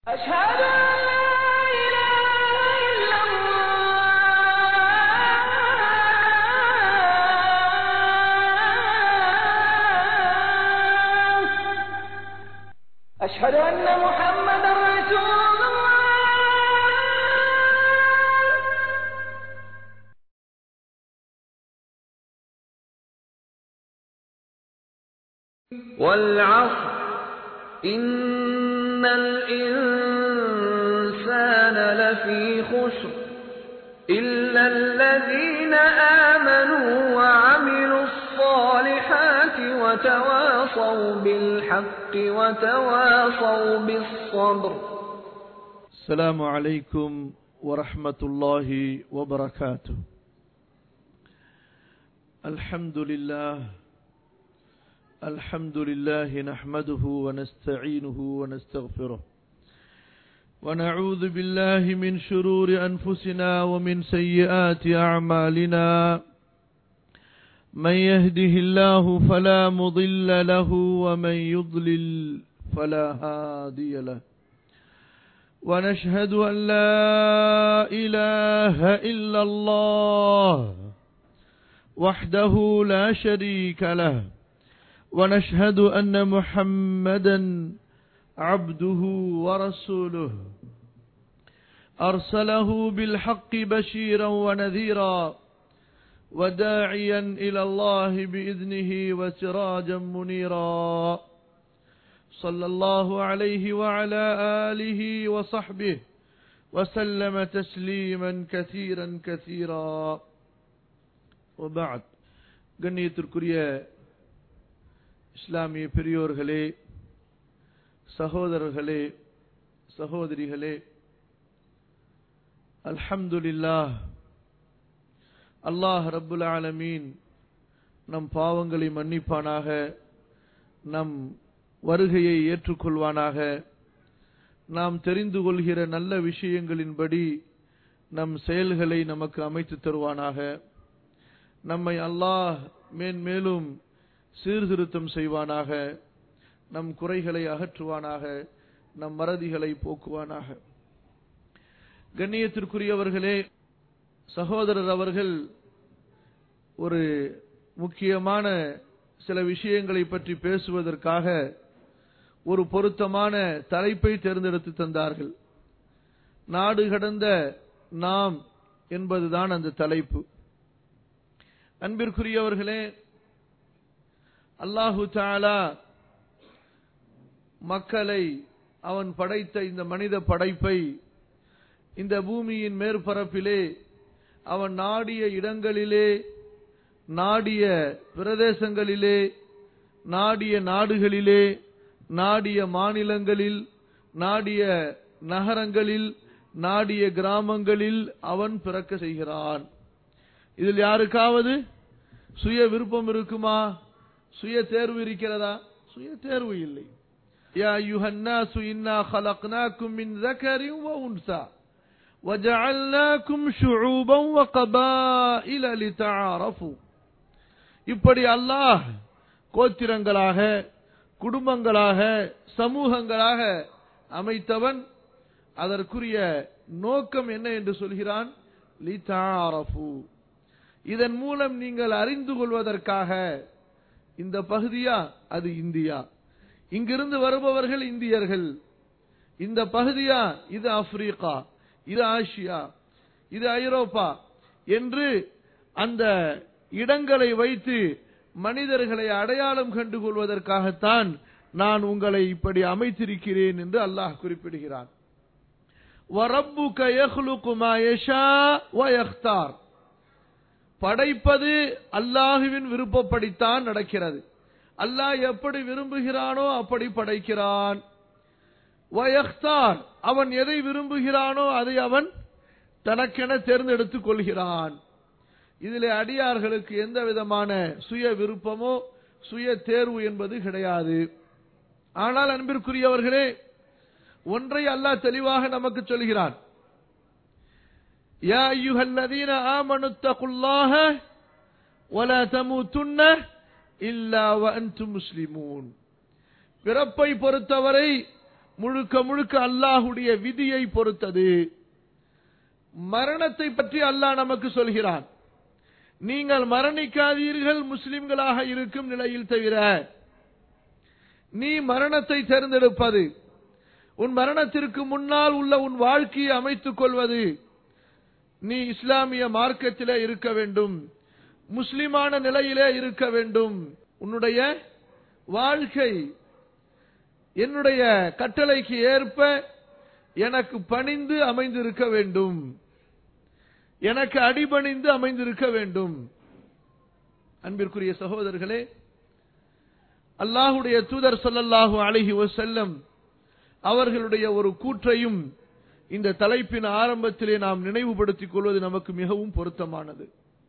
أشهد أن لا إله إلا الله أشهد أن محمدا رسول الله والعصر إن الإنسان لفي خسر إلا الذين آمنوا وعملوا الصالحات وتواصوا بالحق وتواصوا بالصبر السلام عليكم ورحمة الله وبركاته الحمد لله الحمد لله نحمده ونستعينه ونستغفره ونعوذ بالله من شرور أنفسنا ومن سيئات أعمالنا من يهده الله فلا مضل له ومن يضلل فلا هادي له ونشهد أن لا إله إلا الله وحده لا شريك له ونشهد أن محمدا عبده ورسوله أرسله بالحق بشيرا ونذيرا وداعيا إلى الله بإذنه وسراجا منيرا صلى الله عليه وعلى آله وصحبه وسلم تسليما كثيرا كثيرا وبعد கண்ணியத்திற்குரிய இஸ்லாமிய பெரியோர்களே சகோதரர்களே சகோதரிகளே அல்ஹம்துலில்லாஹ் அல்லாஹ் ரப்புல் ஆலமீன் நம் பாவங்களை மன்னிப்பானாக நம் வருகையை ஏற்றுக்கொள்வானாக நாம் தெரிந்து கொள்கிற நல்ல விஷயங்களின்படி நம் செயல்களை நமக்கு அமைத்து தருவானாக நம்மை அல்லாஹ் மேன்மேலும் சீர்திருத்தம் செய்வானாக நம் குறைகளை அகற்றுவானாக நம் மறதிகளை போக்குவானாக கண்ணியத்திற்குரியவர்களே சகோதரர் அவர்கள் ஒரு முக்கியமான சில விஷயங்களை பற்றி பேசுவதற்காக ஒரு பொருத்தமான தலைப்பை தேர்ந்தெடுத்து தந்தார்கள் நாடு கடந்த நாம் என்பதுதான் அந்த தலைப்பு அன்பிற்குரியவர்களே அல்லாஹு தாலா மக்களை அவன் படைத்த இந்த மனித படைப்பை இந்த பூமியின் மேற்பரப்பிலே அவன் நாடிய இடங்களிலே நாடிய பிரதேசங்களிலே நாடிய நாடுகளிலே நாடிய மாநிலங்களில் நாடிய நகரங்களில் நாடிய கிராமங்களில் அவன் பிறக்க செய்கிறான் இதில் யாருக்காவது சுய விருப்பம் இருக்குமா சுய தேர்வு இருக்கிறதா சுய தேர்வு இல்லை يا أيها الناس إنا خلقناكم من ذكر وأنثى وجعلناكم شعوبا وقبائل لتعارفوا இப்படி அல்லாஹ் கோத்திரங்களாக குடும்பங்களாக சமூகங்களாக அமைத்தவன் அதற்குரிய நோக்கம் என்ன என்று சொல்கிறான் லிதாரஃபு இதன் மூலம் நீங்கள் அறிந்து கொள்வதற்காக இந்த பகுதியா அது இந்தியா இங்கிருந்து வருபவர்கள் இந்தியர்கள் இந்த பகுதியா இது ஆப்பிரிக்கா இது ஆசியா இது ஐரோப்பா என்று அந்த இடங்களை வைத்து மனிதர்களை அடையாளம் கண்டு கொள்வதற்காகத்தான் நான் உங்களை இப்படி அமைத்திருக்கிறேன் என்று அல்லாஹ் குறிப்பிடுகிறான் وَرَبُّكَ يَخْلُقُ مَا يَشَاءُ وَيَخْتَارُ படைப்பது அல்லாஹுவின் விருப்பப்படித்தான் நடக்கிறது அல்லாஹ் எப்படி விரும்புகிறானோ அப்படி படைக்கிறான் வயக்தார் அவன் எதை விரும்புகிறானோ அதை அவன் தனக்கென தேர்ந்தெடுத்துக் கொள்கிறான் இதிலே அடியார்களுக்கு எந்த விதமான சுய விருப்பமோ சுய தேர்வு என்பது கிடையாது ஆனால் அன்பிற்குரியவர்களே ஒன்றை அல்லாஹ் தெளிவாக நமக்கு சொல்கிறான் يا أيها الذين آمنوا اتقوا الله ولا تموتن إلا وأنتم مسلمون பிறப்பை பொறுத்தவரை முழுக்க முழுக்க அல்லாஹுடைய விதியை பொறுத்தது மரணத்தை பற்றி அல்லாஹ் நமக்கு சொல்கிறான் நீங்கள் மரணிக்காதீர்கள் முஸ்லிம்களாக இருக்கும் நிலையில் தவிர நீ மரணத்தை தேர்ந்தெடுப்பது உன் மரணத்திற்கு முன்னால் உள்ள உன் வாழ்க்கையை அமைத்துக் கொள்வது நீ இஸ்லாமிய மார்க்கத்திலே இருக்க வேண்டும் முஸ்லிமான நிலையிலே இருக்க வேண்டும் உன்னுடைய வாழ்க்கை என்னுடைய கட்டளைக்கு ஏற்ப எனக்கு பணிந்து அமைந்திருக்க வேண்டும் எனக்கு அடிபணிந்து அமைந்திருக்க வேண்டும் அன்பிற்குரிய சகோதரர்களே அல்லாஹுடைய தூதர் சொல்லல்லாஹு அழகி வசல்லம் அவர்களுடைய ஒரு கூற்றையும் இந்த தலைப்பின் ஆரம்பத்திலே நாம் நினைவுபடுத்திக் கொள்வது நமக்கு மிகவும் பொருத்தமானது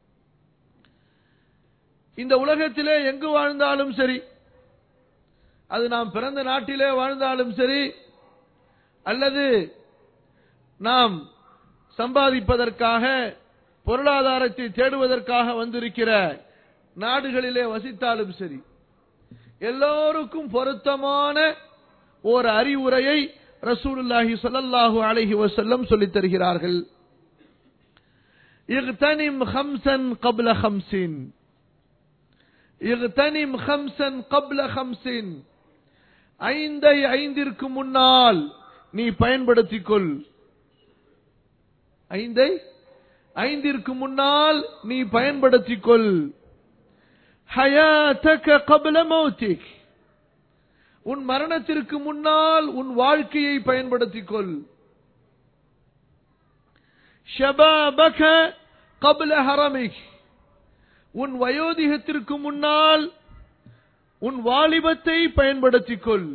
இந்த உலகத்திலே எங்கு வாழ்ந்தாலும் சரி அது நாம் பிறந்த நாட்டிலே வாழ்ந்தாலும் சரி அல்லது நாம் சம்பாதிப்பதற்காக பொருளாதாரத்தை தேடுவதற்காக வந்திருக்கிற நாடுகளிலே வசித்தாலும் சரி எல்லோருக்கும் பொருத்தமான ஒரு அறிவுரையை ரசூலுல்லாஹி ஸல்லல்லாஹு அலைஹி வஸல்லம் சொல்லித் தருகிறார்கள் இக்தனிம் خمسன் قبل خمسين இக்தனிம் خمسன் قبل خمسين ஐந்தை ஐந்திற்கு முன்னால் நீ பயன்படுத்திக் கொள் ஐந்தை ஐந்திற்கு முன்னால் நீ பயன்படுத்திக் கொள் ஹயாத்தக கபல மௌத்திக் உன் மரணத்திற்கு முன்னால் உன் வாழ்க்கையை பயன்படுத்திக் கொள் ஷபாபக கபல ஹரமிக் உன் வயோதிகத்திற்கு முன்னால் உன் வாலிபத்தை பயன்படுத்திக் கொள்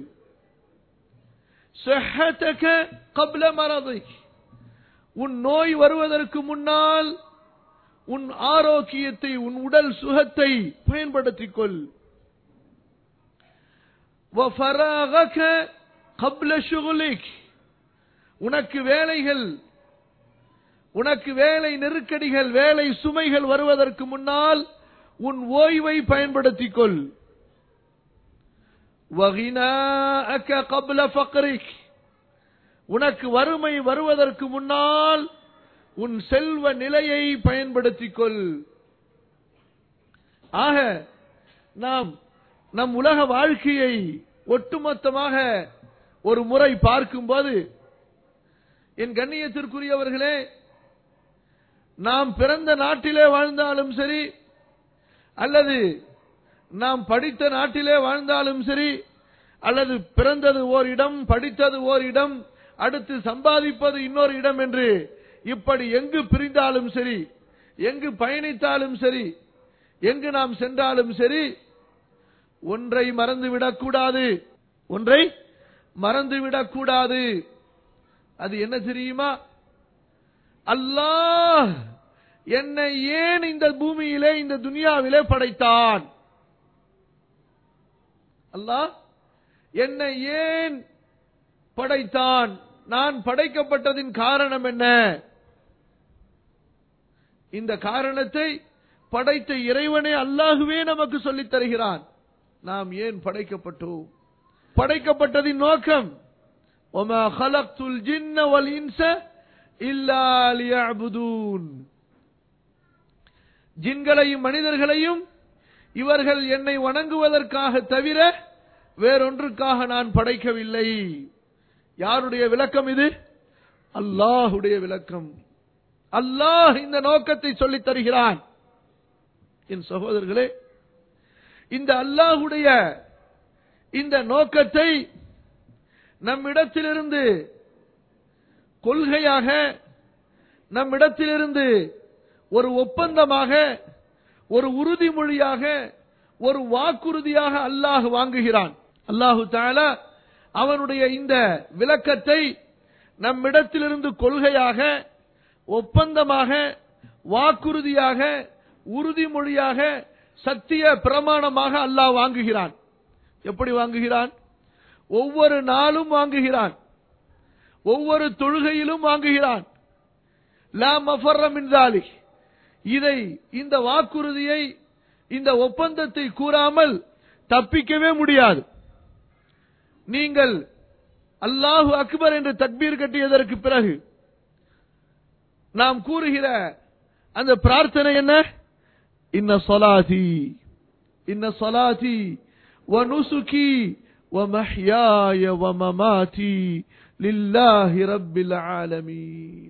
صحتك قبل مرضك உன் நோய் வருவதற்கு முன்னால் உன் ஆரோக்கியத்தை உன் உடல் சுகத்தை பயன்படுத்திக் கொள் وفراغك قبل شغلك உனக்கு வேலைகள் உனக்கு வேலை நெருக்கடிகள் வேலை சுமைகள் வருவதற்கு முன்னால் உன் ஓய்வை பயன்படுத்திக் கொள் وغناءك قبل فقرك உனக்கு வறுமை வருவதற்கு முன்னால் உன் செல்வ நிலையை பயன்படுத்திக் கொள் ஆக நாம் நம் உலக வாழ்க்கையை ஒட்டுமொத்தமாக ஒரு முறை பார்க்கும்போது என் கண்ணியத்திற்குரியவர்களே நாம் பிறந்த நாட்டிலே வாழ்ந்தாலும் சரி அல்லது நாம் படித்த நாட்டிலே வாழ்ந்தாலும் சரி அல்லது பிறந்தது ஓர் இடம் படித்தது ஓர் இடம் அடுத்து சம்பாதிப்பது இன்னொரு இடம் என்று இப்படி எங்கு பிரிந்தாலும் சரி எங்கு பயணித்தாலும் சரி எங்கு நாம் சென்றாலும் சரி ஒன்றை மறந்துவிடக் கூடாது ஒன்றை மறந்துவிடக் கூடாது அது என்ன தெரியுமா அல்லாஹ் என்னை ஏன் இந்த பூமியிலே இந்த துனியாவிலே படைத்தான் அல்லாஹ் என்னை ஏன் படைத்தான் நான் படைக்கப்பட்டதின் காரணம் என்ன இந்த காரணத்தை படைத்த இறைவனே அல்லாஹுவே நமக்கு சொல்லித் தருகிறான் நாம் ஏன் படைக்கப்பட்டோம் படைக்கப்பட்டதின் நோக்கம் وَمَا خَلَقْتُ الْجِنَّ وَالْإِنسَ إِلَّا لِيَعْبُدُونَ ஜின்களையும் மனிதர்களையும் இவர்கள் என்னை வணங்குவதற்காக தவிர வேறொன்றுக்காக நான் படைக்கவில்லை யாருடைய விளக்கம் இது அல்லாஹுடைய விளக்கம் அல்லாஹ் இந்த நோக்கத்தை சொல்லித் தருகிறான் என் சகோதரர்களே இந்த அல்லாஹுடைய இந்த நோக்கத்தை நம்மிடத்திலிருந்து கொள்கையாக நம்மிடத்திலிருந்து ஒரு ஒப்பந்தமாக ஒரு உறுதிமொழியாக ஒரு வாக்குறுதியாக அல்லாஹ் வாங்குகிறான் அல்லாஹு தாலா அவனுடைய இந்த விளக்கத்தை நம்மிடத்திலிருந்து கொள்கையாக ஒப்பந்தமாக வாக்குறுதியாக உறுதிமொழியாக சத்திய பிரமாணமாக அல்லாஹ் வாங்குகிறான் எப்படி வாங்குகிறான் ஒவ்வொரு நாளும் வாங்குகிறான் ஒவ்வொரு தொழுகையிலும் வாங்குகிறான் லா மஃபர்ர மின் தாலிக். இதை இந்த வாக்குறுதியை இந்த ஒப்பந்தத்தை கூறாமல் தப்பிக்கவே முடியாது நீங்கள் அல்லாஹு அக்பர் என்று தக்பீர் கட்டியதற்கு பிறகு நாம் கூறுகிற அந்த பிரார்த்தனை என்ன இன்ன சொலாதி இன்ன சொலாதி ونسكي ومحياي ومماتي لله رب العالمين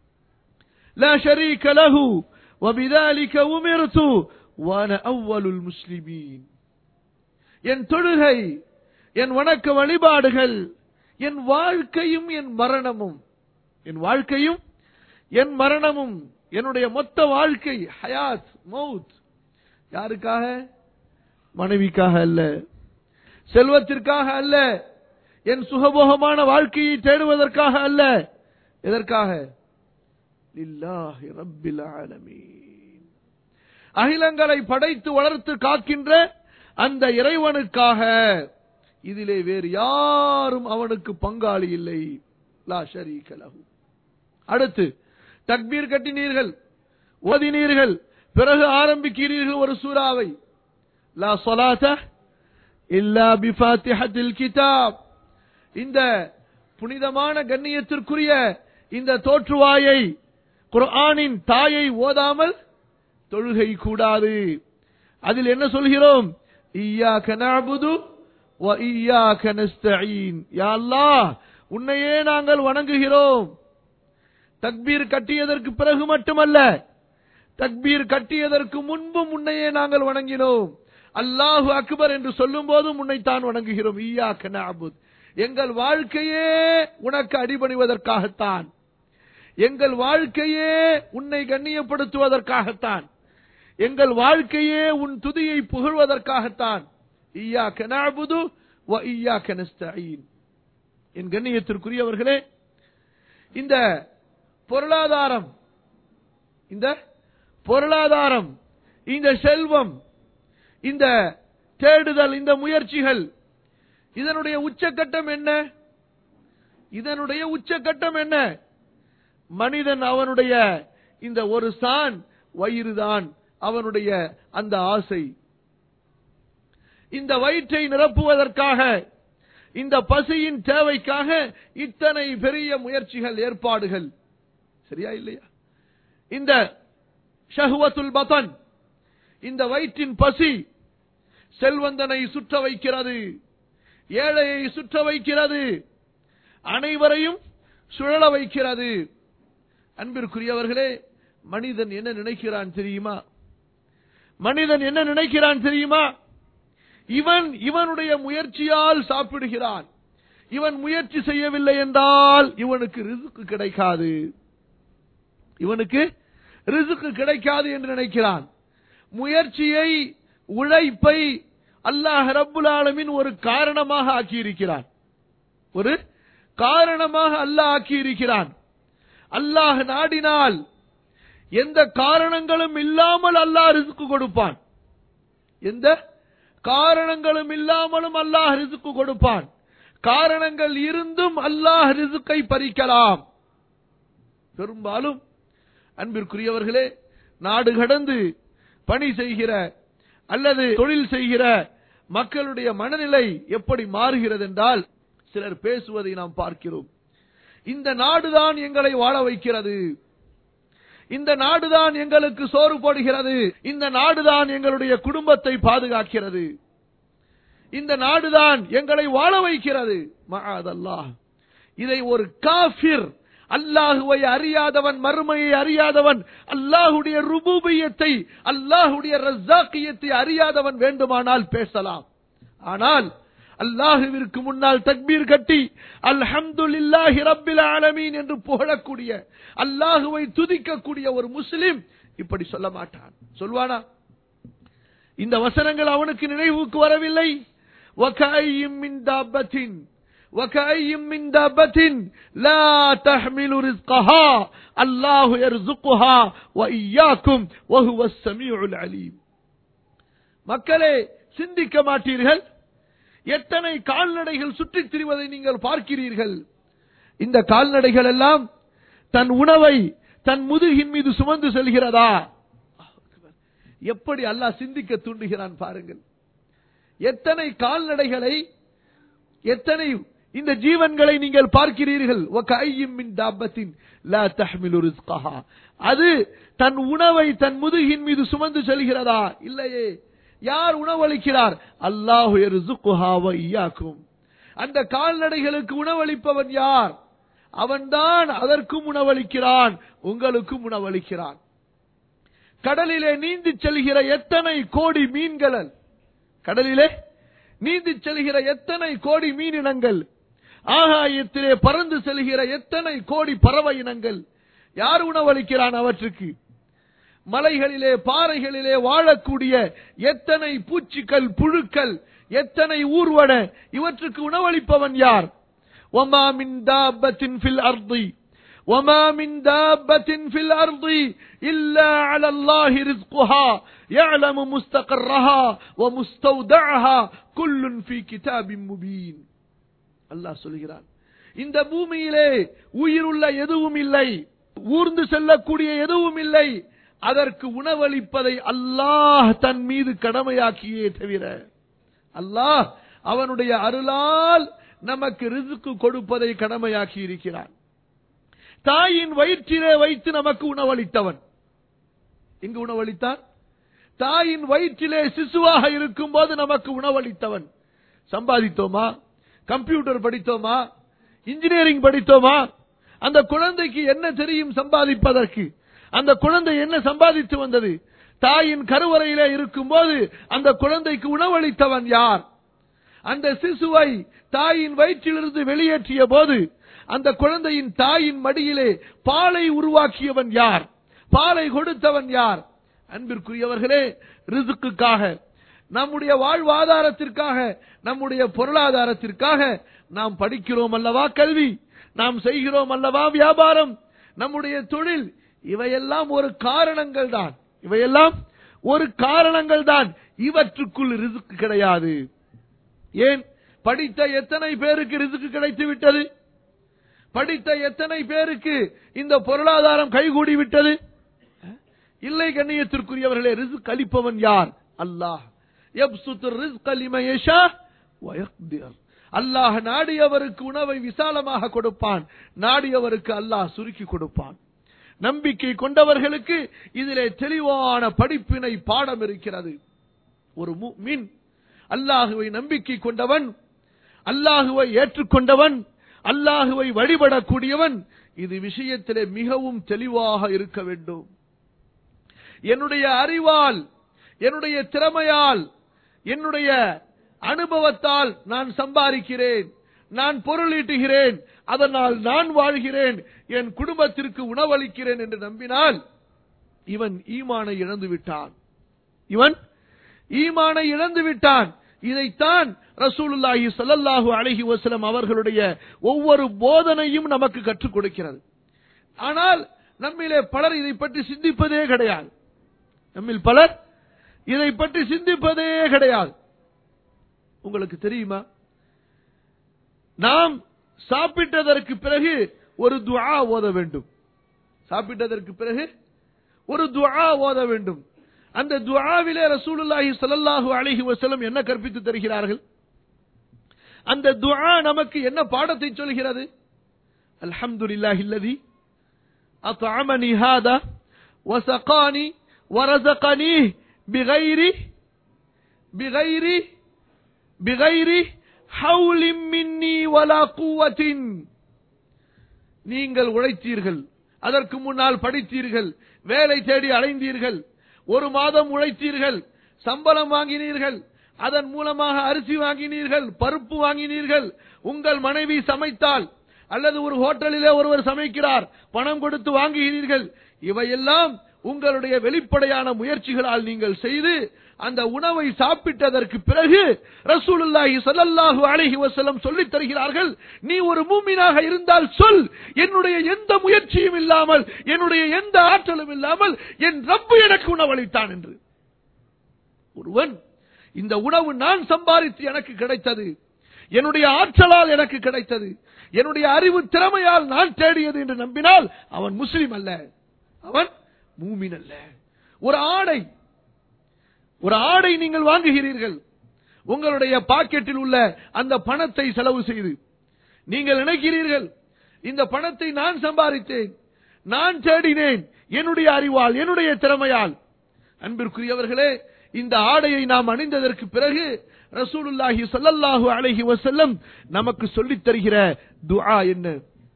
لا شريك له وبذلك أمرت وأنا أول المسلمين என் தொழுகை என் வணக்க வழிபாடுகள் என் வாழ்க்கையும் என் மரணமும் என் வாழ்க்கையும் என் மரணமும் என்னுடைய மொத்த வாழ்க்கை ஹயாத் மவுத் யாருக்காக மனைவிக்காக அல்ல செல்வத்திற்காக அல்ல என் சுகபோகமான வாழ்க்கையை தேடுவதற்காக அல்ல எதற்காக லில்லாஹி ரப்பில் ஆலமீன் அகிலங்களை படைத்து வளர்த்து காக்கின்ற அந்த இறைவனுக்காக இதிலே வேறு யாரும் அவனுக்கு பங்காளி இல்லை லா ஷரீக லஹு அடுத்து தக்பீர் கட்டினீர்கள் ஓதினீர்கள் பிறகு ஆரம்பிக்கிறீர்கள் ஒரு சூறாவை லா சொலாத இல்லா பிஃபாத்திஹத்தில் கிதாப் இந்த புனிதமான கண்ணியத்திற்குரிய இந்த தோற்றுவாயை குர்ஆனின் தாயை ஓதாமல் தொழுகை கூடாது அதில் என்ன சொல்கிறோம் ஈயாக்க நஅபுது வ ஈயாக்க நஸ்தஈன் யா அல்லாஹ் உன்னையே நாங்கள் வணங்குகிறோம் தக்பீர் கட்டியதற்கு பிறகு மட்டுமல்ல தக்பீர் கட்டியதற்கு முன்பும் உன்னையே நாங்கள் வணங்கினோம் அல்லாஹு அக்பர் என்று சொல்லும் போதும் உன்னைத்தான் வணங்குகிறோம் ஈயாக்க நஅபுத் எங்கள் வாழ்க்கையே உனக்கு அடிபணிவதற்காகத்தான் எங்கள் வாழ்க்கையே உன்னை கண்ணியப்படுத்துவதற்காகத்தான் எங்கள் வாழ்க்கையே உன் துதியை புகழ்வதற்காகத்தான் ஈயாக்க நஅபுது வ ஈயாக்க நஸ்தஈன் என் கண்ணியத்திற்குரியவர்களே இந்த பொருளாதாரம் இந்த பொருளாதாரம் இந்த செல்வம் இந்த தேடுதல் இந்த முயற்சிகள் இதனுடைய உச்சக்கட்டம் என்ன இதனுடைய உச்சக்கட்டம் என்ன மனிதன் அவனுடைய இந்த ஒரு சான் வயிறுதான் அவனுடைய அந்த ஆசை இந்த வயிற்றை நிரப்புவதற்காக இந்த பசியின் தேவைக்காக இத்தனை பெரிய முயற்சிகள் ஏற்பாடுகள் சரியா இல்லையா இந்த ஷஹ்வத்துல் பதன் இந்த வயிற்றின் பசி செல்வந்தனை சுற்ற வைக்கிறது ஏழையை சுற்ற வைக்கிறது அனைவரையும் சுழல வைக்கிறது அன்பிற்குரியவர்களே மனிதன் என்ன நினைக்கிறான் தெரியுமா மனிதன் என்ன நினைக்கிறான் தெரியுமா இவன் இவனுடைய முயற்சியால் சாப்பிடுகிறான் இவன் முயற்சி செய்யவில்லை என்றால் இவனுக்கு ரிசுக்கு கிடைக்காது இவனுக்கு ரிசுக்கு கிடைக்காது என்று நினைக்கிறான் முயற்சியை உழைப்பை அல்லாஹ் ரப்புல் ஆலமின் ஒரு காரணமாக ஆக்கியிருக்கிறான் ஒரு காரணமாக அல்லாஹ் ஆக்கியிருக்கிறான் அல்லாஹ் நாடினால் எந்த காரணங்களும் இல்லாமல் அல்லாஹ் ரிசுக்கு கொடுப்பான் எந்த காரணங்களும் இல்லாமலும் அல்லாஹ் ரிசுக்கு கொடுப்பான் காரணங்கள் இருந்தும் அல்லாஹ் ரிசுக்கை பறிக்கலாம் பெரும்பாலும் அன்பிற்குரியவர்களே நாடு கடந்து பணி செய்கிற அல்லது தொழில் செய்கிற மக்களுடைய மனநிலை எப்படி மாறுகிறது என்றால் சிலர் பேசுவதை நாம் பார்க்கிறோம் இந்த நாடுதான் எங்களை வாழ வைக்கிறது இந்த நாடுதான் எங்களுக்கு சோறு போடுகிறது இந்த நாடுதான் எங்களுடைய குடும்பத்தை பாதுகாக்கிறது இந்த நாடுதான் எங்களை வாழ வைக்கிறது மகாதல்லாஹ் இதை ஒரு காஃபிர் அல்லாஹுவை அறியாதவன் மறுமையை அறியாதவன் அல்லாஹுடைய ருபூபியத்தை அல்லாஹுடைய ரஸ்ஸாக்கியத்தை அறியாதவன் வேண்டுமானால் பேசலாம் ஆனால் அல்லாஹுவிற்கு முன்னால் தக்பீர் கட்டி அல்ஹம்துலில்லாஹி ரப்பில் ஆலமீன் என்று புகழக்கூடிய அல்லாஹுவை துதிக்கக்கூடிய ஒரு முஸ்லிம் இப்படி சொல்ல மாட்டான் சொல்வானா இந்த வசனங்கள் அவனுக்கு நினைவுக்கு வரவில்லை وَكَأَيٍّ مِّن دَابَّةٍ وَكَأَيٍّ مِّن دَابَّةٍ لَا تَحْمِلُ رِزْقَهَا اللَّهُ يَرْزُقُهَا وَإِيَّاكُمْ وَهُوَ السَّمِيعُ الْعَلِيمُ மக்களே சிந்திக்க மாட்டீர்கள் எத்தனை கால்நடைகள் சுற்றித் திரிவதை நீங்கள் பார்க்கிறீர்கள் இந்த கால்நடைகள் எல்லாம் தன் உணவை தன் முதுகின் மீது சுமந்து செல்கிறதா எப்படி அல்லாஹ் சிந்திக்க தூண்டுகிறான் பாருங்கள் எத்தனை கால்நடைகளை எத்தனை இந்த ஜீவன்களை நீங்கள் பார்க்கிறீர்கள் وَكَأَيِّن مِّن دَابَّةٍ لَا تَحْمِلُ رِزْقَهَا அது தன் உணவை தன் முதுகின் மீது சுமந்து செல்கிறதா இல்லையே யார் உணவளிக்கிறார் அல்லாஹு யர்சுக்குஹா வ இய்யாக்கும் அந்த கால்நடைகளுக்கு உணவளிப்பவன் யார் அவன்தான் அதற்கும் உணவளிக்கிறான் உங்களுக்கும் உணவளிக்கிறான் கடலிலே நீந்தி செல்கிற எத்தனை கோடி மீன்கள் கடலிலே நீந்தி செல்கிற எத்தனை கோடி மீனினங்கள் ஆகாயத்திலே பறந்து செல்கிற எத்தனை கோடி பறவை இனங்கள் யார் உணவளிக்கிறான் அவற்றுக்கு மலைகளிலே பாறைகளிலே வாழக்கூடிய எத்தனை பூச்சிகள் புழுக்கள் எத்தனை ஊர்வன இவற்றுக்கு உணவளிப்பவன் யார் وما من دابة في الأرض وما من دابة في الأرض إلا على الله رزقها يعلم مستقرها ومستودعها كل في كتاب مبين அல்லாஹ் சொல்கிறான் இந்த பூமியிலே உயிருள்ள எதுவும் இல்லை ஊர்ந்து செல்லக்கூடிய எதுவும் இல்லை அதற்கு உணவளிப்பதை அல்லாஹ் தன் மீது கடமையாக்கியே தவிர அல்லாஹ் அவனுடைய அருளால் நமக்கு ரிசுக்கு கொடுப்பதை கடமையாக்கி இருக்கிறான் தாயின் வயிற்றிலே வைத்து நமக்கு உணவளித்தவன் எங்கு உணவளித்தான் தாயின் வயிற்றிலே சிசுவாக இருக்கும் போது நமக்கு உணவளித்தவன் சம்பாதித்தோமா கம்ப்யூட்டர் படித்தோமா இன்ஜினியரிங் படித்தோமா அந்த குழந்தைக்கு என்ன தெரியும் சம்பாதிப்பதற்கு அந்த குழந்தை என்ன சம்பாதித்து வந்தது தாயின் கருவறையிலே இருக்கும்போது அந்த குழந்தைக்கு உணவளித்தவன் யார் அந்த சிசுவை தாயின் வயிற்றிலிருந்து வெளியேற்றிய போது அந்த குழந்தையின் தாயின் மடியிலே பாலை உருவாக்கியவன் யார் பாலை கொடுத்தவன் யார் அன்பிற்குரியவர்களே ரிசுக்குக்காக நம்முடைய வாழ்வாதாரத்திற்காக நம்முடைய பொருளாதாரத்திற்காக நாம் படிக்கிறோம் அல்லவா கல்வி நாம் செய்கிறோம் அல்லவா வியாபாரம் நம்முடைய தொழில் இவையெல்லாம் ஒரு காரணங்கள் தான் இவையெல்லாம் ஒரு காரணங்கள் தான் இவற்றுக்குள் ரிசுக்கு கிடையாது ஏன் படித்த எத்தனை பேருக்கு ரிசுக்கு கிடைத்து விட்டது படித்த எத்தனை பேருக்கு இந்த பொருளாதாரம் கைகூடி விட்டது இல்லை கண்ணியத்திற்குரியவர்களே ரிசுக் அளிப்பவன் யார் அல்லாஹ் யப்சுத்து ரிஸ்க லிமன் யஷா வ யக்திர். அல்லாஹ் நாடியவருக்கு உணவை விசாலமாக கொடுப்பான் நாடியவருக்கு அல்லாஹ் சுருக்கி கொடுப்பான் நம்பிக்கை கொண்டவர்களுக்கு இதிலே தெளிவான படிப்பினை பாடம் இருக்கிறது ஒரு மின் அல்லாஹுவை நம்பிக்கை கொண்டவன் அல்லாஹுவை ஏற்றுக்கொண்டவன் அல்லாஹுவை வழிபடக்கூடியவன் இது விஷயத்திலே மிகவும் தெளிவாக இருக்க வேண்டும் என்னுடைய அறிவால் என்னுடைய திறமையால் என்னுடைய அனுபவத்தால் நான் சம்பாதிக்கிறேன் நான் பொருளீட்டுகிறேன் அதனால் நான் வாழ்கிறேன் என் குடும்பத்திற்கு உணவளிக்கிறேன் என்று நம்பினால் இவன் ஈமானை இழந்து விட்டான் இவன் ஈமானை இழந்து விட்டான் இதைத்தான் ரசூலுல்லாஹி ஸல்லல்லாஹு அலைஹி வஸல்லம் அவர்களுடைய ஒவ்வொரு போதனையும் நமக்கு கற்றுக் கொடுக்கிறது ஆனால் நம்மிலே பலர் இதை பற்றி சிந்திப்பதே கிடையாது நம்மில் பலர் இதை பற்றி சிந்திப்பதே கிடையாது உங்களுக்கு தெரியுமா நாம் சாப்பிட்டதற்கு பிறகு ஒரு துஆ ஓத வேண்டும் சாப்பிட்டதற்கு பிறகு ஒரு துஆ ஓத வேண்டும் அந்த துஆவிலே ரசூலுல்லாஹி ஸல்லல்லாஹு அலைஹி வஸல்லம் என்ன கற்பித்து தருகிறார்கள் அந்த துஆ நமக்கு என்ன பாடத்தை சொல்கிறது அல்ஹம்துலில்லாஹி அல்லதி அத்அமனி ஹாதா வஸகானி வரஸகனி பிகைரி பிகைரி பிகைரி ஹவுலின் மின்னி வலா குவத்தின் நீங்கள் உழைத்தீர்கள் அதற்கு முன்னால் படித்தீர்கள் வேலை தேடி அலைந்தீர்கள் ஒரு மாதம் உழைத்தீர்கள் சம்பளம் வாங்கினீர்கள் அதன் மூலமாக அரிசி வாங்கினீர்கள் பருப்பு வாங்கினீர்கள் உங்கள் மனைவி சமைத்தால் அல்லது ஒரு ஹோட்டலிலே ஒருவர் சமைக்கிறார் பணம் கொடுத்து வாங்குகிறீர்கள் இவையெல்லாம் உங்களுடைய வெளிப்படையான முயற்சிகளால் நீங்கள் செய்து அந்த உணவை சாப்பிட்டதற்கு பிறகு ரசூலுல்லாஹி ஸல்லல்லாஹு அலைஹி வஸல்லம் சொல்லித் தருகிறார்கள் நீ ஒரு மூமினாக இருந்தால் சொல் என்னுடைய எந்த முயற்சியும் இல்லாமல் என்னுடைய எந்த ஆற்றலும் இல்லாமல் என் ரப்பு எனக்கு உணவளித்தான் என்று ஒருவன் இந்த உணவு நான் சம்பாதித்து எனக்கு கிடைத்தது என்னுடைய ஆற்றலால் எனக்கு கிடைத்தது என்னுடைய அறிவு திறமையால் நான் தேடியது என்று நம்பினால் அவன் முஸ்லிம் அல்ல அவன் மூமின் அல்ல ஒரு ஆடை ஒரு ஆடை நீங்கள் வாங்குகிறீர்கள் உங்களுடைய பாக்கெட்டில் உள்ள அந்த பணத்தை செலவு செய்து நீங்கள் நினைக்கிறீர்கள் இந்த பணத்தை நான் சம்பாதித்தேன் நான் தேடினேன் என்னுடைய அறிவால் என்னுடைய திறமையால் அன்பிற்குரியவர்களே இந்த ஆடையை நாம் அணிந்ததற்கு பிறகு ரசூலுல்லாஹி ஸல்லல்லாஹு அலைஹி வஸல்லம் நமக்கு சொல்லித் தருகிற துஆ என்ன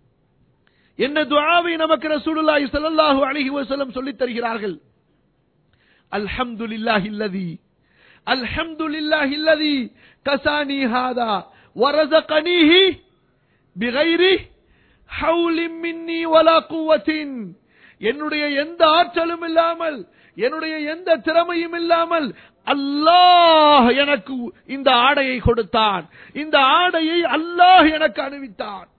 என்ன துஆவை நமக்கு ரசூலுல்லாஹி ஸல்லல்லாஹு அலைஹி வஸல்லம் சொல்லித் தருகிறார்கள் அல்ஹம்துலில்லாஹி அல்லதி அல்ஹம்துலில்லாஹி அல்லதி கசானி ஹாதா வரஸகனிஹி பிகைரி ஹவுலின் மின்னி வலா குவத்தின் என்னுடைய எந்த ஆற்றலும் இல்லாமல் என்னுடைய எந்த திறமையும் இல்லாமல் அல்லாஹ் எனக்கு இந்த ஆடையை கொடுத்தான் இந்த ஆடையை அல்லாஹ் எனக்கு அணிவித்தான்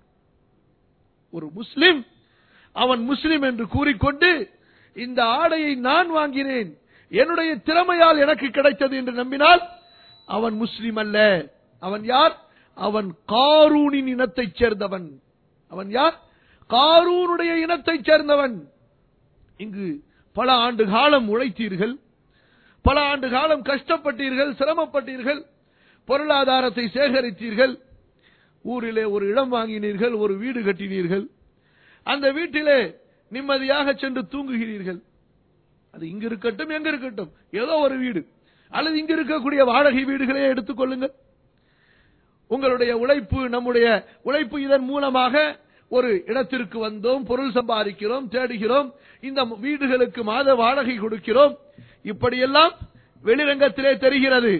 ஒரு முஸ்லிம் அவன் முஸ்லிம் என்று கூறிக்கொண்டு இந்த ஆடையை நான் வாங்கினேன் என்னுடைய திறமையால் எனக்கு கிடைத்தது என்று நம்பினால் அவன் முஸ்லிம் அல்ல அவன் யார் அவன் காரூனின் இனத்தைச் சேர்ந்தவன் அவன் யார் காரூனுடைய இனத்தைச் சேர்ந்தவன் இங்கு பல ஆண்டு காலம் உழைத்தீர்கள் பல ஆண்டு காலம் கஷ்டப்பட்டீர்கள் சிரமப்பட்டீர்கள் பொருளாதாரத்தை சேகரித்தீர்கள் ஊரிலே ஒரு இடம் வாங்கினீர்கள் ஒரு வீடு கட்டினீர்கள் அந்த வீட்டிலே நிம்மதியாக சென்று தூங்குகிறீர்கள் அது இங்க இருக்கட்டும் எங்க இருக்கட்டும் ஏதோ ஒரு வீடு அல்லது இங்க இருக்கக்கூடிய வாடகை வீடுகளே எடுத்துக்கொள்ளுங்கள் உங்களுடைய உழைப்பு நம்முடைய உழைப்பு இதன் மூலமாக ஒரு இடத்திற்கு வந்தோம் பொருள் சம்பாதிக்கிறோம் தேடுகிறோம் இந்த வீடுகளுக்கு மாத வாடகை கொடுக்கிறோம் இப்படியெல்லாம் வெளிரங்கத்திலே தெரிகிறது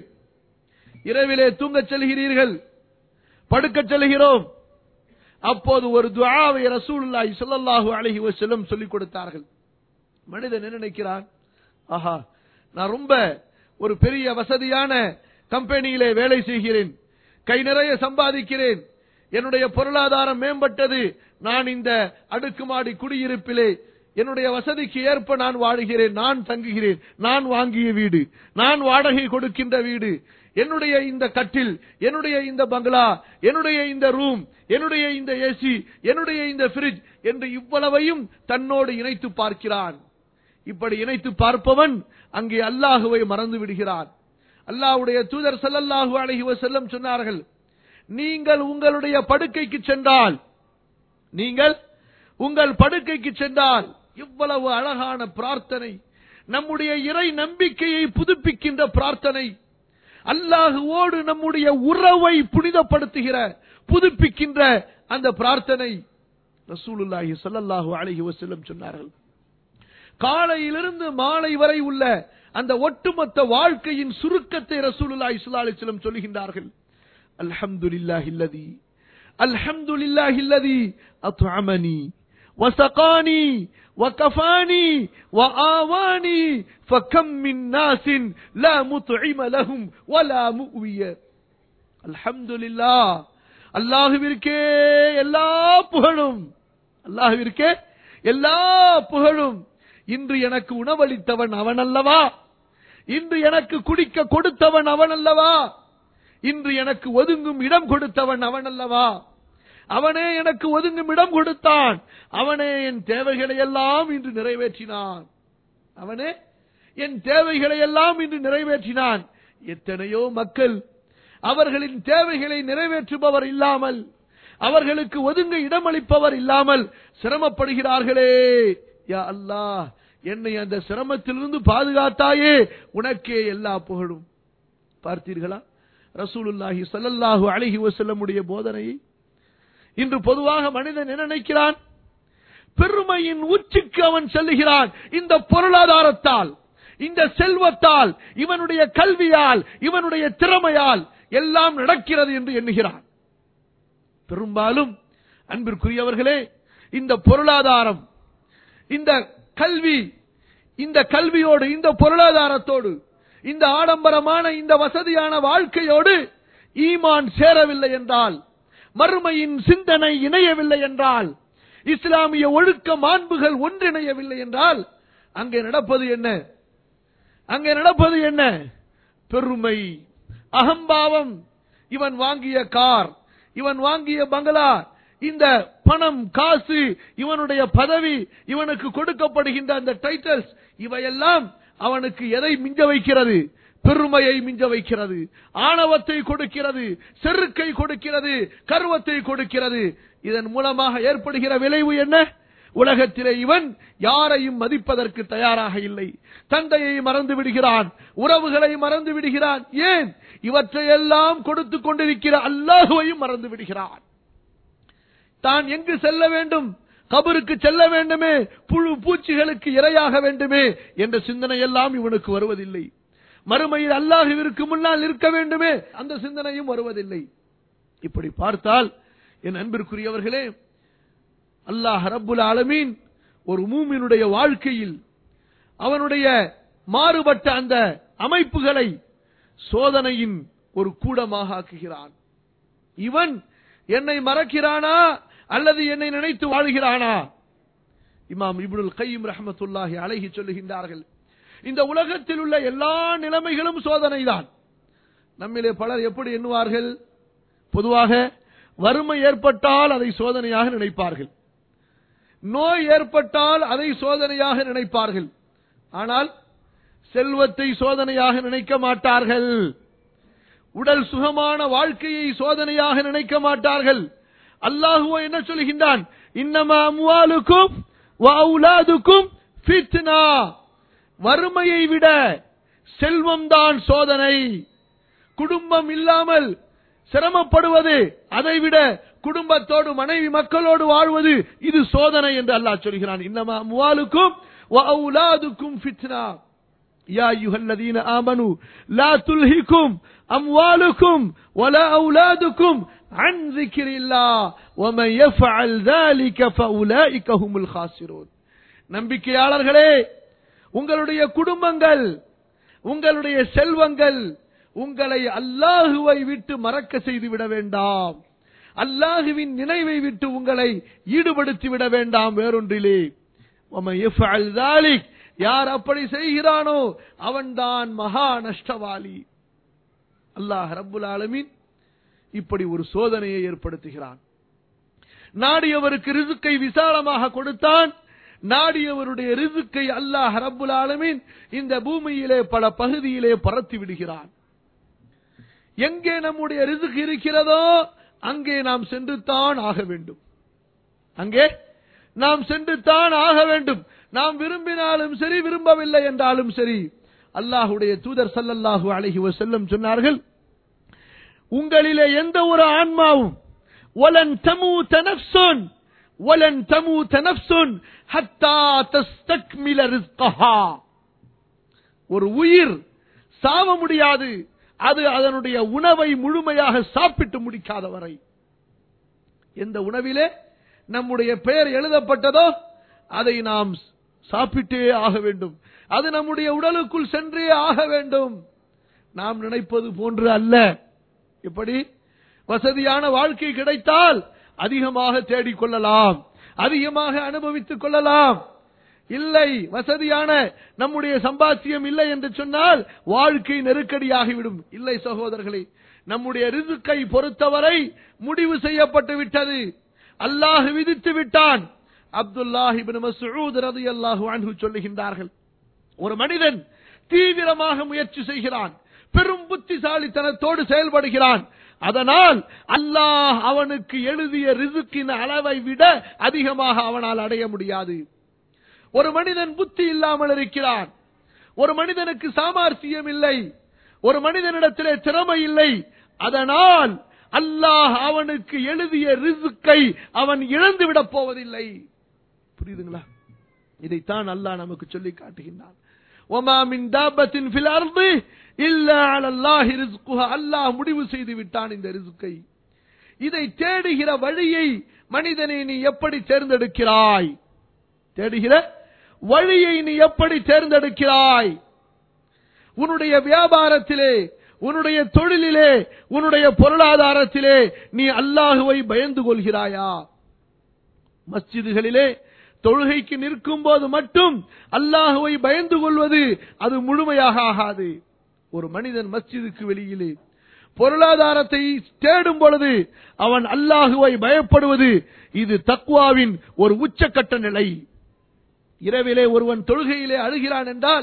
இரவிலே தூங்கச் செல்கிறீர்கள் படுக்கச் செல்கிறோம் அப்போது ஒரு துஆவை ரசூலுல்லாஹி ஸல்லல்லாஹு அலைஹி வஸல்லம் சொல்லிக் கொடுத்தார்கள் மனிதன் என்ன நினைக்கிறான் ஆஹா நான் ரொம்ப ஒரு பெரிய வசதியான கம்பெனியிலே வேலை செய்கிறேன் கை நிறைய சம்பாதிக்கிறேன் என்னுடைய பொருளாதாரம் மேம்பட்டது நான் இந்த அடுக்குமாடி குடியிருப்பிலே என்னுடைய வசதிக்கு ஏற்ப நான் வாழுகிறேன் நான் தங்குகிறேன் நான் வாங்கிய வீடு நான் வாடகை கொடுக்கின்ற வீடு என்னுடைய இந்த கட்டில் என்னுடைய இந்த பங்களா என்னுடைய இந்த ரூம் என்னுடைய இந்த ஏசி என்னுடைய இந்த ஃபிரிட்ஜ் என்று இவ்வளவையும் தன்னோடு இணைத்து பார்க்கிறான் இப்படி இணைத்து பார்ப்பவன் அங்கே அல்லாஹுவை மறந்து விடுகிறான் அல்லாஹ்வுடைய தூதர் ஸல்லல்லாஹு அலைஹி வஸல்லம் சொன்னார்கள் நீங்கள் உங்களுடைய படுக்கைக்கு சென்றால் நீங்கள் உங்கள் படுக்கைக்கு சென்றால் இவ்வளவு அழகான பிரார்த்தனை நம்முடைய இறை நம்பிக்கையை புதுப்பிக்கின்ற பிரார்த்தனை அல்லாஹுவோடு நம்முடைய உறவை புனிதப்படுத்துகிற புதுப்பிக்கின்ற அந்த பிரார்த்தனை ரசூலுல்லாஹி ஸல்லல்லாஹு அலைஹி வஸல்லம் சொன்னார்கள் காலையிலிருந்து மாலை வரை உள்ள அந்த ஒட்டுமொத்த வாழ்க்கையின் சுருக்கத்தை ரசூலுல்லாஹி ஸல்லல்லாஹு அலைஹி வஸல்லம் சொல்லுகின்றார்கள் அல்ஹம்துலில்லாஹி அல்லதி அல்ஹம்துலில்லாஹி அல்லதி அத்அமனி وسقاني وكفاني وآواني فكم من ناس لا مطعم لهم ولا مؤوي الحمد لله அல்லாஹுவிற்கே எல்லா புகழும் அல்லாஹுவிற்கே எல்லா புகழும் இன்று எனக்கு உணவளித்தவன் அவன் அல்லவா இன்று எனக்கு குடிக்க கொடுத்தவன் அவன் அல்லவா இன்று எனக்கு ஒதுங்கும் இடம் கொடுத்தவன் அவன் அல்லவா அவனே எனக்கு ஒதுங்கும் இடம் கொடுத்தான் அவனே என் தேவைகளை எல்லாம் இன்று நிறைவேற்றினான் அவனே என் தேவைகளை எல்லாம் இன்று நிறைவேற்றினான் எத்தனையோ மக்கள் அவர்களின் தேவைகளை நிறைவேற்றுபவர் இல்லாமல் அவர்களுக்கு ஒதுங்க இடமளிப்பவர் இல்லாமல் சிரமப்படுகிறார்களே யா அல்லாஹ் என்னை அந்த சிரமத்திலிருந்து பாதுகாத்தாயே உனக்கே எல்லா புகழும் பார்த்தீர்களா ரசூலுல்லாஹி ஸல்லல்லாஹு அலைஹி வஸல்லமுடைய போதனையை இன்று பொதுவாக மனிதன் என்ன நினைக்கிறான் பெருமையின் உச்சிக்கு அவன் செல்லுகிறான் இந்த பொருளாதாரத்தால் இந்த செல்வத்தால் இவனுடைய கல்வியால் இவனுடைய திறமையால் எல்லாம் நடக்கிறது என்று எண்ணுகிறான் பெரும்பாலும் அன்பிற்குரியவர்களே இந்த பொருளாதாரம் இந்த கல்வி இந்த கல்வியோடு இந்த பொருளாதாரத்தோடு இந்த ஆடம்பரமான இந்த வசதியான வாழ்க்கையோடு ஈமான் சேரவில்லை என்றால் மறுமையின் சிந்தனை இணையவில்லை என்றால் இஸ்லாமிய ஒழுக்க மாண்புகள் ஒன்றிணையவில்லை என்றால் அங்கே நடப்பது என்ன அங்கே நடப்பது என்ன பெருமை அகம்பாவம் இவன் வாங்கிய கார் இவன் வாங்கிய பங்களா இந்த பணம் காசு இவனுடைய பதவி இவனுக்கு கொடுக்கப்படுகின்ற அந்த டைட்டில்ஸ் இவையெல்லாம் அவனுக்கு எதை மிஞ்ச வைக்கிறது பெருமையை மிஞ்ச வைக்கிறது ஆணவத்தை கொடுக்கிறது செருக்கை கொடுக்கிறது கர்வத்தை கொடுக்கிறது இதன் மூலமாக ஏற்படுகிற விளைவு என்ன உலகத்திலே இவன் யாரையும் மதிப்பதற்கு தயாராக இல்லை தந்தையை மறந்து விடுகிறான் உறவுகளை மறந்து விடுகிறான் ஏன் இவற்றையெல்லாம் கொடுத்துக் கொண்டிருக்கிற அல்லாஹுவையும் மறந்து விடுகிறான் தான் எங்கு செல்ல வேண்டும் கபருக்கு செல்ல வேண்டுமே புழு பூச்சிகளுக்கு இரையாக வேண்டுமே என்ற சிந்தனை எல்லாம் இவனுக்கு வருவதில்லை மறுமையில் அல்லாஹுவிற்கு முன்னால் இருக்க வேண்டுமே அந்த சிந்தனையும் வருவதில்லை இப்படி பார்த்தால் என் அன்பிற்குரியவர்களே அல்லாஹ் ரப்புல் ஆலமீன் ஒரு மூமினுடைய வாழ்க்கையில் அவனுடைய மாறுபட்ட அந்த அமைப்புகளை சோதனையின் ஒரு கூடமாக ஆக்குகிறான் இவன் என்னை மறக்கிறானா அல்லது என்னை நினைத்து வாழ்கிறானா இமாம் இப்னுல் கையும் ரஹமத்துல்லாஹி அழகி சொல்லுகின்றார்கள் இந்த உலகத்தில் உள்ள எல்லா நிலைமைகளும் சோதனைதான் நம்மிலே பலர் எப்படி எண்ணுவார்கள் பொதுவாக வறுமை ஏற்பட்டால் அதை சோதனையாக நினைப்பார்கள் நோய் ஏற்பட்டால் அதை சோதனையாக நினைப்பார்கள் ஆனால் செல்வத்தை சோதனையாக நினைக்க மாட்டார்கள் உடல் சுகமான வாழ்க்கையை சோதனையாக நினைக்க மாட்டார்கள் அல்லாஹுவ என்ன சொல்கின்றான் இன்னமா அம்வாலுக்கும் வஅவுலாதுக்கும் ஃபித்னா வறுமையை விட செல்வம்தான் சோதனை குடும்பம் இல்லாமல் சிரமப்படுவது அதைவிட குடும்பத்தோடு மனைவி மக்களோடு வாழ்வது இது சோதனை என்று அல்லாஹ் சொல்கிறான் இன்னமா அம்வாலுக்கும் வஅவுலாதுக்கும் ஃபித்னா يا أيها الذين آمنوا لا تلهكم أموالكم ولا أولادكم عن ذكر الله ومن يفعل ذلك فأولئك هم الخاسرون நம்பிக்கையாளர்களே உங்களுடைய குடும்பங்கள் உங்களுடைய செல்வங்கள் உங்களை அல்லாஹுவை விட்டு மறக்க செய்து விட வேண்டாம் அல்லாஹுவின் நினைவை விட்டு உங்களை ஈடுபடுத்தி விட வேண்டாம் வேறொன்றிலே وَمَن يَفْعَلْ ذَلِكَ யார் அப்படி செய்கிறானோ அவன்தான் மகா நஷ்டவாளி அல்லாஹ் ரப்புல் ஆலமீன் இப்படி ஒரு சோதனையை ஏற்படுத்துகிறான் நாடியவருக்கு ரிசுக்கை விசாலமாக கொடுத்தான் நாடியவருடைய ரிசுக்கை அல்லாஹ் ரப்புல் ஆலமீன் இந்த பூமியிலே பல பகுதியிலே பரத்தி விடுகிறான் எங்கே நம்முடைய ரிசுக் இருக்கிறதோ அங்கே நாம் சென்று தான் ஆக வேண்டும் அங்கே நாம் சென்று தான் ஆக வேண்டும் நாம் விரும்பினாலும் சரி விரும்பவில்லை என்றாலும் சரி அல்லாஹுடைய தூதர் சல்லல்லாஹு அலைஹி வஸல்லம் சொன்னார்கள் உங்களிலே எந்த ஒரு ஆன்மாவும் வலன் தமூத நஃப்சுன் வலன் தமூத நஃப்சுன் ஹத்தா தஸ்தக்மில ரிஸ்கஹா ஒரு உயிர் சாவ முடியாது அது அதனுடைய உணவை முழுமையாக சாப்பிட்டு முடிக்காத வரை எந்த உணவிலே நம்முடைய பெயர் எழுதப்பட்டதோ அதை நாம் சாப்பிட்டே ஆக வேண்டும் அது நம்முடைய உடலுக்குள் சென்றே ஆக வேண்டும் நாம் நினைப்பது போன்று அல்ல எப்படி வசதியான வாழ்க்கை கிடைத்தால் அதிகமாக தேடிக் கொள்ளலாம் அதிகமாக அனுபவித்துக் கொள்ளலாம் இல்லை வசதியான நம்முடைய சம்பாத்தியம் இல்லை என்று சொன்னால் வாழ்க்கை நெருக்கடியாகிவிடும் இல்லை சகோதரர்களே நம்முடைய ரிசுக்கை பொறுத்தவரை முடிவு செய்யப்பட்டு விட்டது அல்லாஹ் விதித்து விட்டான் அப்துல்லாஹிபின் மசூத் ரதி அல்லாஹு அன்ஹு சொல்லுகின்றார்கள் ஒரு மனிதன் தீவிரமாக முயற்சி செய்கிறான் பெரும் புத்திசாலித்தனத்தோடு செயல்படுகிறான் அதனால் அல்லாஹ் அவனுக்கு எழுதிய ரிசுக்கின் அளவை விட அதிகமாக அவனால் அடைய முடியாது ஒரு மனிதன் புத்தி இல்லாமல் இருக்கிறான் ஒரு மனிதனுக்கு சாமர்த்தியம் இல்லை ஒரு மனிதனிடத்திலே திறமை இல்லை அதனால் அல்லாஹ் அவனுக்கு எழுதிய ரிசுக்கை அவன் இழந்து விடப் போவதில்லை புரியுதுங்களா இதைத்தான் அல்லாஹ் நமக்கு சொல்லி காட்டுகின்றான் ஒமா மின் தாபத்தின் ஃபில் அர்து இல்ல அலல்லாஹி ரிஸ்குஹா அல்லாஹ் முடிவு செய்து விட்டான் இந்த ரிஸ்கை இதை தேடுகிற வழியை மனிதனை நீ எப்படி தேர்ந்தெடுக்கிறாய் தேடுகிற வழியை நீ எப்படி தேர்ந்தெடுக்கிறாய் உன்னுடைய வியாபாரத்திலே உன்னுடைய தொழிலிலே உன்னுடைய பொருளாதாரத்திலே நீ அல்லாஹுவை பயந்து கொள்கிறாயா மஸ்ஜிதுகளிலே தொழுகைக்கு நிற்கும் போது மட்டும் அல்லாஹுவை பயந்து கொள்வது அது முழுமையாக ஆகாது ஒரு மனிதன் மஸ்ஜிதுக்கு வெளியிலே பொருளாதாரத்தை தேடும் பொழுது அவன் அல்லாஹுவை பயப்படுவது இது தக்வாவின் ஒரு உச்சக்கட்ட நிலை இரவிலே ஒருவன் தொழுகையிலே அழுகிறான் என்றால்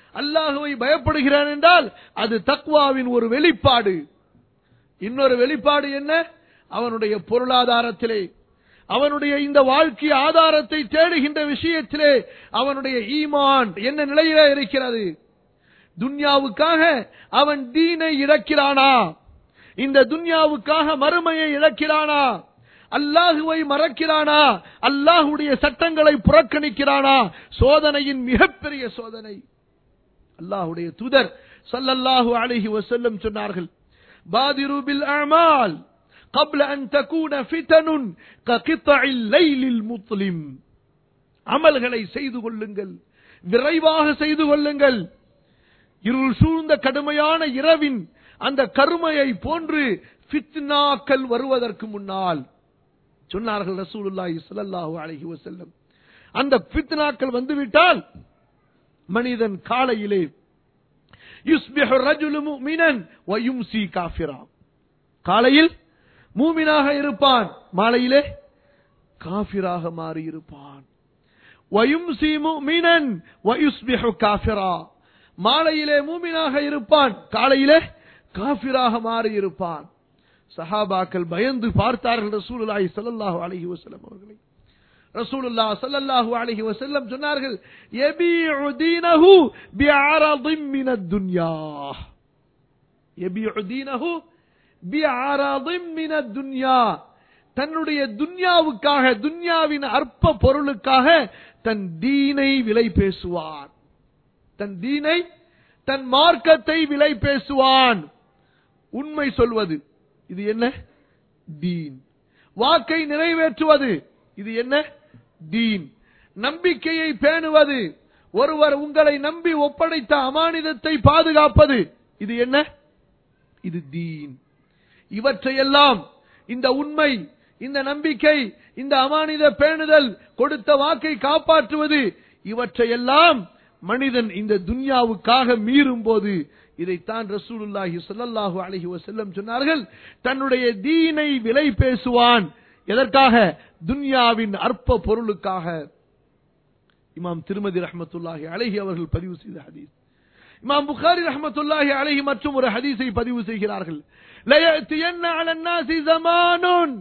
அல்லாஹுவை பயப்படுகிறான் என்றால் அது தக்வாவின் ஒரு வெளிப்பாடு இன்னொரு வெளிப்பாடு என்ன அவனுடைய பொருளாதாரத்திலே அவனுடைய இந்த வாழ்க்கை ஆதாரத்தை தேடுகின்ற விஷயத்திலே அவனுடைய ஈமான் என்ன நிலையிலே இருக்கிறது துன்யாவுக்காக அவன் தீனை இழக்கிறானா இந்த துன்யாவுக்காக மறுமையை இழக்கிறானா அல்லாஹுவை மறக்கிறானா அல்லாஹுடைய சட்டங்களை புறக்கணிக்கிறானா சோதனையின் மிகப்பெரிய சோதனை அல்லாஹுடைய தூதர் ஸல்லல்லாஹு அலைஹி வஸல்லம் சொன்னார்கள் பாதிரு பில் அமால் قبل أن تكون فتن كقطع الليل المظلم அமல்களை செய்து கொள்ளுங்கள் விரைவாக செய்து கொள்ளுங்கள் இருள் சூழ்ந்த கடுமையான இரவின் அந்த கருமையை போன்று ஃபித்னாக்கள் வருவதற்கு முன்னால் சொன்னார்கள் ரசூலுல்லாஹி ஸல்லல்லாஹு அலைஹி வஸல்லம் அந்த ஃபித்னாக்கள் வந்துவிட்டால் மனிதன் காலையிலே யுஸ்பிஹு ரஜுலு முஃமினன் வ யும்சி காஃபிரா காலையில் மூமினாக இருப்பான் மாலையிலே காஃபிராக மாறி இருப்பான் வயும்சி முஃமினன் வயுஸ்பிஹு காஃபிரா மாலையிலே மூமினாக இருப்பான் காலையிலே காஃபிராக மாறி இருப்பான் சஹாபாக்கள் பயந்து பார்த்தார்கள் ரசூலுல்லாஹி ஸல்லல்லாஹு அலைஹி வஸல்லம் அவர்களை ரசூலுல்லாஹ் ஸல்லல்லாஹு அலைஹி வஸல்லம் சொன்னார்கள் யபீஉ தீனஹு பிஅரதின் மினத் துன்யா யபீஉ தீனஹு பிஅரதின் மினத் துன்யா தன்னுடைய துன்யாவுக்காக துன்யாவின் அற்ப பொருளுக்காக தன் தீனை விலை பேசுவான் தன் தீனை தன் மார்க்கத்தை விலை பேசுவான் உண்மை சொல்வது இது என்ன தீன் வாக்கை நிறைவேற்றுவது இது என்ன தீன் நம்பிக்கையை பேணுவது ஒருவர் உங்களை நம்பி ஒப்படைத்த அமானிதத்தை பாதுகாப்பது இது என்ன இது தீன் இவற்றையெல்லாம் இந்த உண்மை இந்த நம்பிக்கை இந்த அமானித பேணுதல் கொடுத்த வாக்கை காப்பாற்றுவது இவற்றையெல்லாம் மனிதன் இந்த துன்யாவுக்காக மீறும் போது இதைத்தான் ரசூலுல்லாஹி ஸல்லல்லாஹு அலைஹி வஸல்லம் சொன்னார்கள் தன்னுடைய தீனை விலை பேசுவான் எதற்காக துன்யாவின் அற்ப பொருளுக்காக இமாம் திருமதி ரஹ்மத்துல்லாஹி அலைஹி அவர்கள் பதிவு செய்த ஹதீஸ் இமாம் புகாரி ரஹ்மத்துல்லாஹி அலைஹி மற்றும் ஒரு ஹதீஸை பதிவு செய்கிறார்கள் ليأتين على الناس زمان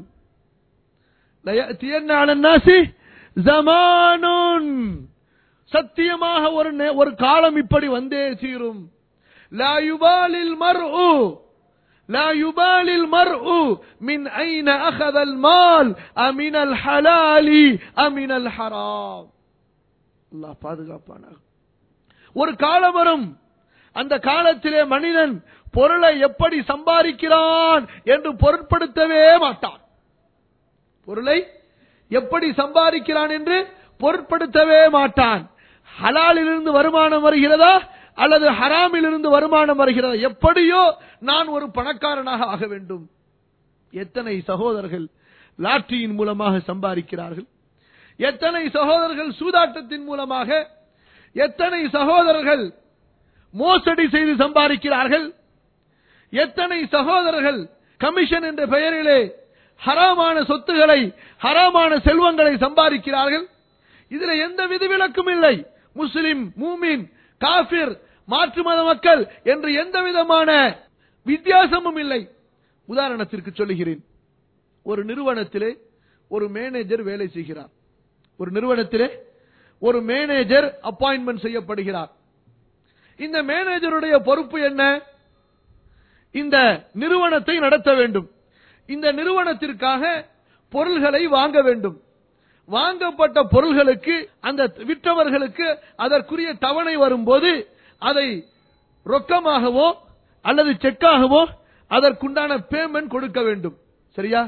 ليأتين على الناس زمان சத்தியமாக ஒரு நே- ஒரு காலம் இப்படி வந்தே தீரும் லா யுபாலில் மர்உ لا يبالي المرء من أين أخذ المال أمن الحلال أمن الحرام الله பாதுகாப்பானாக ஒரு காலம் வரும் அந்த காலத்திலே மனிதன் பொருளை எப்படி சம்பாதிக்கிறான் என்று பொருட்படுத்தவே மாட்டான் பொருளை எப்படி சம்பாதிக்கிறான் என்று பொருட்படுத்தவே மாட்டான் ஹலாலிலிருந்து வருமானம் வருகிறதா அல்லது ஹராமிலிருந்து வருமானம் வருகிறதா எப்படியோ நான் ஒரு பணக்காரனாக ஆக வேண்டும் எத்தனை சகோதரர்கள் லாட்டரியின் மூலமாக சம்பாதிக்கிறார்கள் எத்தனை சகோதரர்கள் சூதாட்டத்தின் மூலமாக எத்தனை சகோதரர்கள் மோசடி செய்து சம்பாதிக்கிறார்கள் எத்தனை சகோதரர்கள் கமிஷன் என்ற பெயரிலே ஹராமான சொத்துக்களை ஹராமான செல்வங்களை சம்பாதிக்கிறார்கள் இதுல எந்த விதிவிலக்கும் இல்லை முஸ்லிம் மூமின் காபிர் மாற்று மத மக்கள் என்று எந்த விதமான வித்தியாசமும் இல்லை உதாரணத்திற்கு சொல்லுகிறேன் ஒரு நிறுவனத்திலே ஒரு மேனேஜர் வேலை செய்கிறார் ஒரு நிறுவனத்திலே ஒரு மேனேஜர் அப்பாயின்மெண்ட் செய்யப்படுகிறார் இந்த மேனேஜருடைய பொறுப்பு என்ன இந்த நிறுவனத்தை நடத்த வேண்டும் இந்த நிறுவனத்திற்காக பொருள்களை வாங்க வேண்டும் வாங்கப்பட்ட பொருள்களுக்கு அந்த விற்றவர்களுக்கு அதற்குரிய தவணை வரும்போது அதை ரொக்கமாகவோ அல்லது செக்காகவோ அதற்குண்டான பேமெண்ட் கொடுக்க வேண்டும் சரியா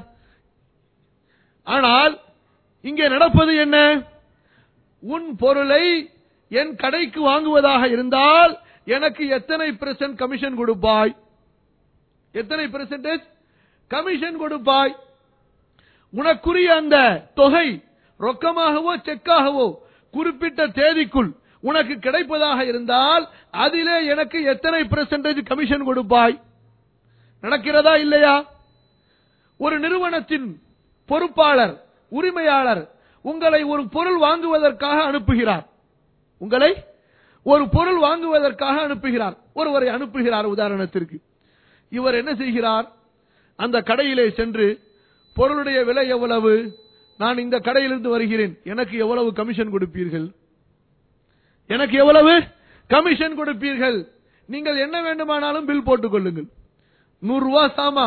ஆனால் இங்கே நடப்பது என்ன உன் பொருளை என் கடைக்கு வாங்குவதாக இருந்தால் எனக்கு எத்தனை பெர்சன்ட் கமிஷன் கொடுப்பாய் எத்தனை பெர்சன்டேஜ் கமிஷன் கொடுப்பாய் உனக்குரிய அந்த தொகை ரொக்கமாகவோ செக்காகவோ குறிப்பிட்ட தேதிக்குள் உனக்கு கிடைப்பதாக இருந்தால் அதிலே எனக்கு எத்தனை பெர்சன்டேஜ் கமிஷன் கொடுப்பாய் நடக்கிறதா இல்லையா ஒரு நிறுவனத்தின் பொறுப்பாளர் உரிமையாளர் உங்களை ஒரு பொருள் வாங்குவதற்காக அனுப்புகிறார் உங்களை ஒரு பொருள் வாங்குவதற்காக அனுப்புகிறார் ஒருவரை அனுப்புகிறார் உதாரணத்திற்கு இவர் என்ன செய்கிறார் அந்த கடையிலே சென்று பொருளுடைய விலை எவ்வளவு நான் இந்த கடையிலிருந்து வருகிறேன் எனக்கு எவ்வளவு கமிஷன் கொடுப்பீர்கள் எனக்கு எவ்வளவு கமிஷன் கொடுப்பீர்கள் நீங்கள் என்ன வேண்டுமானாலும் பில் போட்டுக் கொள்ளுங்கள் நூறு ரூபாய் சாமா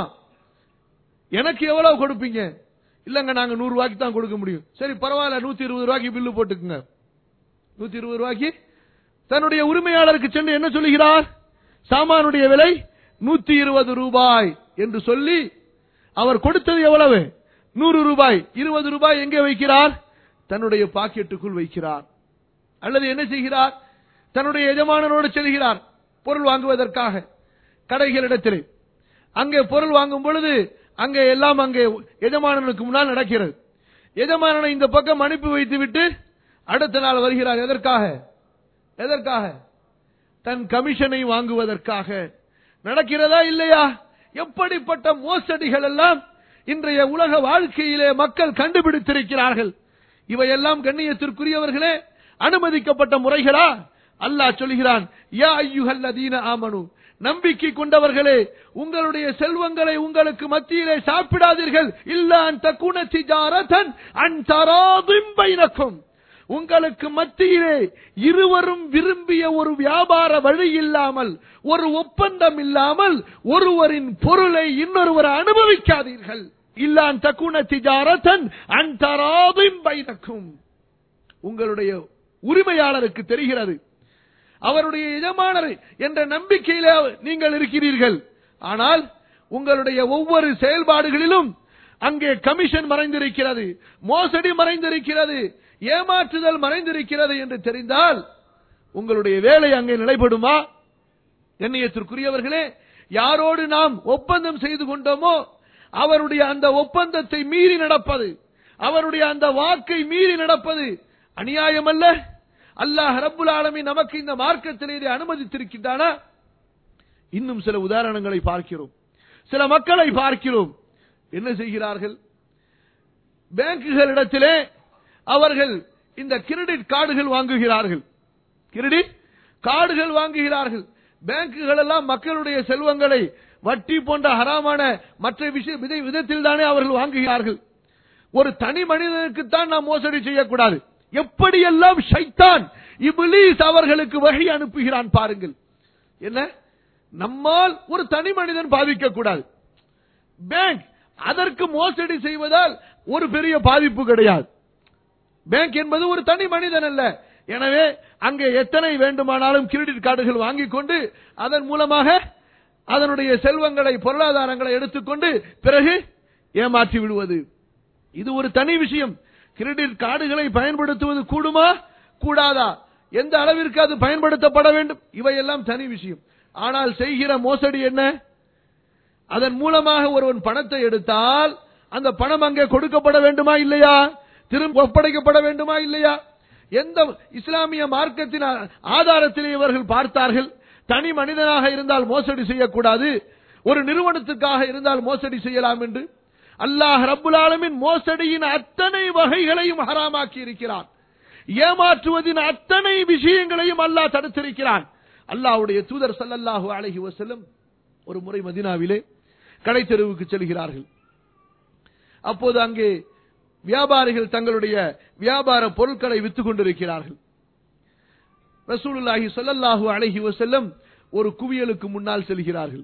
எனக்கு எவ்வளவு கொடுப்பீங்க இல்லங்க நாங்க நூறு ரூபாய்க்கு தான் கொடுக்க முடியும் சரி பரவாயில்ல நூத்தி இருபது ரூபாய்க்கு பில்லு போட்டுக்குங்க நூத்தி இருபது ரூபாய்க்கு தன்னுடைய உரிமையாளருக்கு சென்று என்ன சொல்லுகிறார் சாமானுடைய விலை நூத்தி இருபது ரூபாய் என்று சொல்லி அவர் கொடுத்தது எவ்வளவு நூறு ரூபாய் இருபது ரூபாய் எங்கே வைக்கிறார் தன்னுடைய பாக்கெட்டுக்குள் வைக்கிறார் அல்லது என்ன செய்கிறார் தன்னுடைய எஜமானனோடு செல்கிறார் பொருள் வாங்குவதற்காக கடைகளிடத்திலே அங்கே பொருள் வாங்கும் பொழுது அங்கே எல்லாம் அங்கே எஜமானனுக்கு முன்னால் நடக்கிறது எஜமானனை இந்த பக்கம் அனுப்பி வைத்து விட்டு அடுத்த நாள் வருகிறார் எதற்காக எதற்காக தன் கமிஷனை வாங்குவதற்காக நடக்கிறதா இல்லையா எப்படிப்பட்ட மோசடிகள் எல்லாம் இன்றைய உலக வாழ்க்கையிலே மக்கள் கண்டுபிடித்திருக்கிறார்கள் இவையெல்லாம் கண்ணியத்திற்குரியவர்களே அனுமதிக்கப்பட்ட முறைகளா அல்லாஹ் சொல்கிறான் யா ஐயுஹல்லதீன ஆமனு நம்பிக்கை கொண்டவர்களே உங்களுடைய செல்வங்களை உங்களுக்கு மத்தியிலே சாப்பிடாதீர்கள் இல்ல அந்த குண திஜாரதன் அன் பைனக்கும் உங்களுக்கு மத்தியிலே இருவரும் விரும்பிய ஒரு வியாபார வழி இல்லாமல் ஒரு ஒப்பந்தம் இல்லாமல் ஒருவரின் பொருளை இன்னொருவர் அனுபவிக்காதீர்கள் இல்லான் தக்குண திஜாரதன் அந்தராதும் பைனக்கும் உங்களுடைய உரிமையாளருக்கு தெரிகிறது அவருடைய எஜமானர் என்ற நம்பிக்கையில நீங்கள் இருக்கிறீர்கள் ஆனால் உங்களுடைய ஒவ்வொரு செயல்பாடுகளிலும் அங்கே கமிஷன் மறைந்திருக்கிறது மோசடி மறைந்திருக்கிறது ஏமாற்றுதல் மறைந்திருக்கிறது என்று தெரிந்தால் உங்களுடைய வேலை அங்கே நிலைப்படுமா எண்ணியத்திற்குரியவர்களே யாரோடு நாம் ஒப்பந்தம் செய்து கொண்டோமோ அவருடைய அந்த ஒப்பந்தத்தை மீறி நடப்பது அவருடைய அந்த வாக்கை மீறி நடப்பது அநியாயம் அல்ல அல்லாஹ் ரப்புல் ஆலமீன் நமக்கு இந்த மார்க்கத்தில் இதை அனுமதித்திருக்கின்றானா இன்னும் சில உதாரணங்களை பார்க்கிறோம் சில மக்களை பார்க்கிறோம் என்ன செய்கிறார்கள் பேங்குகளிடத்திலே அவர்கள் இந்த கிரெடிட் கார்டுகள் வாங்குகிறார்கள் கிரெடிட் கார்டுகள் வாங்குகிறார்கள் பேங்குகள் எல்லாம் மக்களுடைய செல்வங்களை வட்டி போன்ற ஹராமான மற்ற விஷய விதை- விதத்தில் தானே அவர்கள் வாங்குகிறார்கள் ஒரு தனி மனிதனுக்குத்தான் நாம் மோசடி செய்யக்கூடாது எப்படியெல்லாம் ஷைத்தான் இப்லீஸ் அவர்களுக்கு வகை அனுப்புகிறான் பாருங்கள் என்ன நம்மால் ஒரு தனி மனிதன் பாதிக்க கூடாது பேங்க் அதற்கு மோசடி செய்வதால் ஒரு பெரிய பாதிப்பு கிடையாது பேங்க் என்பது ஒரு தனி மனிதன் அல்ல எனவே அங்கே எத்தனை வேண்டுமானாலும் கிரெடிட் கார்டுகள் வாங்கிக் கொண்டு அதன் மூலமாக அதனுடைய செல்வங்களை பொருளாதாரங்களை எடுத்துக்கொண்டு பிறகு ஏமாற்றி விடுவது இது ஒரு தனி விஷயம் கிரெடிட் கார்டுகளை பயன்படுத்துவது கூடுமா கூடாதா எந்த அளவிற்கு அது பயன்படுத்தப்பட வேண்டும் இவையெல்லாம் தனி விஷயம் ஆனால் செய்கிற மோசடி என்ன அதன் மூலமாக ஒருவன் பணத்தை எடுத்தால் அந்த பணம் அங்கே கொடுக்கப்பட வேண்டுமா இல்லையா திரும்ப ஒப்படைக்கப்பட வேண்டுமா இல்லையா எந்த இஸ்லாமிய மார்க்கத்தின் ஆ- ஆதாரத்திலே இவர்கள் பார்த்தார்கள் தனி மனிதனாக இருந்தால் மோசடி செய்யக்கூடாது ஒரு நிறுவனத்துக்காக இருந்தால் மோசடி செய்யலாம் என்று அல்லாஹ் ரப்புல் ஆலமீன் மோசடியின் அத்தனை வகைகளையும் ஹராமாக்கி இருக்கிறான் ஏமாற்றுவதின் அத்தனை விஷயங்களையும் அல்லாஹ் தடுத்திருக்கிறான் அல்லாஹ்வுடைய தூதர் ஸல்லல்லாஹு அலைஹி வஸல்லம் ஒரு முறை மதீனாவிலே கடை தெருவுக்கு செல்கிறார்கள் அப்போது அங்கே வியாபாரிகள் தங்களுடைய வியாபார பொருட்களை வித்துக் கொண்டிருக்கிறார்கள் ரசூலுல்லாஹி ஸல்லல்லாஹு அலைஹி வஸல்லம் ஒரு குவியலுக்கு முன்னால் செல்கிறார்கள்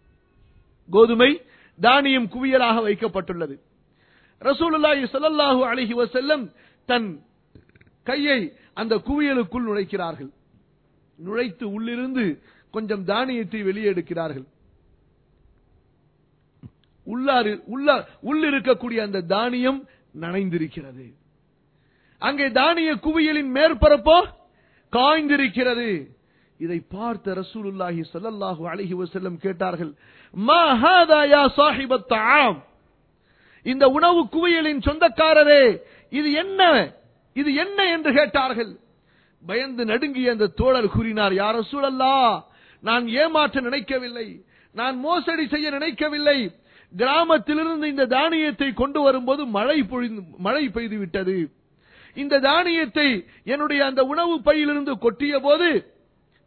கோதுமை தானியம் குவியலாக வைக்கப்பட்டுள்ளது ரசூலுல்லாஹி ஸல்லல்லாஹு அலைஹி வஸல்லம் தன் கையை அந்த குவியலுக்குள் நுழைக்கிறார்கள் நுழைத்து உள்ளிருந்து கொஞ்சம் தானியத்தை வெளியே எடுக்கிறார்கள் உள்ளாறு உள்ள உள்ளிருக்கக்கூடிய அந்த தானியம் நனைந்திருக்கிறது அங்கே தானிய குவியலின் மேற்பரப்போ காய்ந்திருக்கிறது இதை பார்த்த ரசூலுல்லாஹி ஸல்லல்லாஹு அலைஹி வஸல்லம் கேட்டார்கள் மா ஹாதா யா சாஹிபத் தஆம் இந்த உணவு குவியலின் சொந்தக்காரரே இது என்ன இது என்ன என்று கேட்டார்கள் பயந்து நடுங்கிய அந்த தோழர் கூறினார் யார் ரசூலல்லா நான் ஏமாற்ற நினைக்கவில்லை நான் மோசடி செய்ய நினைக்கவில்லை கிராமத்திலிருந்து இந்த தானியத்தை கொண்டு வரும்போது மழை பொழிந்து மழை பெய்து விட்டது இந்த தானியத்தை என்னுடைய அந்த உணவு பையிலிருந்து கொட்டிய போது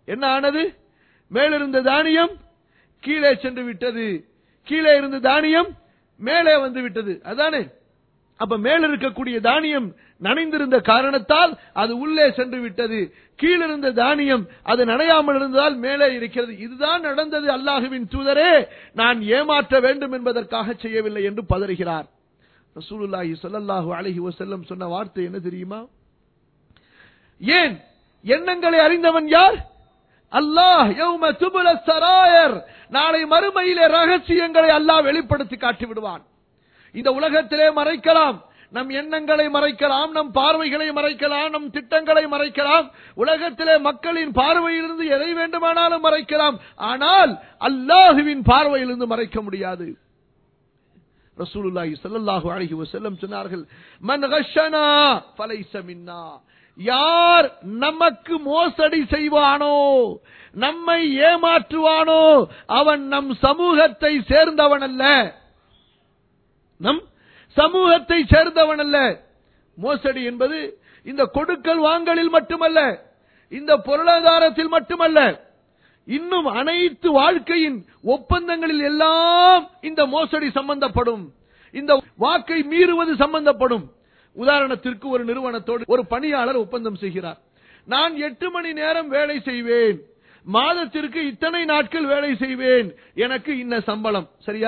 என்ன ஆனது மேலிருந்த தானியம் கீழே சென்று விட்டது கீழே இருந்த தானியம் மேலே வந்து விட்டது அதானே அப்ப மேல இருக்கக்கூடிய தானியம் நனைந்திருந்த காரணத்தால் அது உள்ளே சென்று விட்டது கீழிருந்த தானியம் அது நனையாமல் இருந்ததால் மேலே இருக்கிறது இதுதான் நடந்தது அல்லாஹுவின் தூதரே நான் ஏமாற்ற வேண்டும் என்பதற்காக செய்யவில்லை என்று பதறுகிறார் ரசூலுல்லாஹி ஸல்லல்லாஹு அலைஹி வஸல்லம் சொன்ன வார்த்தை என்ன தெரியுமா ஏன் எண்ணங்களை அறிந்தவன் யார் அல்லாஹ் யௌம துபுல சராயர் நாளை மறுமையிலே ரகசியங்களை அல்லாஹ் வெளிப்படுத்தி காட்டி விடுவான் இந்த உலகத்திலே மறைக்கலாம் நம் எண்ணங்களை மறைக்கலாம் நம் பார்வைகளை மறைக்கலாம் நம் திட்டங்களை மறைக்கலாம் உலகத்திலே மக்களின் பார்வையிலிருந்து எதை வேண்டுமானாலும் மறைக்கலாம் ஆனால் அல்லாஹுவின் பார்வையிலிருந்து மறைக்க முடியாது ரசூலுல்லாஹி ஸல்லல்லாஹு அலைஹி வஸல்லம் சொன்னார்கள் மன் கஷனா ஃபலைஸ மின்னா யார் நமக்கு மோசடி செய்வானோ நம்மை ஏமாற்றுவானோ அவன் நம் சமூகத்தை சேர்ந்தவன் அல்ல நம் சமூகத்தை சேர்ந்தவன் அல்ல மோசடி என்பது இந்த கொடுக்கல் வாங்கலில் மட்டுமல்ல இந்த பொருளாதாரத்தில் மட்டுமல்ல இன்னும் அனைத்து வாழ்க்கையின் ஒப்பந்தங்களில் எல்லாம் இந்த மோசடி சம்பந்தப்படும் இந்த வாக்கை மீறுவது சம்பந்தப்படும் உதாரணத்திற்கு ஒரு நிறுவனத்தோடு ஒரு பணியாளர் ஒப்பந்தம் செய்கிறார் நான் எட்டு மணி நேரம் வேலை செய்வேன் மாதத்திற்கு இத்தனை நாட்கள் வேலை செய்வேன் எனக்கு இன்ன சம்பளம் சரியா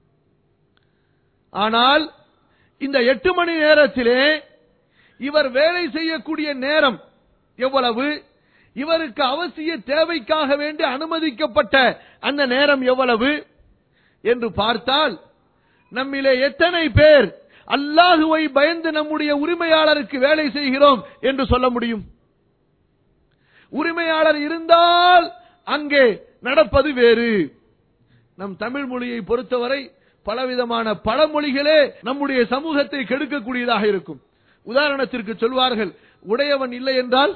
ஆனால் இந்த எட்டு மணி நேரத்திலே இவர் வேலை செய்யக்கூடிய நேரம் எவ்வளவு இவருக்கு அவசிய தேவைக்காக வேண்டி அனுமதிக்கப்பட்ட அந்த நேரம் எவ்வளவு என்று பார்த்தால் நம்மிலே எத்தனை பேர் அல்லாஹுவை பயந்து நம்முடைய உரிமையாளருக்கு வேலை செய்கிறோம் என்று சொல்ல முடியும் உரிமையாளர் இருந்தால் அங்கே நடப்பது வேறு நம் தமிழ் மொழியை பொறுத்தவரை பலவிதமான பழமொழிகளே நம்முடைய சமூகத்தை கெடுக்கக்கூடியதாக இருக்கும் உதாரணத்திற்கு சொல்வார்கள் உடையவன் இல்லை என்றால்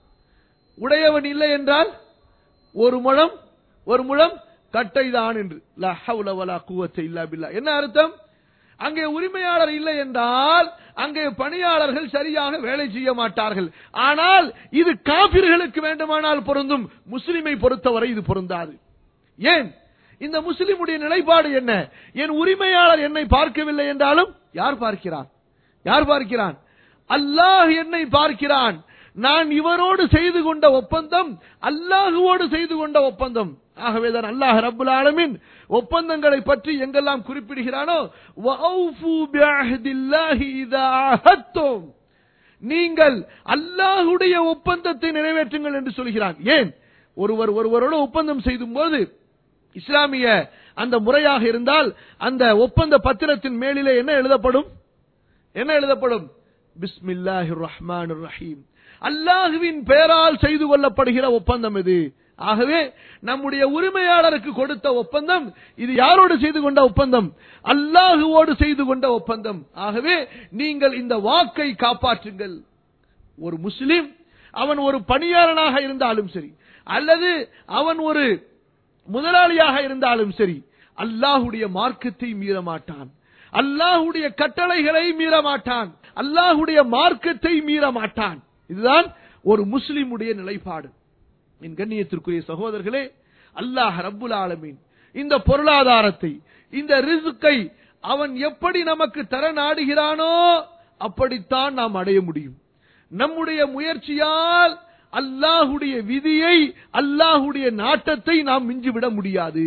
உடையவன் இல்லை என்றால் ஒரு முழம் ஒரு முழம் கட்டைதான் என்று லா ஹவ்ல வலா குவத்த இல்லா பில்லா என்ன அர்த்தம் அங்கே உரிமையாளர் இல்லை என்றால் அங்கே பணியாளர்கள் சரியாக வேலை செய்ய மாட்டார்கள் ஆனால் இது காபிர்களுக்கு வேண்டுமானால் பொருந்தும் முஸ்லிமை பொறுத்தவரை இது பொருந்தாது ஏன் இந்த முஸ்லிமுடைய நிலைப்பாடு என்ன என் உரிமையாளர் என்னை பார்க்கவில்லை என்றாலும் யார் பார்க்கிறான் யார் பார்க்கிறான் அல்லாஹ் என்னை பார்க்கிறான் நான் இவரோடு செய்து கொண்ட ஒப்பந்தம் அல்லாஹுவோடு செய்து கொண்ட ஒப்பந்தம் ஆகவேதான் அல்லாஹ் ரப்புல் ஆலமின் ஒப்பந்தங்களை பற்றி எங்கெல்லாம் குறிப்பிடுகிறானோ வஅவ்ஃபு பிஅஹ்தில்லாஹி இதா ஆஹத்தும் நீங்கள் அல்லாஹுடைய ஒப்பந்தத்தை நிறைவேற்றுங்கள் என்று சொல்கிறான் ஏன் ஒருவர் ஒருவரோடு ஒப்பந்தம் செய்தும் போது இஸ்லாமிய அந்த முறையாக இருந்தால் அந்த ஒப்பந்த பத்திரத்தின் மேலிலே என்ன எழுதப்படும் என்ன எழுதப்படும் பிஸ்மில்லாஹிர் ரஹ்மானிர் ரஹீம் அல்லாஹுவின் பெயரால் செய்து கொள்ளப்படுகிற ஒப்பந்தம் இது ஆகவே நம்முடைய உரிமையாளருக்கு கொடுத்த ஒப்பந்தம் இது யாரோடு செய்து கொண்ட ஒப்பந்தம் அல்லாஹுவோடு செய்து கொண்ட ஒப்பந்தம் ஆகவே நீங்கள் இந்த வாக்கை காப்பாற்றுங்கள் ஒரு முஸ்லிம் அவன் ஒரு பணியாளனாக இருந்தாலும் சரி அல்லது அவன் ஒரு முதலாளியாக இருந்தாலும் சரி அல்லாஹுடைய மார்க்கத்தை மீற மாட்டான் அல்லாஹுடைய கட்டளைகளை மீற மாட்டான் அல்லாஹுடைய மார்க்கத்தை மீற மாட்டான் இதுதான் ஒரு முஸ்லிமுடைய நிலைப்பாடு என் கண்ணியத்திற்குரிய சகோதரர்களே அல்லாஹ் ரப்புல் ஆலமீன் இந்த பொருளாதாரத்தை இந்த ரிசுக்கை அவன் எப்படி நமக்கு தர நாடுகிறானோ அப்படித்தான் நாம் அடைய முடியும் நம்முடைய முயற்சியால் அல்லாஹுடைய விதியை அல்லாஹுடைய நாட்டத்தை நாம் மிஞ்சிவிட முடியாது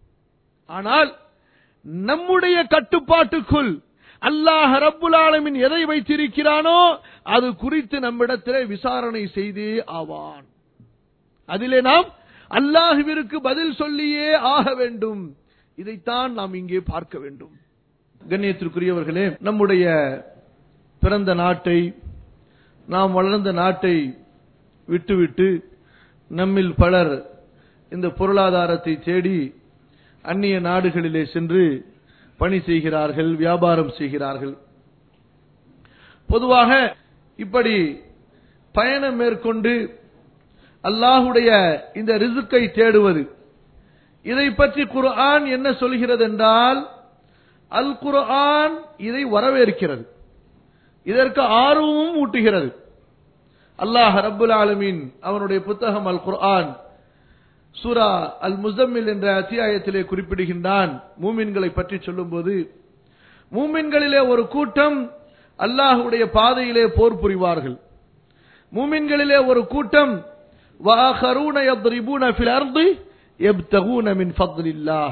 ஆனால் நம்முடைய கட்டுப்பாட்டுக்குள் அல்லாஹ் ரப்புல் ஆலமின் எதை வைத்திருக்கிறானோ அது குறித்து நம்மிடத்திலே விசாரணை செய்தே ஆவான் அதிலே நாம் அல்லாஹுவிற்கு பதில் சொல்லியே ஆக வேண்டும் இதைத்தான் நாம் இங்கே பார்க்க வேண்டும் கண்ணியத்திற்குரியவர்களே நம்முடைய பிறந்த நாட்டை நாம் வளர்ந்த நாட்டை விட்டுவிட்டு நம்மில் பலர் இந்த பொருளாதாரத்தை தேடி அந்நிய நாடுகளிலே சென்று பணி செய்கிறார்கள் வியாபாரம் செய்கிறார்கள் பொதுவாக இப்படி பயணம் மேற்கொண்டு அல்லாஹுடைய இந்த ரிசுக்கை தேடுவது இதை பற்றி குர்ஆன் என்ன சொல்கிறது என்றால் அல் குர்ஆன் இதை வரவேற்கிறது இதற்கு ஆர்வமும் ஊட்டுகிறது அல்லாஹ் ரப்புல் ஆலமீன் அவனுடைய புத்தகம் அல் குர்ஆன் சூரா அல் முசம்மில் என்ற அத்தியாயத்திலே குறிப்பிடுகின்றான் மூமின்களை பற்றி சொல்லும்போது மூமின்களிலே ஒரு கூட்டம் அல்லாஹுடைய பாதையிலே போர் புரிவார்கள் மூமின்களிலே ஒரு கூட்டம் وآخرون يضربون في الأرض يبتغون من فضل الله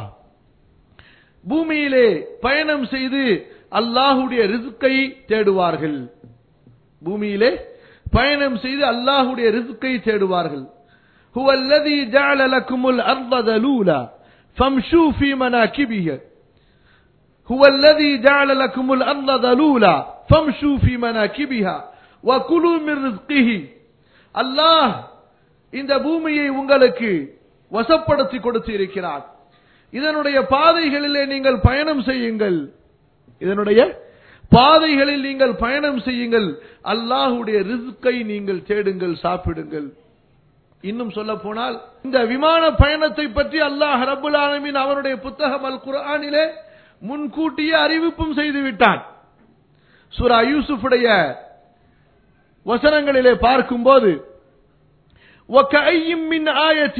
பூமியிலே பயணம் செய்து அல்லாஹுடைய ரிஸ்கை தேடுவார்கள் பூமியிலே பயணம் செய்து அல்லாஹுடைய ரிஸ்கை தேடுவார்கள் هو الذي جعل لكم الأرض ذلولا فامشوا في مناكبها هو الذي جعل لكم الأرض ذلولا فامشوا في مناكبها وكلوا من رزقه அல்லாஹ் இந்த பூமியை உங்களுக்கு வசப்படுத்தி கொடுத்து இருக்கிறார் இதனுடைய பாதைகளிலே நீங்கள் பயணம் செய்யுங்கள் இதனுடைய பாதைகளில் நீங்கள் பயணம் செய்யுங்கள் அல்லாஹுடைய ரிஸ்கை நீங்கள் தேடுங்கள் சாப்பிடுங்கள் இன்னும் சொல்ல போனால் இந்த விமான பயணத்தை பற்றி அல்லாஹ் ரபுல் ஆலமீன் அவருடைய புத்தகம் அல் குர்ஆனிலே முன்கூட்டியே அறிவிப்பும் செய்து விட்டான் சூரா யூசுஃபுடைய வசனங்களிலே பார்க்கும்போது وكأي من آية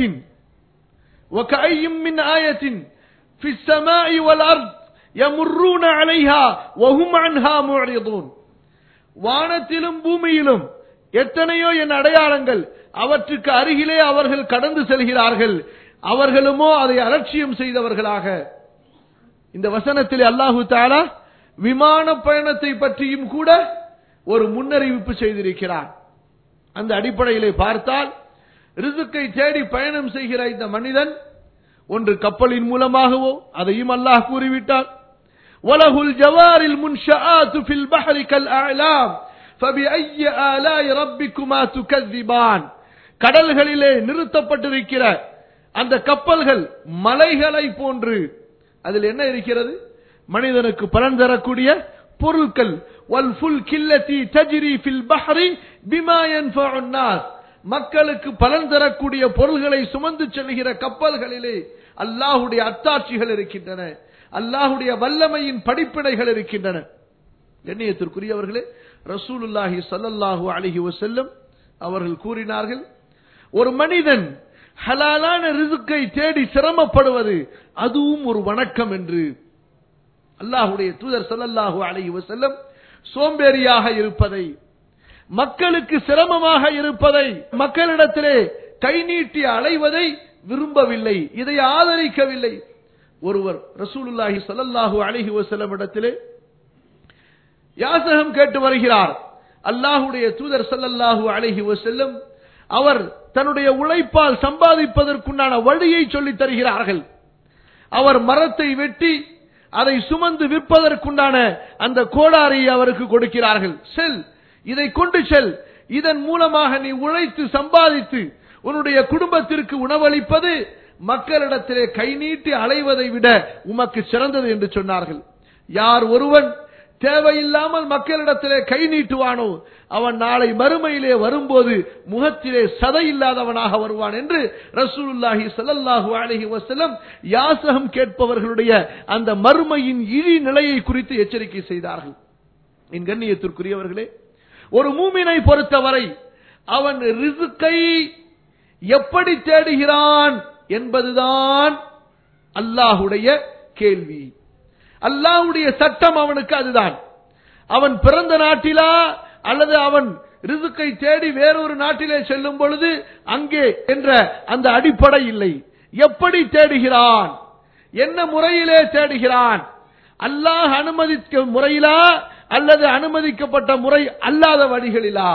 وكأي من آية في السماء والأرض يمرون عليها وهم عنها معرضون வானத்திலும் பூமியிலும் எத்தனையோ என் அடையாளங்கள் அவற்றுக்கு அருகிலே அவர்கள் கடந்து செல்கிறார்கள் அவர்களுமோ அதை அலட்சியம் செய்தவர்களாக இந்த வசனத்தில் அல்லாஹு தாலா விமான பயணத்தை பற்றியும் கூட ஒரு முன்னறிவிப்பு செய்திருக்கிறார் அந்த அடிப்படையிலே பார்த்தால் ரிசுக்கை தேடி பயணம் செய்கிற இந்த மனிதன் ஒன்று கப்பலின் மூலமாகவோ அதையும் அல்லாஹ் கூறிவிட்டார் وله الجوار المنشآت في البحر كالأعلام فبأي آلاء ربكما تكذبان கடல்களிலே நிறுத்தப்பட்டிருக்கிற அந்த கப்பல்கள் மலைகளை போன்று அதில் என்ன இருக்கிறது மனிதனுக்கு பலன் தரக்கூடிய பொருட்கள் والفلك التي تجري في البحر بما ينفع الناس மக்களுக்கு பலன் தரக்கூடிய பொருள்களை சுமந்து செல்கிற கப்பல்களிலே அல்லாஹுடைய அத்தாட்சிகள் இருக்கின்றன அல்லாஹுடைய வல்லமையின் படிப்பினைகள் இருக்கின்றன கண்ணியத்திற்குரியவர்களே ரசூலுல்லாஹி ஸல்லல்லாஹு அலைஹி வஸல்லம் அவர்கள் கூறினார்கள் ஒரு மனிதன் ஹலாலான ரிசுக்கை தேடி சிரமப்படுவது அதுவும் ஒரு வணக்கம் என்று அல்லாஹுடைய தூதர் ஸல்லல்லாஹு அலைஹி வஸல்லம் சோம்பேறியாக இருப்பதை மக்களுக்கு சிரமமாக இருப்பதை மக்களிடத்திலே கை நீட்டி அலைவதை விரும்பவில்லை இதை ஆதரிக்கவில்லை ஒருவர் ரசூலுல்லாஹி ஸல்லல்லாஹு அலைஹி வஸல்லம் இடத்திலே யாசகம் கேட்டு வருகிறார் அல்லாஹுடைய தூதர் ஸல்லல்லாஹு அலைஹி வஸல்லம் அவர் தன்னுடைய உழைப்பால் சம்பாதிப்பதற்குண்டான வழியை சொல்லித் தருகிறார்கள் அவர் மரத்தை வெட்டி அதை சுமந்து விற்பதற்குண்டான அந்த கோடாரியை அவருக்கு கொடுக்கிறார்கள் செல் இதை கொண்டு செல் இதன் மூலமாக நீ உழைத்து சம்பாதித்து உன்னுடைய குடும்பத்திற்கு உணவளிப்பது மக்களிடத்திலே கை நீட்டி அலைவதை விட உமக்கு சிறந்தது என்று சொன்னார்கள் யார் ஒருவன் தேவையில்லாமல் மக்களிடத்திலே கை நீட்டுவானோ அவன் நாளை மறுமையிலே வரும்போது முகத்திலே சதை இல்லாதவனாக வருவான் என்று ரசூலுல்லாஹி ஸல்லல்லாஹு அலைஹி வஸல்லம் யாசகம் கேட்பவர்களுடைய அந்த மறுமையின் இழி நிலையை குறித்து எச்சரிக்கை செய்தார்கள் என் கண்ணியத்திற்குரியவர்களே ஒரு மூமினை பொறுத்தவரை அவன் ரிசுக்கை எப்படி தேடுகிறான் என்பதுதான் அல்லாஹுடைய கேள்வி அல்லாஹுடைய சட்டம் அவனுக்கு அதுதான் அவன் பிறந்த நாட்டிலா அல்லது அவன் ரிசுக்கை தேடி வேறொரு நாட்டிலே செல்லும் பொழுது அங்கே என்ற அந்த அடிப்படை இல்லை எப்படி தேடுகிறான் என்ன முறையிலே தேடுகிறான் அல்லாஹ் அனுமதிக்க முறையிலா அல்லது அனுமதிக்கப்பட்ட முறை அல்லாத வழிகளிலா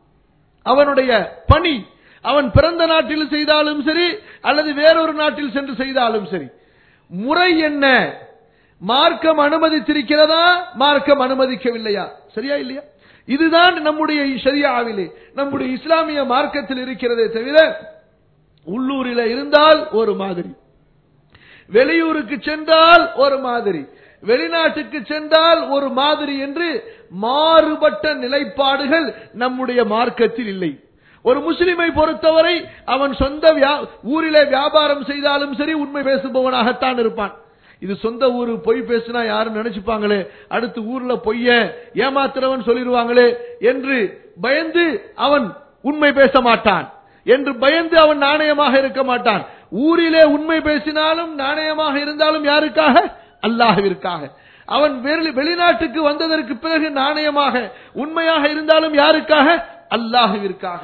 அவனுடைய பணி அவன் பிறந்த நாட்டில் செய்தாலும் சரி அல்லது வேறொரு நாட்டில் சென்று செய்தாலும் சரி முறை என்ன மார்க்கம் அனுமதித்திருக்கிறதா மார்க்கம் அனுமதிக்கவில்லையா சரியா இல்லையா இதுதான் நம்முடைய ஷரியாவிலே நம்முடைய இஸ்லாமிய மார்க்கத்தில் இருக்கிறதே தவிர உள்ளூரில் இருந்தால் ஒரு மாதிரி வெளியூருக்கு சென்றால் ஒரு மாதிரி வெளிநாட்டுக்கு சென்றால் ஒரு மாதிரி என்று மாறுபட்ட நிலைப்பாடுகள் நம்முடைய மார்க்கத்தில் இல்லை ஒரு முஸ்லிமை பொறுத்தவரை அவன் சொந்த வியா- ஊரிலே வியாபாரம் செய்தாலும் சரி உண்மை பேசுபவனாகத்தான் இருப்பான் இது சொந்த ஊரு பொய் பேசினா யாரும் நினைச்சுப்பாங்களே அடுத்து ஊர்ல பொய்ய ஏமாத்துறவன் சொல்லிடுவாங்களே என்று பயந்து அவன் உண்மை பேச மாட்டான் என்று பயந்து அவன் நாணயமாக இருக்க மாட்டான் ஊரிலே உண்மை பேசினாலும் நாணயமாக இருந்தாலும் யாருக்காக அல்லாஹ்விற்காக அவன் வெளி- வெளிநாட்டுக்கு வந்ததற்கு பிறகு நாணயமாக உண்மையாக இருந்தாலும் யாருக்காக அல்லாஹ்விற்காக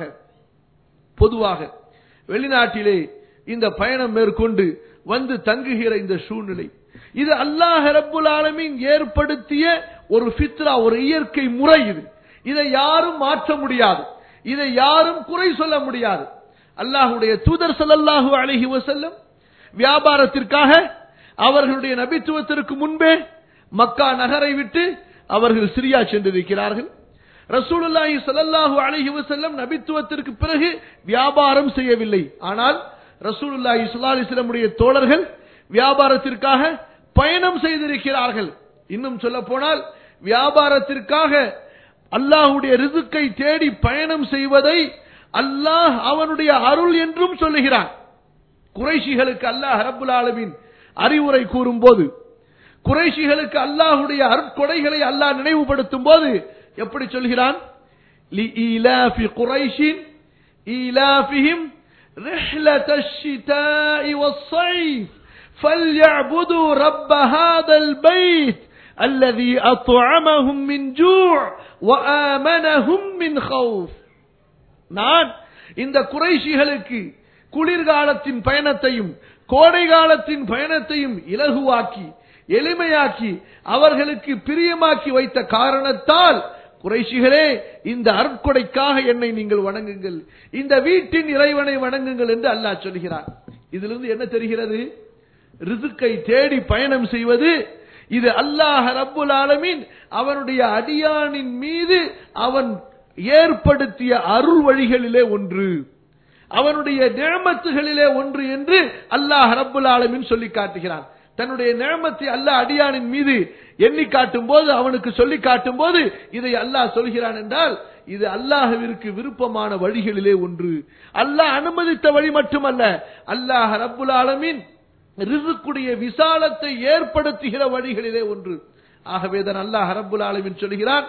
பொதுவாக வெளிநாட்டிலே இந்த பயணம் மேற்கொண்டு வந்து தங்குகிற இந்த சூழ்நிலை இது அல்லாஹ் ரப்புல் ஆலமீன் ஏற்படுத்திய ஒரு ஃபித்ரா ஒரு இயற்கை முறை இது இதை யாரும் மாற்ற முடியாது இதை யாரும் குறை சொல்ல முடியாது அல்லாஹ்வுடைய தூதர் ஸல்லல்லாஹு அலைஹி வஸல்லம் வியாபாரத்திற்காக அவர்களுடைய நபித்துவத்திற்கு முன்பே மக்கா நகரை விட்டு அவர்கள் சிரியா சென்றிருக்கிறார்கள் ரசூலுல்லாஹி ஸல்லல்லாஹு அலைஹி வஸல்லம் நபித்துவத்திற்கு பிறகு வியாபாரம் செய்யவில்லை ஆனால் ரசூலுல்லாஹி ஸல்லல்லாஹு அலைஹி வஸல்லமுடைய தோழர்கள் வியாபாரத்திற்காக பயணம் செய்திருக்கிறார்கள் இன்னும் சொல்ல போனால் வியாபாரத்திற்காக அல்லாஹ்வுடைய ரிசுக்கை தேடி பயணம் செய்வதை அல்லாஹ் அவனுடைய அருள் என்றும் சொல்லுகிறான் குறைஷிகளுக்கு அல்லாஹ் ரப்புல் ஆலமீன் அறிவுரை கூறும்போது குறைஷிகளுக்கு அல்லாஹ்வுடைய அருட்கொடைகளை அல்லாஹ் நினைவுபடுத்தும் போது எப்படி சொல்கிறான் لإيلاف قريش إيلافهم رحلة الشتاء والصيف فليعبدوا رب هذا البيت الذي أطعمهم من جوع وآمنهم من خوف நான் இந்த குறைஷிகளுக்கு குளிர்காலத்தின் பயணத்தையும் கோடை காலத்தின் பயணத்தையும் இலகுவாக்கி எளிமையாக்கி அவர்களுக்கு பிரியமாக்கி வைத்த காரணத்தால் குறைஷிகளே இந்த அருட்கொடைக்காக என்னை நீங்கள் வணங்குங்கள் இந்த வீட்டின் இறைவனை வணங்குங்கள் என்று அல்லாஹ் சொல்கிறார் இதிலிருந்து என்ன தெரிகிறது ரிசுக்கை தேடி பயணம் செய்வது இது அல்லாஹ் ரப்புல் ஆலமீன் அவனுடைய அடியானின் மீது அவன் ஏற்படுத்திய அருள் வழிகளிலே ஒன்று அவனுடைய நிழமத்துகளிலே ஒன்று என்று அல்லாஹ் ரப்புல் ஆலமீன் சொல்லி காட்டுகிறான் தன்னுடைய நிழமத்தை அல்லாஹ் அடியானின் மீது எண்ணி காட்டும் போது அவனுக்கு சொல்லி காட்டும் போது இதை அல்லாஹ் சொல்கிறான் என்றால் இது அல்லாஹ்விற்கு விருப்பமான வழிகளிலே ஒன்று அல்லாஹ் அனுமதித்த வழி மட்டுமல்ல அல்லாஹ் ரப்புல் ஆலமீன் ரிசுக்குடைய விசாலத்தை ஏற்படுத்துகிற வழிகளிலே ஒன்று ஆகவே தான் அல்லாஹ் ரப்புல் ஆலமீன் சொல்கிறான்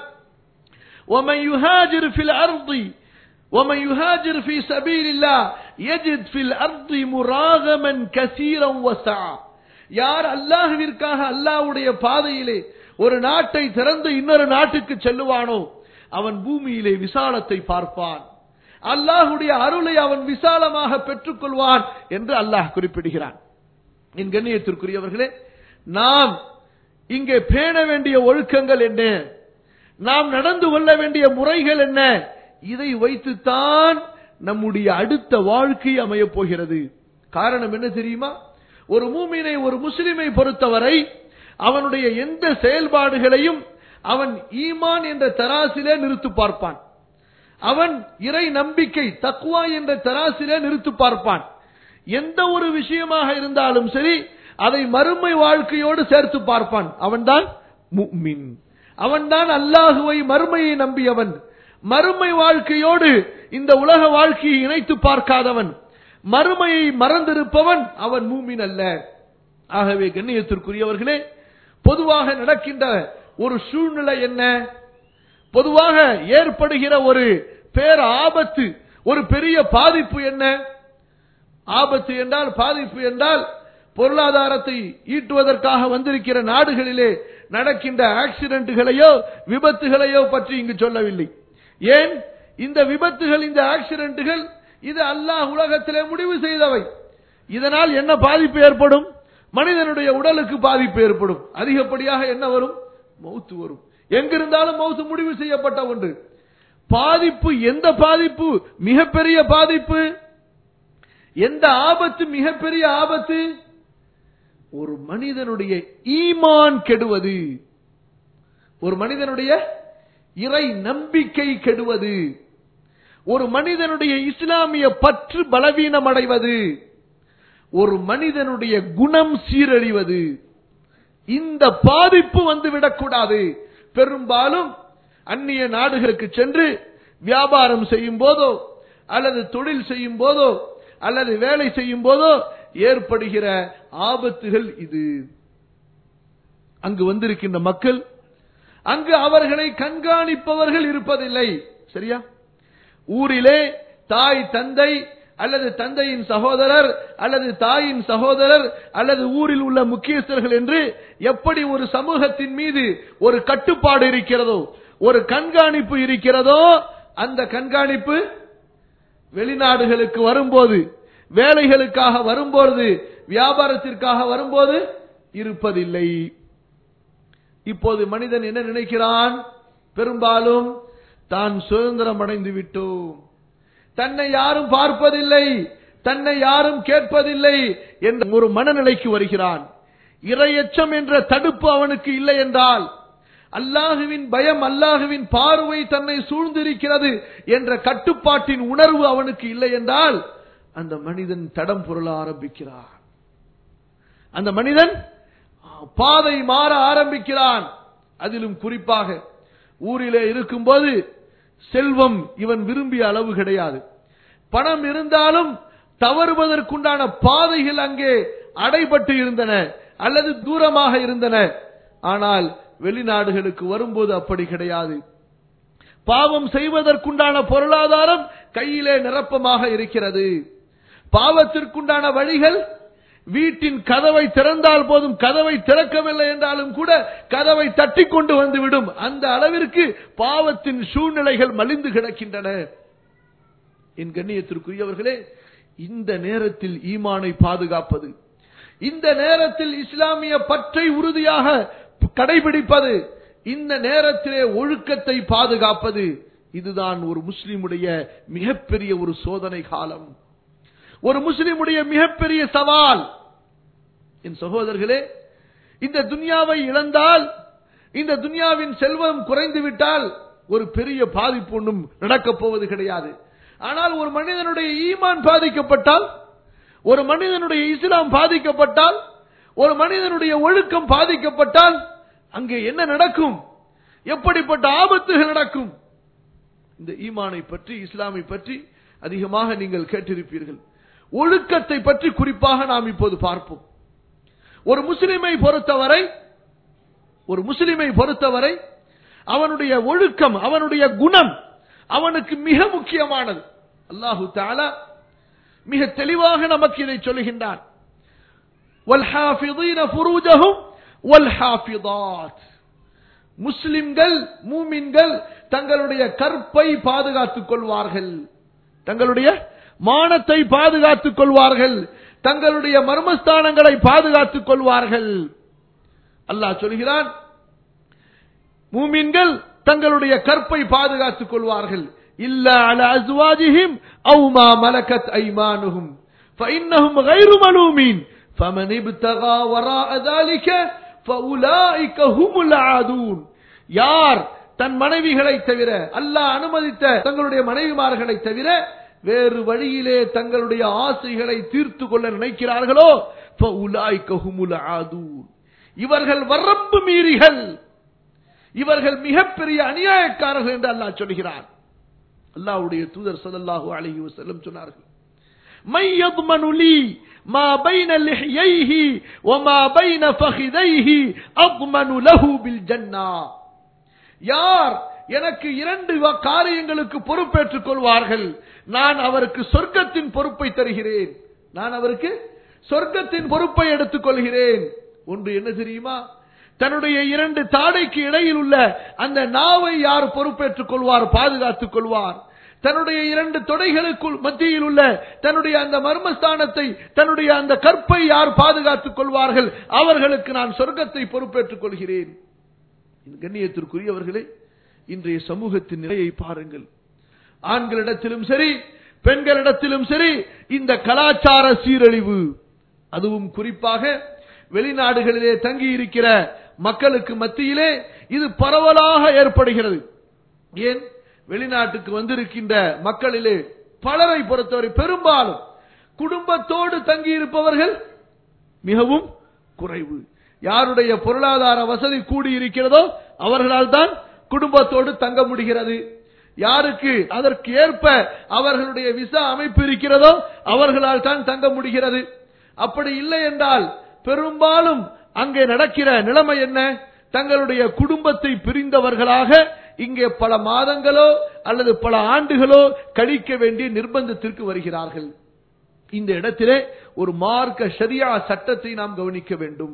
ومن يهاجر في الأرض ومن يهاجر في سبيل الله يجد في الأرض مراغما كثيرا وسعا யார் அல்லாஹ்விற்காக அல்லாஹ்வுடைய பாதையிலே ஒரு நாட்டை திறந்து இன்னொரு நாட்டுக்கு செல்லுவானோ அவன் பூமியிலே விசாலத்தை பார்ப்பான் அல்லாஹ்வுடைய அருளை அவன் விசாலமாக பெற்றுக்கொள்வான் என்று அல்லாஹ் குறிப்பிடுகிறான் என் கண்ணியத்திற்குரியவர்களே நாம் இங்கே பேண வேண்டிய ஒழுக்கங்கள் என்ன நாம் நடந்து கொள்ள வேண்டிய முறைகள் என்ன இதை வைத்துத்தான் நம்முடைய அடுத்த வாழ்க்கை அமையப் போகிறது காரணம் என்ன தெரியுமா ஒரு மூமினை ஒரு முஸ்லிமை பொறுத்தவரை அவனுடைய எந்த செயல்பாடுகளையும் அவன் ஈமான் என்ற தராசிலே நிறுத்து பார்ப்பான் அவன் இறை நம்பிக்கை தக்குவா என்ற தராசிலே நிறுத்து பார்ப்பான் எந்த ஒரு விஷயமாக இருந்தாலும் சரி அதை மறுமை வாழ்க்கையோடு சேர்த்து பார்ப்பான் அவன்தான் முஃமின் அவன்தான் அல்லாஹுவை மறுமையை நம்பியவன் மறுமை வாழ்க்கையோடு இந்த உலக வாழ்க்கையை இணைத்து பார்க்காதவன் மறுமையை மறந்திருப்பவன் அவன் மூமின் அல்ல ஆகவே கண்ணியத்திற்குரியவர்களே பொதுவாக நடக்கின்ற ஒரு சூழ்நிலை என்ன பொதுவாக ஏற்படுகிற ஒரு பேர் ஆபத்து ஒரு பெரிய பாதிப்பு என்ன ஆபத்து என்றால் பாதிப்பு என்றால் பொருளாதாரத்தை ஈட்டுவதற்காக வந்திருக்கிற நாடுகளிலே நடக்கின்ற ஆக்சிடென்ட்களையோ விபத்துகளையோ பற்றி இங்கு சொல்லவில்லை ஏன் இந்த விபத்துகள் இந்த ஆக்சிடென்ட்கள் இது அல்லாஹ் உலகத்திலே முடிவு செய்தவை இதனால் என்ன பாதிப்பு ஏற்படும் மனிதனுடைய உடலுக்கு பாதிப்பு ஏற்படும் அதிகப்படியாக என்ன வரும் மௌத்து வரும் எங்கிருந்தாலும் மௌத்து முடிவு செய்யப்பட்ட ஒன்று பாதிப்பு எந்த பாதிப்பு மிகப்பெரிய பாதிப்பு எந்த ஆபத்து மிகப்பெரிய ஆபத்து ஒரு மனிதனுடைய ஈமான் கெடுவது ஒரு மனிதனுடைய இறை நம்பிக்கை கெடுவது ஒரு மனிதனுடைய இஸ்லாமிய பற்று பலவீனம் அடைவது ஒரு மனிதனுடைய குணம் சீரழிவது இந்த பாதிப்பு வந்து விடக்கூடாது பெரும்பாலும் அந்நிய நாடுகளுக்கு சென்று வியாபாரம் செய்யும் போதோ அல்லது தொழில் செய்யும் போதோ அல்லது வேலை செய்யும் போதோ ஏற்படுகிற ஆபத்துகள் இது அங்கு வந்திருக்கின்ற மக்கள் அங்கு அவர்களை கண்காணிப்பவர்கள் இருப்பதில்லை சரியா ஊரிலே தாய் தந்தை அல்லது தந்தையின் சகோதரர் அல்லது தாயின் சகோதரர் அல்லது ஊரில் உள்ள முக்கியஸ்தர்கள் என்று எப்படி ஒரு சமூகத்தின் மீது ஒரு கட்டுப்பாடு இருக்கிறதோ ஒரு கண்காணிப்பு இருக்கிறதோ அந்த கண்காணிப்பு வெளிநாடுகளுக்கு வரும்போது வேலைகளுக்காக வரும்போது வியாபாரத்திற்காக வரும்போது இருப்பதில்லை இப்போது மனிதன் என்ன நினைக்கிறான் பெரும்பாலும் தான் சுதந்திரம் அடைந்து விட்டோம் தன்னை யாரும் பார்ப்பதில்லை தன்னை யாரும் கேட்பதில்லை என்ற ஒரு மனநிலைக்கு வருகிறான் இரையச்சம் என்ற தடுப்பு அவனுக்கு இல்லை என்றால் அல்லாஹுவின் பயம் அல்லாஹுவின் பார்வை தன்னை சூழ்ந்திருக்கிறது என்ற கட்டுப்பாட்டின் உணர்வு அவனுக்கு இல்லை என்றால் அந்த மனிதன் தடம் புரள ஆரம்பிக்கிறான் அந்த மனிதன் பாதை மாற ஆரம்பிக்கிறான் அதிலும் குறிப்பாக ஊரிலே இருக்கும்போது செல்வம் இவன் விரும்பிய அளவு கிடையாது பணம் இருந்தாலும் தவறுவதற்குண்டான பாதைகள் அங்கே அடைபட்டு இருந்தன அல்லது தூரமாக இருந்தன ஆனால் வெளிநாடுகளுக்கு வரும்போது அப்படி கிடையாது பாவம் செய்வதற்குண்டான பொருளாதாரம் கையிலே நிரப்பமாக இருக்கிறது பாவத்திற்குண்டான வழிகள் வீட்டின் கதவை திறந்தால் போதும் கதவை திறக்கவில்லை என்றாலும் கூட கதவை தட்டி கொண்டு வந்துவிடும் அந்த அளவிற்கு பாவத்தின் சூழ்நிலைகள் மலிந்து கிடக்கின்றன என் கண்ணியத்திற்குரியவர்களே இந்த நேரத்தில் ஈமானை பாதுகாப்பது இந்த நேரத்தில் இஸ்லாமிய பற்றை உறுதியாக கடைபிடிப்பது இந்த நேரத்திலே ஒழுக்கத்தை பாதுகாப்பது இதுதான் ஒரு முஸ்லிமுடைய மிகப்பெரிய ஒரு சோதனை காலம் ஒரு முஸ்லிமுடைய மிகப்பெரிய சவால் என் சகோதரர்களே இந்த துன்யாவை இழந்தால் இந்த துன்யாவின் செல்வம் குறைந்து விட்டால் ஒரு பெரிய பாதிப்பு ஒன்றும் நடக்கப் போவது கிடையாது ஆனால் ஒரு மனிதனுடைய ஈமான் பாதிக்கப்பட்டால் ஒரு மனிதனுடைய இஸ்லாம் பாதிக்கப்பட்டால் ஒரு மனிதனுடைய ஒழுக்கம் பாதிக்கப்பட்டால் அங்கே என்ன நடக்கும் எப்படிப்பட்ட ஆபத்துகள் நடக்கும் இந்த ஈமானை பற்றி இஸ்லாமை பற்றி அதிகமாக நீங்கள் கேட்டிருப்பீர்கள் ஒழுக்கத்தை பற்றி குறிப்பாக நாம் இப்போது பார்ப்போம் ஒரு முஸ்லிமை பொறுத்தவரை ஒரு முஸ்லிமை பொறுத்தவரை அவனுடைய ஒழுக்கம் அவனுடைய குணம் அவனுக்கு மிக முக்கியமானது அல்லாஹு தாலா மிக தெளிவாக நமக்கு இதை சொல்லுகின்றான் وَالْحَافِظِينَ فُرُوجَهُمْ وَالْحَافِظَاتِ முஸ்லிம்கள் மூமின்கள் தங்களுடைய கற்பை பாதுகாத்துக் கொள்வார்கள் தங்களுடைய மானத்தை பாதுகாத்துக் கொள்வார்கள் தங்களுடைய மர்மஸ்தானங்களை பாதுகாத்துக் கொள்வார்கள் அல்லாஹ் சொல்கிறான் மூமின்கள் தங்களுடைய கற்பை பாதுகாத்துக் கொள்வார்கள் இல்ல அல அஸ்வாஜிஹிம் அவு மா மலக்கத் ஐமானுஹும் فإنهم غير ملومين فمن ابتغى وراء ذلك فأولئك هم العادون யார் தன் மனைவிகளை தவிர அல்லாஹ் அனுமதித்த தங்களுடைய மனைவிமார்களை தவிர வேறு வழியிலே தங்களுடைய ஆசைகளை தீர்த்து கொள்ள நினைக்கிறார்களோ فأولئك هم العادون இவர்கள் வரம்பு மீறிகள் இவர்கள் மிகப்பெரிய அநியாயக்காரர்கள் என்று அல்லாஹ் சொல்கிறார் அல்லாஹ்வுடைய தூதர் ஸல்லல்லாஹு அலைஹி வஸல்லம் சொன்னார்கள் மை யضمن لي ما بين لحييه وما بين فخذيه اضمن له بالجنه யார் எனக்கு இரண்டு வ- காரியங்களுக்கு பொறுப்பேற்றுக் கொள்வார்கள் நான் அவருக்கு சொர்க்கத்தின் பொறுப்பை தருகிறேன் நான் அவருக்கு சொர்க்கத்தின் பொறுப்பை எடுத்துக் கொள்கிறேன் ஒன்று என்ன தெரியுமா தன்னுடைய இரண்டு தாடைக்கு இடையில் உள்ள அந்த நாவை யார் பொறுப்பேற்றுக் கொள்வார் பாதுகாத்துக் கொள்வார் தன்னுடைய இரண்டு தொடைகளுக்குள் மத்தியில் உள்ள தன்னுடைய அந்த மர்மஸ்தானத்தை தன்னுடைய அந்த கற்பை யார் பாதுகாத்துக் கொள்வார்கள் அவர்களுக்கு நான் சொர்க்கத்தை பொறுப்பேற்றுக் கொள்கிறேன் கண்ணியத்திற்குரியவர்களே இன்றைய சமூகத்தின் நிலையை பாருங்கள் ஆண்களிடத்திலும் சரி பெண்களிடத்திலும் சரி இந்த கலாச்சார சீரழிவு அதுவும் குறிப்பாக வெளிநாடுகளிலே தங்கி இருக்கிற மக்களுக்கு மத்தியிலே இது பரவலாக ஏற்படுகிறது ஏன் வெளிநாட்டுக்கு வந்திருக்கின்ற மக்களிலே பலரை பொறுத்தவரை பெரும்பாலும் குடும்பத்தோடு தங்கி இருப்பவர்கள் மிகவும் குறைவு யாருடைய பொருளாதார வசதி கூடி இருக்கிறதோ அவர்களால் தான் குடும்பத்தோடு தங்க முடிகிறது யாருக்கு அதற்கு ஏற்ப அவர்களுடைய விசா அமைப்பு இருக்கிறதோ அவர்களால் தான் தங்க முடிகிறது அப்படி இல்லை என்றால் பெரும்பாலும் அங்கே நடக்கிற நிலைமை என்ன தங்களுடைய குடும்பத்தை பிரிந்தவர்களாக இங்கே பல மாதங்களோ அல்லது பல ஆண்டுகளோ கழிக்க வேண்டிய நிர்பந்தத்திற்கு வருகிறார்கள் இந்த இடத்திலே ஒரு மார்க்க ஷரியா சட்டத்தை நாம் கவனிக்க வேண்டும்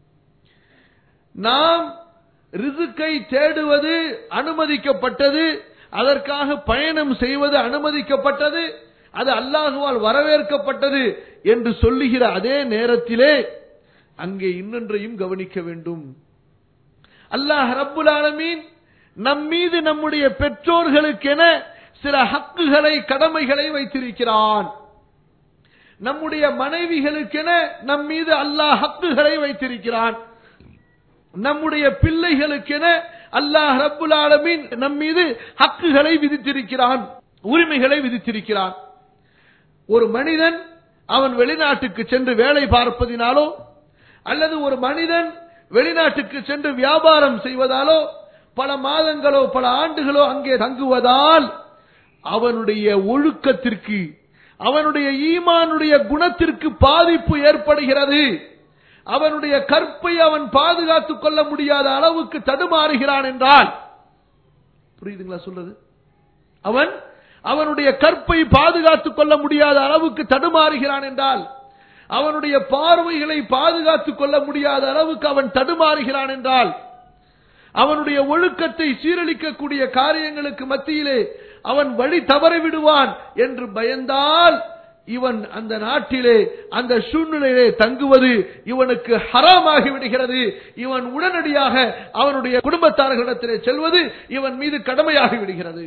நாம் ரிசுக்கை தேடுவது அனுமதிக்கப்பட்டது அதற்காக பயணம் செய்வது அனுமதிக்கப்பட்டது அது அல்லாஹுவால் வரவேற்கப்பட்டது என்று சொல்லுகிற அதே நேரத்திலே அங்கே இன்னொன்றையும் கவனிக்க வேண்டும் அல்லாஹ் ரப்புல் ஆலமீன் நம் மீது நம்முடைய பெற்றோர்களுக்கென சில ஹக்குகளை கடமைகளை வைத்திருக்கிறான் நம்முடைய மனைவிகளுக்கென நம் மீது அல்லாஹ் ஹக்குகளை வைத்திருக்கிறான் நம்முடைய பிள்ளைகளுக்கென அல்லாஹ் ரப்புல் ஆலமீன் நம் மீது ஹக்குகளை விதித்திருக்கிறான் உரிமைகளை விதித்திருக்கிறான் ஒரு மனிதன் அவன் வெளிநாட்டுக்கு சென்று வேலை பார்ப்பதினாலோ அல்லது ஒரு மனிதன் வெளிநாட்டுக்கு சென்று வியாபாரம் செய்வதாலோ பல மாதங்களோ பல ஆண்டுகளோ அங்கே தங்குவதால் அவனுடைய ஒழுக்கத்திற்கு அவனுடைய ஈமானுடைய குணத்திற்கு பாதிப்பு ஏற்படுகிறது அவனுடைய கற்பை அவன் பாதுகாத்துக் கொள்ள முடியாத அளவுக்கு தடுமாறுகிறான் என்றால் புரியுதுங்களா சொல்றது அவன் அவனுடைய கற்பை பாதுகாத்துக் கொள்ள முடியாத அளவுக்கு தடுமாறுகிறான் என்றால் அவனுடைய பார்வைகளை பாதுகாத்துக் கொள்ள முடியாத அளவுக்கு அவன் தடுமாறுகிறான் என்றால் அவனுடைய ஒழுக்கத்தை சீரழிக்கக்கூடிய காரியங்களுக்கு மத்தியிலே அவன் வழி தவறி விடுவான் என்று பயந்தால் இவன் அந்த நாட்டிலே அந்த சூழ்நிலையிலே தங்குவது இவனுக்கு ஹராமாகி விடுகிறது இவன் உடனடியாக அவனுடைய குடும்பத்தார்களிடத்திலே செல்வது இவன் மீது கடமையாகி விடுகிறது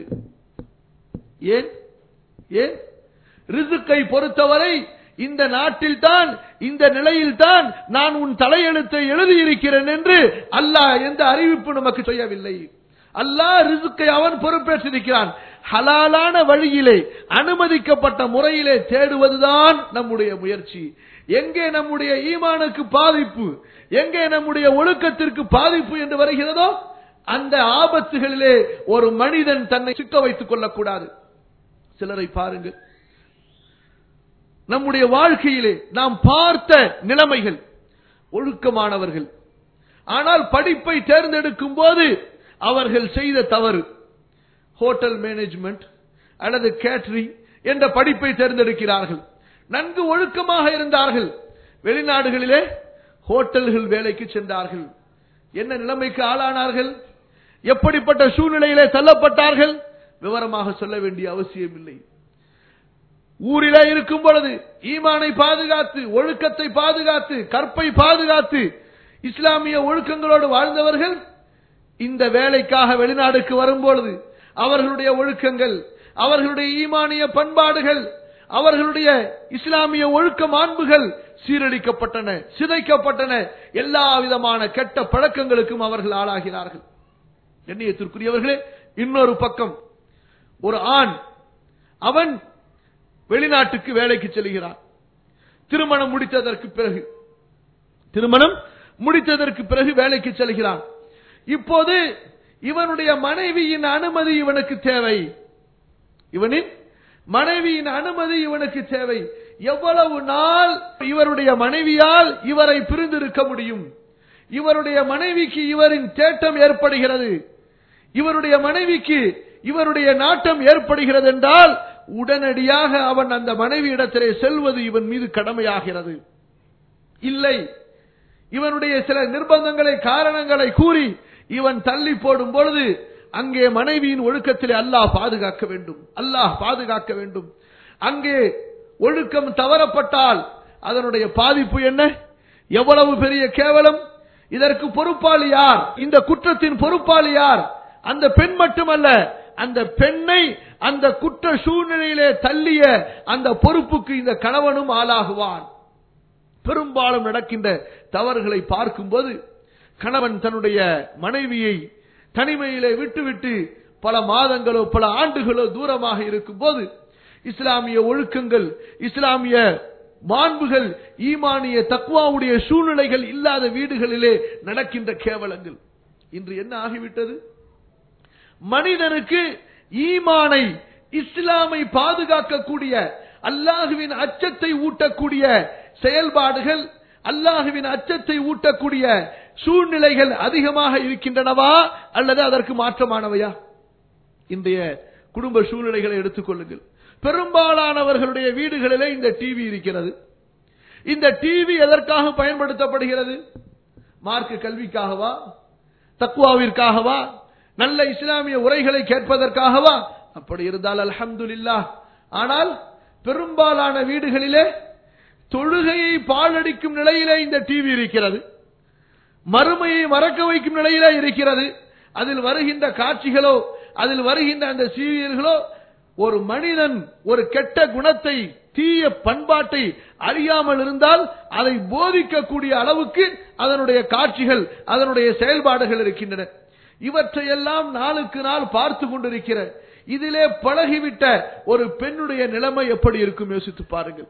ஏன் ஏன் ரிசுக்கை பொறுத்தவரை இந்த நாட்டில் தான் இந்த நிலையில் தான் நான் உன் தலையெழுத்தை எழுதியிருக்கிறேன் என்று அல்லாஹ் எந்த அறிவிப்பு நமக்கு செய்யவில்லை அல்லாஹ் ரிசுக்கை அவன் பொறுப்பேற்றிருக்கிறான் ஹலாலான வழியிலே அனுமதிக்கப்பட்ட முறையிலே தேடுவதுதான் நம்முடைய முயற்சி எங்கே நம்முடைய ஈமானுக்கு பாதிப்பு எங்கே நம்முடைய ஒழுக்கத்திற்கு பாதிப்பு என்று வருகிறதோ அந்த ஆபத்துகளிலே ஒரு மனிதன் தன்னை சிக்க வைத்துக் கொள்ளக்கூடாது சிலரை பாருங்கள் நம்முடைய வாழ்க்கையிலே நாம் பார்த்த நிலைமைகள் ஒழுக்கமானவர்கள் ஆனால் படிப்பை தேர்ந்தெடுக்கும் போது அவர்கள் செய்த தவறு ஹோட்டல் மேனேஜ்மெண்ட் அல்லது கேட்டரிங் என்ற படிப்பை தேர்ந்தெடுக்கிறார்கள் நன்கு ஒழுக்கமாக இருந்தார்கள் வெளிநாடுகளிலே ஹோட்டல்கள் வேலைக்கு சென்றார்கள் என்ன நிலைமைக்கு ஆளானார்கள் எப்படிப்பட்ட சூழ்நிலையிலே தள்ளப்பட்டார்கள் விவரமாக சொல்ல வேண்டிய அவசியம் இல்லை ஊரிலே இருக்கும் பொழுது ஈமானை பாதுகாத்து ஒழுக்கத்தை பாதுகாத்து கற்பை பாதுகாத்து இஸ்லாமிய ஒழுக்கங்களோடு வாழ்ந்தவர்கள் இந்த வேலைக்காக வெளிநாடுக்கு வரும்பொழுது அவர்களுடைய ஒழுக்கங்கள் அவர்களுடைய ஈமானிய பண்பாடுகள் அவர்களுடைய இஸ்லாமிய ஒழுக்க மாண்புகள் சீரழிக்கப்பட்டன சிதைக்கப்பட்டன எல்லா விதமான கெட்ட பழக்கங்களுக்கும் அவர்கள் ஆளாகிறார்கள் எண்ணியத்திற்குரியவர்களே இன்னொரு பக்கம் ஒரு ஆண் அவன் வெளிநாட்டுக்கு வேலைக்கு செல்கிறான் திருமணம் முடித்ததற்கு பிறகு திருமணம் முடித்ததற்கு பிறகு வேலைக்கு செல்கிறான் இப்போது இவனுடைய மனைவியின் அனுமதி இவனுக்கு தேவை இவனின் மனைவியின் அனுமதி இவனுக்கு தேவை எவ்வளவு நாள் இவருடைய மனைவியால் இவரை பிரிந்திருக்க முடியும் இவருடைய மனைவிக்கு இவரின் தேட்டம் ஏற்படுகிறது இவருடைய மனைவிக்கு இவருடைய நாட்டம் ஏற்படுகிறது என்றால் உடனடியாக அவன் அந்த மனைவி இடத்திலே செல்வது இவன் மீது கடமையாகிறது இல்லை இவனுடைய சில நிர்பந்தங்களை காரணங்களை கூறி இவன் தள்ளி போடும் பொழுது அங்கே மனைவியின் ஒழுக்கத்திலே அல்லாஹ் பாதுகாக்க வேண்டும் அல்லாஹ் பாதுகாக்க வேண்டும் அங்கே ஒழுக்கம் தவறப்பட்டால் அதனுடைய பாதிப்பு என்ன எவ்வளவு பெரிய கேவலம் இதற்கு பொறுப்பாளி யார் இந்த குற்றத்தின் பொறுப்பாளி யார் அந்த பெண் மட்டுமல்ல அந்த பெண்ணை அந்த குற்ற சூழ்நிலையிலே தள்ளிய அந்த பொறுப்புக்கு இந்த கணவனும் ஆளாகுவான் பெரும்பாலும் நடக்கின்ற தவறுகளை பார்க்கும்போது கணவன் தன்னுடைய மனைவியை தனிமையிலே விட்டுவிட்டு பல மாதங்களோ பல ஆண்டுகளோ தூரமாக இருக்கும் போது இஸ்லாமிய ஒழுக்கங்கள் இஸ்லாமிய மாண்புகள் ஈமானிய தக்குவாவுடைய சூழ்நிலைகள் இல்லாத வீடுகளிலே நடக்கின்ற கேவலங்கள் இன்று என்ன ஆகிவிட்டது மனிதனுக்கு ஈமானை இஸ்லாமை பாதுகாக்கக்கூடிய அல்லாஹுவின் அச்சத்தை ஊட்டக்கூடிய செயல்பாடுகள் அல்லாஹுவின் அச்சத்தை ஊட்டக்கூடிய சூழ்நிலைகள் அதிகமாக இருக்கின்றனவா அல்லது அதற்கு மாற்றமானவையா இன்றைய குடும்ப சூழ்நிலைகளை எடுத்துக்கொள்ளுங்கள் பெரும்பாலானவர்களுடைய வீடுகளிலே இந்த டிவி இருக்கிறது இந்த டிவி எதற்காக பயன்படுத்தப்படுகிறது மார்க்க கல்விக்காகவா தக்குவாவிற்காகவா நல்ல இஸ்லாமிய உரைகளை கேட்பதற்காகவா அப்படி இருந்தால் அல்ஹம்துலில்லாஹ் ஆனால் பெரும்பாலான வீடுகளிலே தொழுகையை பாழடிக்கும் நிலையிலே இந்த டிவி இருக்கிறது மறுமையை மறக்க வைக்கும் நிலையிலே இருக்கிறது அதில் வருகின்ற காட்சிகளோ அதில் வருகின்ற அந்த சீரியல்களோ ஒரு மனிதன் ஒரு கெட்ட குணத்தை தீய பண்பாட்டை அறியாமல் இருந்தால் அதை போதிக்கக்கூடிய அளவுக்கு அதனுடைய காட்சிகள் அதனுடைய செயல்பாடுகள் இருக்கின்றன இவற்றையெல்லாம் நாளுக்கு நாள் பார்த்து கொண்டிருக்கிற இதிலே பழகிவிட்ட ஒரு பெண்ணுடைய நிலைமை எப்படி இருக்கும் யோசித்து பாருங்கள்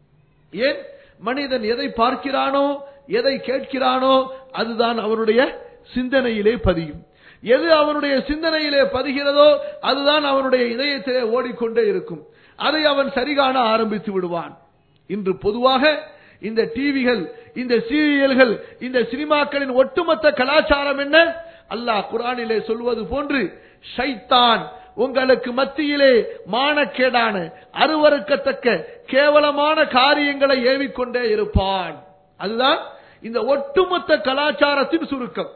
ஏன் மனிதன் எதை பார்க்கிறானோ எதை கேட்கிறானோ அதுதான் அவனுடைய சிந்தனையிலே பதியும் எது அவனுடைய சிந்தனையிலே பதிகிறதோ அதுதான் அவனுடைய இதயத்திலே ஓடிக்கொண்டே இருக்கும் அதை அவன் சரிகாண ஆரம்பித்து விடுவான் இன்று பொதுவாக இந்த டிவிகள் இந்த சீரியல்கள் இந்த சினிமாக்களின் ஒட்டுமொத்த கலாச்சாரம் என்ன அல்லாஹ் குரானிலே சொல்வது போன்று ஷைத்தான் உங்களுக்கு மத்தியிலே மானக்கேடான அருவறுக்கத்தக்க கேவலமான காரியங்களை ஏவிக்கொண்டே இருப்பான் அதுதான் இந்த ஒட்டுமொத்த கலாச்சாரத்தின் சுருக்கம்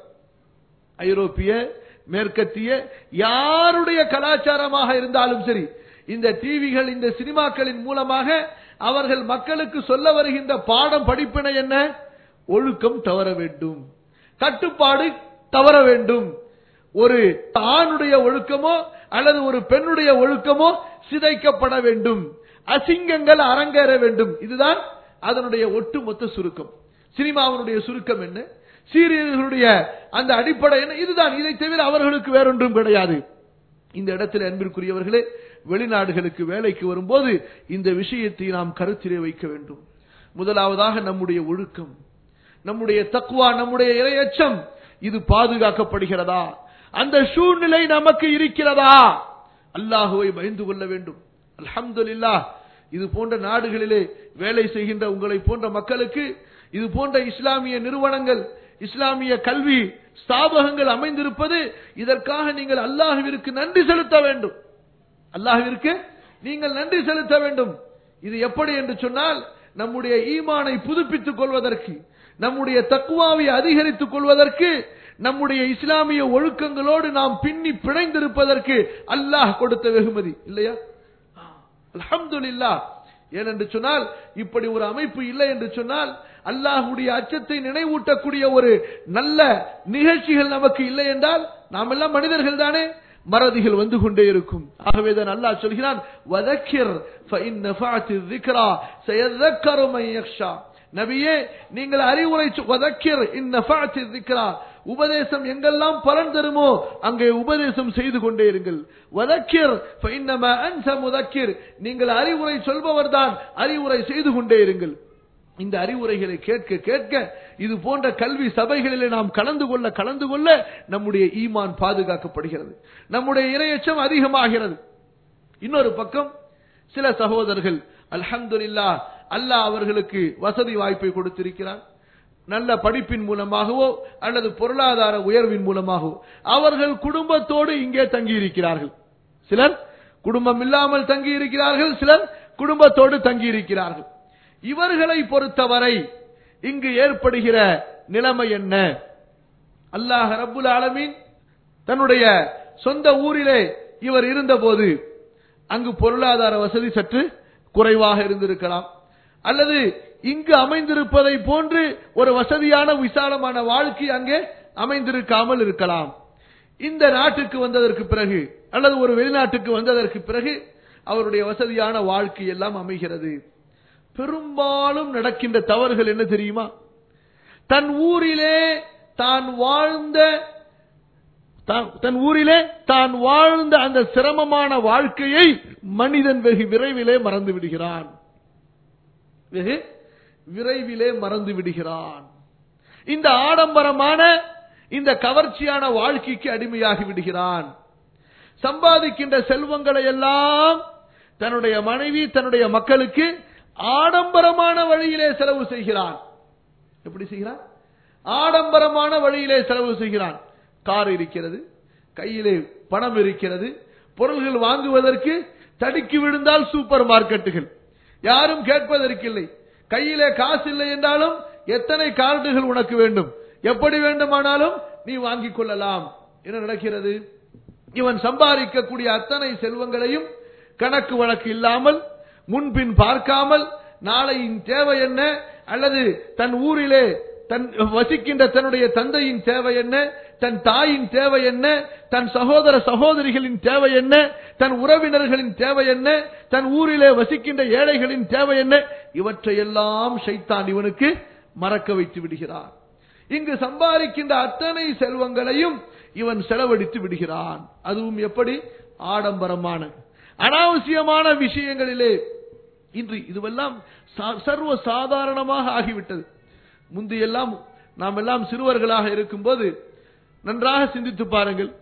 ஐரோப்பிய மேற்கத்திய யாருடைய கலாச்சாரமாக இருந்தாலும் சரி இந்த டிவிகள் இந்த சினிமாக்களின் மூலமாக அவர்கள் மக்களுக்கு சொல்ல வருகின்ற பாடம் படிப்பினை என்ன ஒழுக்கம் தவற வேண்டும் கட்டுப்பாடு தவற வேண்டும் ஒரு ஆணுடைய ஒழுக்கமோ அல்லது ஒரு பெண்ணுடைய ஒழுக்கமோ சிதைக்கப்பட வேண்டும் அசிங்கங்கள் அரங்கேற வேண்டும் இதுதான் அதனுடைய ஒட்டுமொத்த சுருக்கம் சினிமாவினுடைய சுருக்கம் என்ன சீரியல்களுடைய அந்த அடிப்படை என்ன இதுதான் இதை தவிர அவர்களுக்கு வேறொன்றும் கிடையாது இந்த இடத்தில் அன்பிற்குரியவர்களே வெளிநாடுகளுக்கு வேலைக்கு வரும்போது இந்த விஷயத்தை நாம் கருத்திலே வைக்க வேண்டும் முதலாவதாக நம்முடைய ஒழுக்கம் நம்முடைய தக்குவா நம்முடைய இரையச்சம் இது பாதுகாக்கப்படுகிறதா அந்த சூழ்நிலை நமக்கு இருக்கிறதா அல்லாஹுவை பயந்து கொள்ள வேண்டும் அல்ஹம்துலில்லாஹ் இது போன்ற நாடுகளிலே வேலை செய்கின்ற உங்களை போன்ற மக்களுக்கு இது போன்ற இஸ்லாமிய நிறுவனங்கள் இஸ்லாமிய கல்வி ஸ்தாபகங்கள் அமைந்திருப்பது இதற்காக நீங்கள் அல்லாஹுவிற்கு நன்றி செலுத்த வேண்டும் அல்லாஹுவிற்கு நீங்கள் நன்றி செலுத்த வேண்டும் இது எப்படி என்று சொன்னால் நம்முடைய ஈமானை புதுப்பித்துக் கொள்வதற்கு நம்முடைய தக்குவாவை அதிகரித்துக் கொள்வதற்கு நம்முடைய இஸ்லாமிய ஒழுக்கங்களோடு நாம் பின்னி பிணைந்திருப்பதற்கு அல்லாஹ் கொடுத்த வெகுமதி இல்லையா அல்ஹம்துலில்லா ஏனென்று சொன்னால் இப்படி ஒரு அமைப்பு இல்லை என்று சொன்னால் அல்லாஹுடைய அச்சத்தை நினைவூட்டக்கூடிய ஒரு நல்ல நிகழ்ச்சிகள் நமக்கு இல்லை என்றால் நாம் எல்லாம் மனிதர்கள் தானே மறதிகள் வந்து கொண்டே இருக்கும் ஆகவேதான் அல்லாஹ் சொல்கிறான் வதக்கிர் فإن نفعت الذكرى سيذكر من يخشى நபியே நீங்கள் அறிவுரை சொ- வதக்கிர் இன் நஃபஅத் الذكرى உபதேசம் எங்கெல்லாம் பலன் தருமோ அங்கே உபதேசம் செய்து கொண்டே இருங்கள் வதக்கிர் فإنما أنت مذكر நீங்கள் அறிவுரை சொல்பவர்தான் அறிவுரை செய்து கொண்டே இருங்கள் இந்த அறிவுரைகளை கேட்க கேட்க இது போன்ற கல்வி சபைகளிலே நாம் கலந்து கொள்ள கலந்து கொள்ள நம்முடைய ஈமான் பாதுகாக்கப்படுகிறது நம்முடைய இரையச்சம் அதிகமாகிறது இன்னொரு பக்கம் சில சகோதரர்கள் அல்ஹம்துலில்லாஹ் அல்லாஹ் அவர்களுக்கு வசதி வாய்ப்பை கொடுத்திருக்கிறார் நல்ல படிப்பின் மூலமாகவோ அல்லது பொருளாதார உயர்வின் மூலமாகவோ அவர்கள் குடும்பத்தோடு இங்கே தங்கி இருக்கிறார்கள் சிலர் குடும்பம் இல்லாமல் தங்கி இருக்கிறார்கள் சிலர் குடும்பத்தோடு தங்கி இருக்கிறார்கள் இவர்களை பொறுத்தவரை இங்கு ஏற்படுகிற நிலைமை என்ன அல்லாஹ் ரப்புல் ஆலமீன் தன்னுடைய சொந்த ஊரிலே இவர் இருந்தபோது அங்கு பொருளாதார வசதி சற்று குறைவாக இருந்திருக்கலாம் அல்லது இங்கு அமைந்திருப்பதை போன்று ஒரு வசதியான விசாலமான வாழ்க்கை அங்கே அமைந்திருக்காமல் இருக்கலாம் இந்த நாட்டுக்கு வந்ததற்கு பிறகு அல்லது ஒரு வெளிநாட்டுக்கு வந்ததற்கு பிறகு அவருடைய வசதியான வாழ்க்கை எல்லாம் அமைகிறது பெரும்பாலும் நடக்கின்ற தவறுகள் என்ன தெரியுமா தன் ஊரிலே தான் வாழ்ந்த தான்- தன் ஊரிலே தான் வாழ்ந்த அந்த சிரமமான வாழ்க்கையை மனிதன் வெகு விரைவிலே மறந்து விடுகிறான் வெகு விரைவிலே மறந்து விடுகிறான் இந்த ஆடம்பரமான இந்த கவர்ச்சியான வாழ்க்கைக்கு அடிமையாகி விடுகிறான் சம்பாதிக்கின்ற செல்வங்களை எல்லாம் தன்னுடைய மனைவி தன்னுடைய மக்களுக்கு ஆடம்பரமான வழியிலே செலவு செய்கிறான் எப்படி செய்கிறான் ஆடம்பரமான வழியிலே செலவு செய்கிறான் கார் இருக்கிறது கையிலே பணம் இருக்கிறது பொருள்கள் வாங்குவதற்கு தடுக்கி விழுந்தால் சூப்பர் மார்க்கெட்டுகள் யாரும் கேட்பதற்கில்லை கையிலே காசு இல்லை என்றாலும் எத்தனை கார்டுகள் உனக்கு வேண்டும் எப்படி வேண்டுமானாலும் நீ வாங்கிக் கொள்ளலாம் என்ன நடக்கிறது இவன் சம்பாதிக்கக்கூடிய அத்தனை செல்வங்களையும் கணக்கு வழக்கு இல்லாமல் முன்பின் பார்க்காமல் நாளையின் தேவை என்ன அல்லது தன் ஊரிலே தன் வசிக்கின்ற தன்னுடைய தந்தையின் தேவை என்ன தன் தாயின் தேவை என்ன தன் சகோதர சகோதரிகளின் தேவை என்ன தன் உறவினர்களின் தேவை என்ன தன் ஊரிலே வசிக்கின்ற ஏழைகளின் தேவை என்ன இவற்றையெல்லாம் ஷைத்தான் இவனுக்கு மறக்க வைத்து விடுகிறான் இங்கு சம்பாதிக்கின்ற அத்தனை செல்வங்களையும் இவன் செலவழித்து விடுகிறான் அதுவும் எப்படி ஆடம்பரமான அனாவசியமான விஷயங்களிலே இன்று இதுவெல்லாம் சா- சர்வ சாதாரணமாக ஆகிவிட்டது முந்தையெல்லாம் நாம் எல்லாம் சிறுவர்களாக இருக்கும்போது நன்றாக சிந்தித்து பாருங்கள்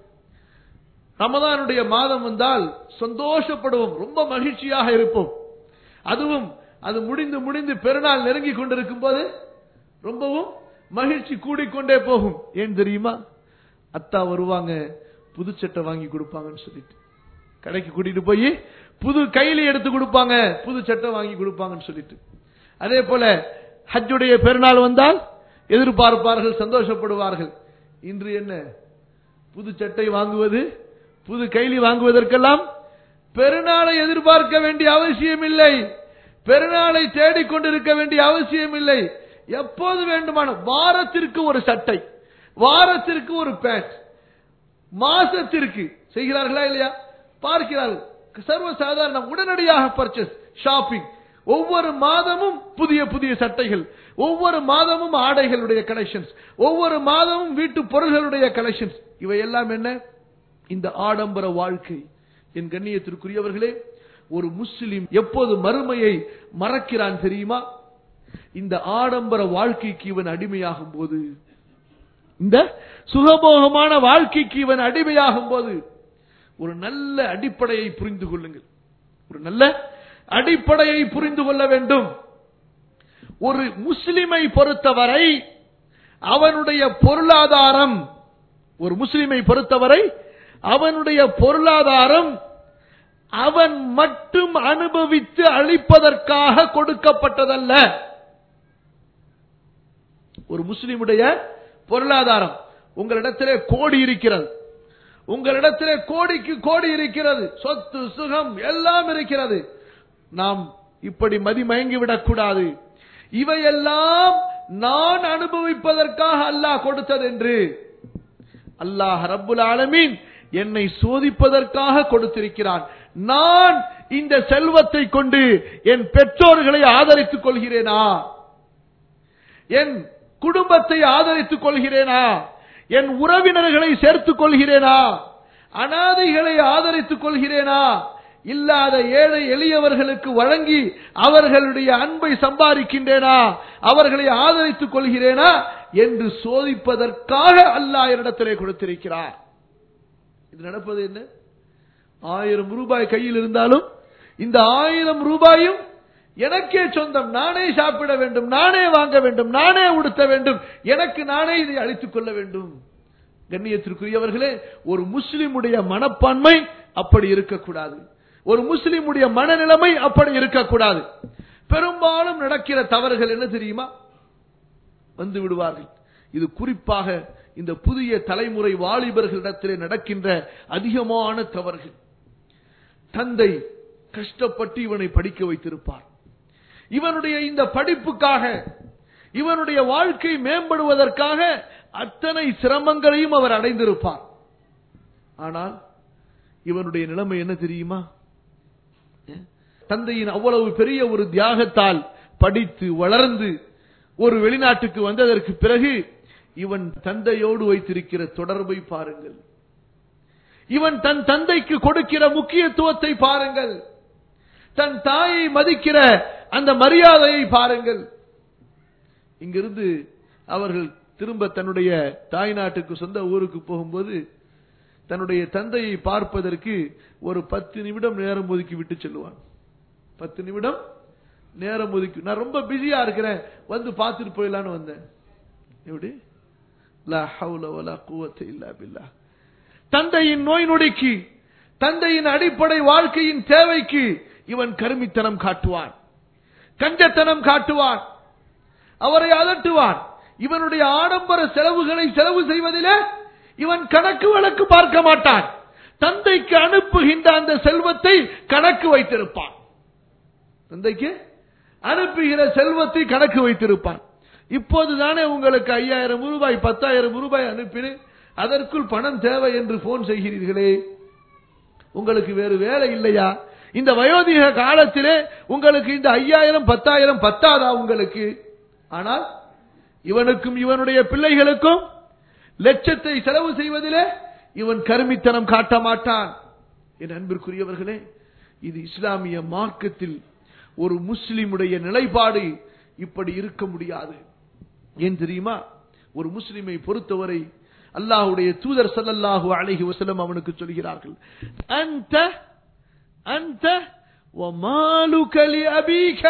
ரமதானுடைய மாதம் வந்தால் சந்தோஷப்படுவோம் ரொம்ப மகிழ்ச்சியாக இருப்போம் அதுவும் அது முடிந்து முடிந்து பெருநாள் நெருங்கி கொண்டிருக்கும் போது ரொம்பவும் மகிழ்ச்சி கூடிக்கொண்டே போகும் ஏன் தெரியுமா அத்தா வருவாங்க புது சட்டை வாங்கி கொடுப்பாங்கன்னு சொல்லிட்டு கடைக்கு கூட்டிட்டு போய் புது கையில எடுத்து கொடுப்பாங்க புது சட்டை வாங்கி கொடுப்பாங்கன்னு சொல்லிட்டு அதே போல ஹஜ்ஜுடைய பெருநாள் வந்தால் எதிர்பார்ப்பார்கள் சந்தோஷப்படுவார்கள் இன்று என்ன புது சட்டை வாங்குவது புது கைலி வாங்குவதற்கெல்லாம் பெருநாளை எதிர்பார்க்க வேண்டிய அவசியம் இல்லை பெருநாளை தேடிக்கொண்டிருக்க வேண்டிய அவசியம் இல்லை எப்போது வேண்டுமான வாரத்திற்கு ஒரு சட்டை வாரத்திற்கு ஒரு பேண்ட் மாசத்திற்கு செய்கிறார்களா இல்லையா பார்க்கிறார்கள் சர்வ சாதாரண உடனடியாக பர்ச்சேஸ் ஷாப்பிங் ஒவ்வொரு மாதமும் புதிய புதிய சட்டைகள் ஒவ்வொரு மாதமும் ஆடைகளுடைய கலெக்ஷன்ஸ் ஒவ்வொரு மாதமும் வீட்டு பொருள்களுடைய கலெக்ஷன்ஸ் இவை எல்லாம் என்ன இந்த ஆடம்பர வாழ்க்கை என் கண்ணியத்திற்குரியவர்களே ஒரு முஸ்லிம் எப்போது மறுமையை மறக்கிறான் தெரியுமா இந்த ஆடம்பர வாழ்க்கைக்கு இவன் அடிமையாகும் போது இந்த சுகபோகமான வாழ்க்கைக்கு இவன் அடிமையாகும் போது ஒரு நல்ல அடிப்படையை புரிந்து கொள்ளுங்கள் ஒரு நல்ல அடிப்படையை புரிந்து கொள்ள வேண்டும் ஒரு முஸ்லிமை பொறுத்தவரை அவனுடைய பொருளாதாரம் ஒரு முஸ்லிமை பொறுத்தவரை அவனுடைய பொருளாதாரம் அவன் மட்டும் அனுபவித்து அளிப்பதற்காக கொடுக்கப்பட்டதல்ல ஒரு முஸ்லிமுடைய பொருளாதாரம் உங்களிடத்திலே கோடி இருக்கிறது உங்களிடத்திலே கோடிக்கு கோடி இருக்கிறது சொத்து சுகம் எல்லாம் இருக்கிறது நாம் இப்படி மதிமயங்கி விடக்கூடாது இவையெல்லாம் நான் அனுபவிப்பதற்காக அல்லாஹ் கொடுத்தது என்று அல்லாஹ் ரப்புல் ஆலமீன் என்னை சோதிப்பதற்காக கொடுத்திருக்கிறான் நான் இந்த செல்வத்தை கொண்டு என் பெற்றோர்களை ஆதரித்துக் கொள்கிறேனா என் குடும்பத்தை ஆதரித்துக் கொள்கிறேனா என் உறவினர்களை சேர்த்துக் கொள்கிறேனா அனாதைகளை ஆதரித்துக் கொள்கிறேனா இல்லாத ஏழை எளியவர்களுக்கு வழங்கி அவர்களுடைய அன்பை சம்பாதிக்கின்றேனா அவர்களை ஆதரித்துக் கொள்கிறேனா என்று சோதிப்பதற்காக அல்லாஹ் என்னிடத்திலே கொடுத்திருக்கிறார் இது நடப்பது என்ன ஆயிரம் ரூபாய் கையில் இருந்தாலும் இந்த ஆயிரம் ரூபாயும் எனக்கே சொந்தம் நானே சாப்பிட வேண்டும் நானே வாங்க வேண்டும் நானே உடுத்த வேண்டும் எனக்கு நானே இதை அழித்துக் கொள்ள வேண்டும் கண்ணியத்திற்குரியவர்களே ஒரு முஸ்லிமுடைய மனப்பான்மை அப்படி இருக்கக்கூடாது ஒரு முஸ்லிமுடைய மனநிலைமை அப்படி இருக்கக்கூடாது பெரும்பாலும் நடக்கிற தவறுகள் என்ன தெரியுமா வந்து விடுவார்கள் இது குறிப்பாக இந்த புதிய தலைமுறை வாலிபர்களிடத்திலே நடக்கின்ற அதிகமான தவறுகள் தந்தை கஷ்டப்பட்டு இவனை படிக்க வைத்திருப்பார் இவனுடைய இந்த படிப்புக்காக இவனுடைய வாழ்க்கை மேம்படுவதற்காக அத்தனை சிரமங்களையும் அவர் அடைந்திருப்பார் ஆனால் இவனுடைய நிலைமை என்ன தெரியுமா தந்தையின் அவ்வளவு பெரிய ஒரு தியாகத்தால் படித்து வளர்ந்து ஒரு வெளிநாட்டுக்கு வந்ததற்கு பிறகு இவன் தந்தையோடு வைத்திருக்கிற தொடர்பை பாருங்கள் இவன் தன் தந்தைக்கு கொடுக்கிற முக்கியத்துவத்தை பாருங்கள் தன் தாயை மதிக்கிற அந்த மரியாதையை பாருங்கள் இங்கிருந்து அவர்கள் திரும்ப தன்னுடைய தாய் நாட்டுக்கு சொந்த ஊருக்கு போகும்போது தன்னுடைய தந்தையை பார்ப்பதற்கு ஒரு பத்து நிமிடம் நேரம் ஒதுக்கி விட்டு செல்லுவான் பத்து நிமிடம் நேரம் ஒதுக்கி நான் ரொம்ப பிஸியா இருக்கிறேன் வந்து பார்த்துட்டு போயிடலான்னு வந்தேன் எப்படி லா ஹவுல வலா குவத்த இல்லா பில்லா தந்தையின் நோய் நொடிக்கு தந்தையின் அடிப்படை வாழ்க்கையின் தேவைக்கு இவன் கருமித்தனம் காட்டுவான் கஞ்சத்தனம் காட்டுவான் அவரை அதட்டுவான் இவனுடைய ஆடம்பர செலவுகளை செலவு செய்வதிலே இவன் கணக்கு வழக்கு பார்க்க மாட்டான் தந்தைக்கு அனுப்புகின்ற அந்த செல்வத்தை கணக்கு வைத்திருப்பான் தந்தைக்கு அனுப்புகிற செல்வத்தை கணக்கு வைத்திருப்பான் இப்போதுதானே உங்களுக்கு ஐயாயிரம் ரூபாய் பத்தாயிரம் ரூபாய் அனுப்பினு அதற்குள் பணம் தேவை என்று போன் செய்கிறீர்களே உங்களுக்கு வேறு வேலை இல்லையா இந்த வயோதிக காலத்திலே உங்களுக்கு இந்த ஐயாயிரம் பத்தாயிரம் பத்தாதா உங்களுக்கு ஆனால் இவனுக்கும் இவனுடைய பிள்ளைகளுக்கும் லட்சத்தை செலவு செய்வதிலே இவன் கருமித்தனம் காட்ட மாட்டான் என் அன்பிற்குரியவர்களே இது இஸ்லாமிய மார்க்கத்தில் ஒரு முஸ்லிமுடைய நிலைப்பாடு இப்படி இருக்க முடியாது ஏன் தெரியுமா ஒரு முஸ்லிமை பொறுத்தவரை அல்லாஹ்வுடைய தூதர் ஸல்லல்லாஹு அலைஹி வஸல்லம் அவனுக்கு சொல்கிறார்கள் அந்த அந்த وَمَالُكَ لِأَبِيكَ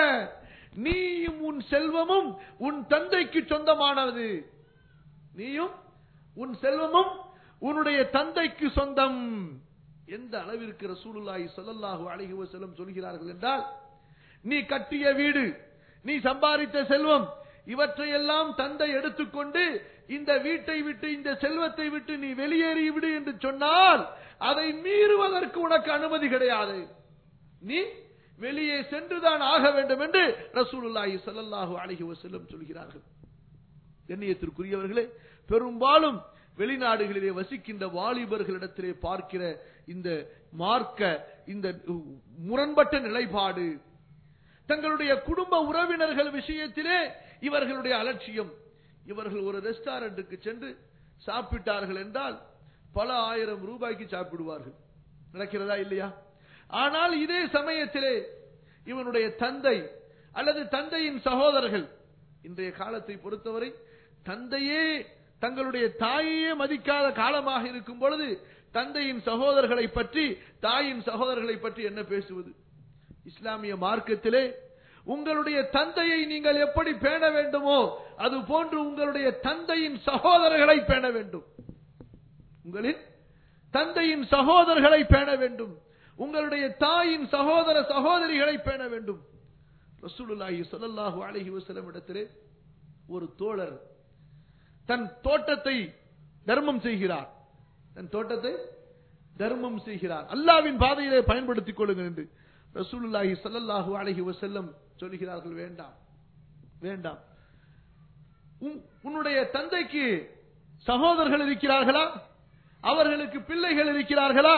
நீயும் உன் செல்வமும் உன் தந்தைக்கு சொந்தமானது நீயும் உன் செல்வமும் உன்னுடைய தந்தைக்கு சொந்தம் எந்த அளவிற்கு ரசூலுல்லாஹி ஸல்லல்லாஹு அலைஹி வஸல்லம் சொல்கிறார்கள் என்றால் நீ கட்டிய வீடு நீ சம்பாதித்த செல்வம் இவற்றையெல்லாம் தந்தை எடுத்துக்கொண்டு இந்த வீட்டை விட்டு இந்த செல்வத்தை விட்டு நீ வெளியேறி விடு என்று சொன்னால் அதை மீறுவதற்கு உனக்கு அனுமதி கிடையாது நீ வெளியே சென்றுதான் ஆக வேண்டும் என்று ரசூலுல்லாஹி ஸல்லல்லாஹு அலைஹி வஸல்லம் சொல்கிறார்கள் கண்ணியத்திற்குரியவர்களே பெரும்பாலும் வெளிநாடுகளிலே வசிக்கின்ற வாலிபர்களிடத்திலே பார்க்கிற இந்த மார்க்க இந்த முரண்பட்ட நிலைப்பாடு தங்களுடைய குடும்ப உறவினர்கள் விஷயத்திலே இவர்களுடைய அலட்சியம் இவர்கள் ஒரு ரெஸ்டாரண்ட்டுக்கு சென்று சாப்பிட்டார்கள் என்றால் பல ஆயிரம் ரூபாய்க்கு சாப்பிடுவார்கள் நடக்கிறதா இல்லையா ஆனால் இதே சமயத்திலே இவனுடைய தந்தை அல்லது தந்தையின் சகோதரர்கள் இன்றைய காலத்தை பொறுத்தவரை தந்தையே தங்களுடைய தாயையே மதிக்காத காலமாக இருக்கும் பொழுது தந்தையின் சகோதரர்களை பற்றி தாயின் சகோதரர்களை பற்றி என்ன பேசுவது இஸ்லாமிய மார்க்கத்திலே உங்களுடைய தந்தையை நீங்கள் எப்படி பேண வேண்டுமோ அது போன்று உங்களுடைய தந்தையின் சகோதரர்களை பேண வேண்டும் உங்களின் தந்தையின் சகோதரர்களை பேண வேண்டும் உங்களுடைய தாயின் சகோதர சகோதரிகளை பேண வேண்டும் ரசூலுல்லாஹி ஸல்லல்லாஹு அலைஹி வஸல்லம் இடத்திலே ஒரு தோழர் தன் தோட்டத்தை தர்மம் செய்கிறார் தன் தோட்டத்தை தர்மம் செய்கிறார் அல்லாவின் பாதையிலே பயன்படுத்திக் கொள்ளுங்கள் என்று ரசூலுல்லாஹி ஸல்லல்லாஹு அலைஹி வஸல்லம் சொல்கிறார்கள் வேண்டாம் வேண்டாம் உன்- உன்னுடைய தந்தைக்கு சகோதரர்கள் இருக்கிறார்களா அவர்களுக்கு பிள்ளைகள் இருக்கிறார்களா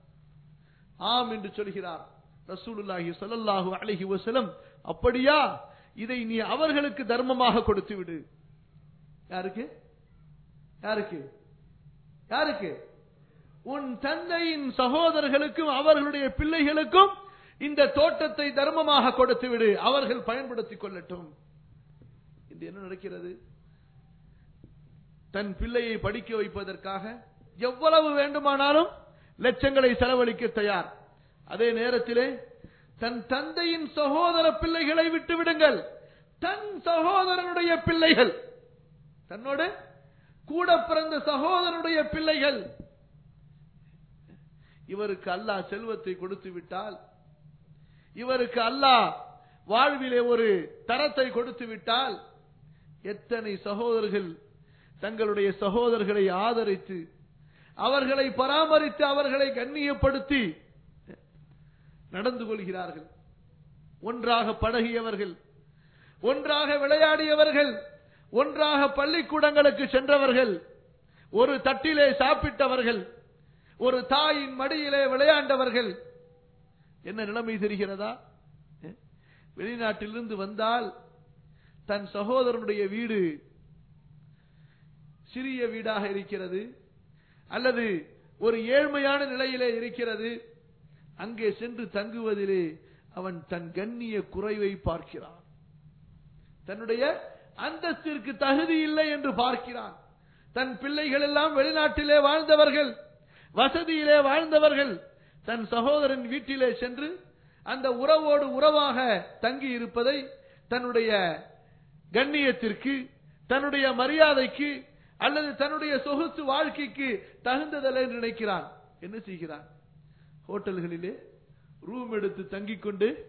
ஆம் என்று சொல்கிறார் ரசூலுல்லாஹி ஸல்லல்லாஹு அலைஹி வஸல்லம் அப்படியா இதை நீ அவர்களுக்கு தர்மமாக கொடுத்து விடு யாருக்கு யாருக்கு யாருக்கு உன் தந்தையின் சகோதரர்களுக்கும் அவர்களுடைய பிள்ளைகளுக்கும் இந்த தோட்டத்தை தர்மமாக கொடுத்து விடு அவர்கள் பயன்படுத்திக் கொள்ளட்டும் இது என்ன நடக்கிறது தன் பிள்ளையை படிக்க வைப்பதற்காக எவ்வளவு வேண்டுமானாலும் லட்சங்களை செலவழிக்க தயார் அதே நேரத்திலே தன் தந்தையின் சகோதர பிள்ளைகளை விட்டு விடுங்கள் தன் சகோதரனுடைய பிள்ளைகள் தன்னோடு கூட பிறந்த சகோதரனுடைய பிள்ளைகள் இவருக்கு அல்லாஹ் செல்வத்தை கொடுத்து விட்டால் இவருக்கு அல்லாஹ் வாழ்விலே ஒரு தரத்தை கொடுத்து விட்டால் எத்தனை சகோதரர்கள் தங்களுடைய சகோதரர்களை ஆதரித்து அவர்களை பராமரித்து அவர்களை கண்ணியப்படுத்தி நடந்து கொள்கிறார்கள் ஒன்றாக பழகியவர்கள் ஒன்றாக விளையாடியவர்கள் ஒன்றாக பள்ளிக்கூடங்களுக்கு சென்றவர்கள் ஒரு தட்டிலே சாப்பிட்டவர்கள் ஒரு தாயின் மடியிலே விளையாண்டவர்கள் என்ன நிலைமை தெரிகிறதா அஹ்? வெளிநாட்டிலிருந்து வந்தால் தன் சகோதரனுடைய வீடு சிறிய வீடாக இருக்கிறது அல்லது ஒரு ஏழ்மையான நிலையிலே இருக்கிறது அங்கே சென்று தங்குவதிலே அவன் தன் கண்ணிய குறைவை பார்க்கிறான் தன்னுடைய அந்தஸ்திற்கு தகுதி இல்லை என்று பார்க்கிறான் தன் பிள்ளைகள் எல்லாம் வெளிநாட்டிலே வாழ்ந்தவர்கள் வசதியிலே வாழ்ந்தவர்கள் தன் சகோதரன் வீட்டிலே சென்று அந்த உறவோடு உறவாக தங்கி இருப்பதை தன்னுடைய கண்ணியத்திற்கு தன்னுடைய மரியாதைக்கு அல்லது தன்னுடைய சொகுசு வாழ்க்கைக்கு தகுந்ததல்ல என்று நினைக்கிறான் என்ன செய்கிறான் ஹோட்டல்களிலே ரூம் எடுத்து தங்கிக் கொண்டு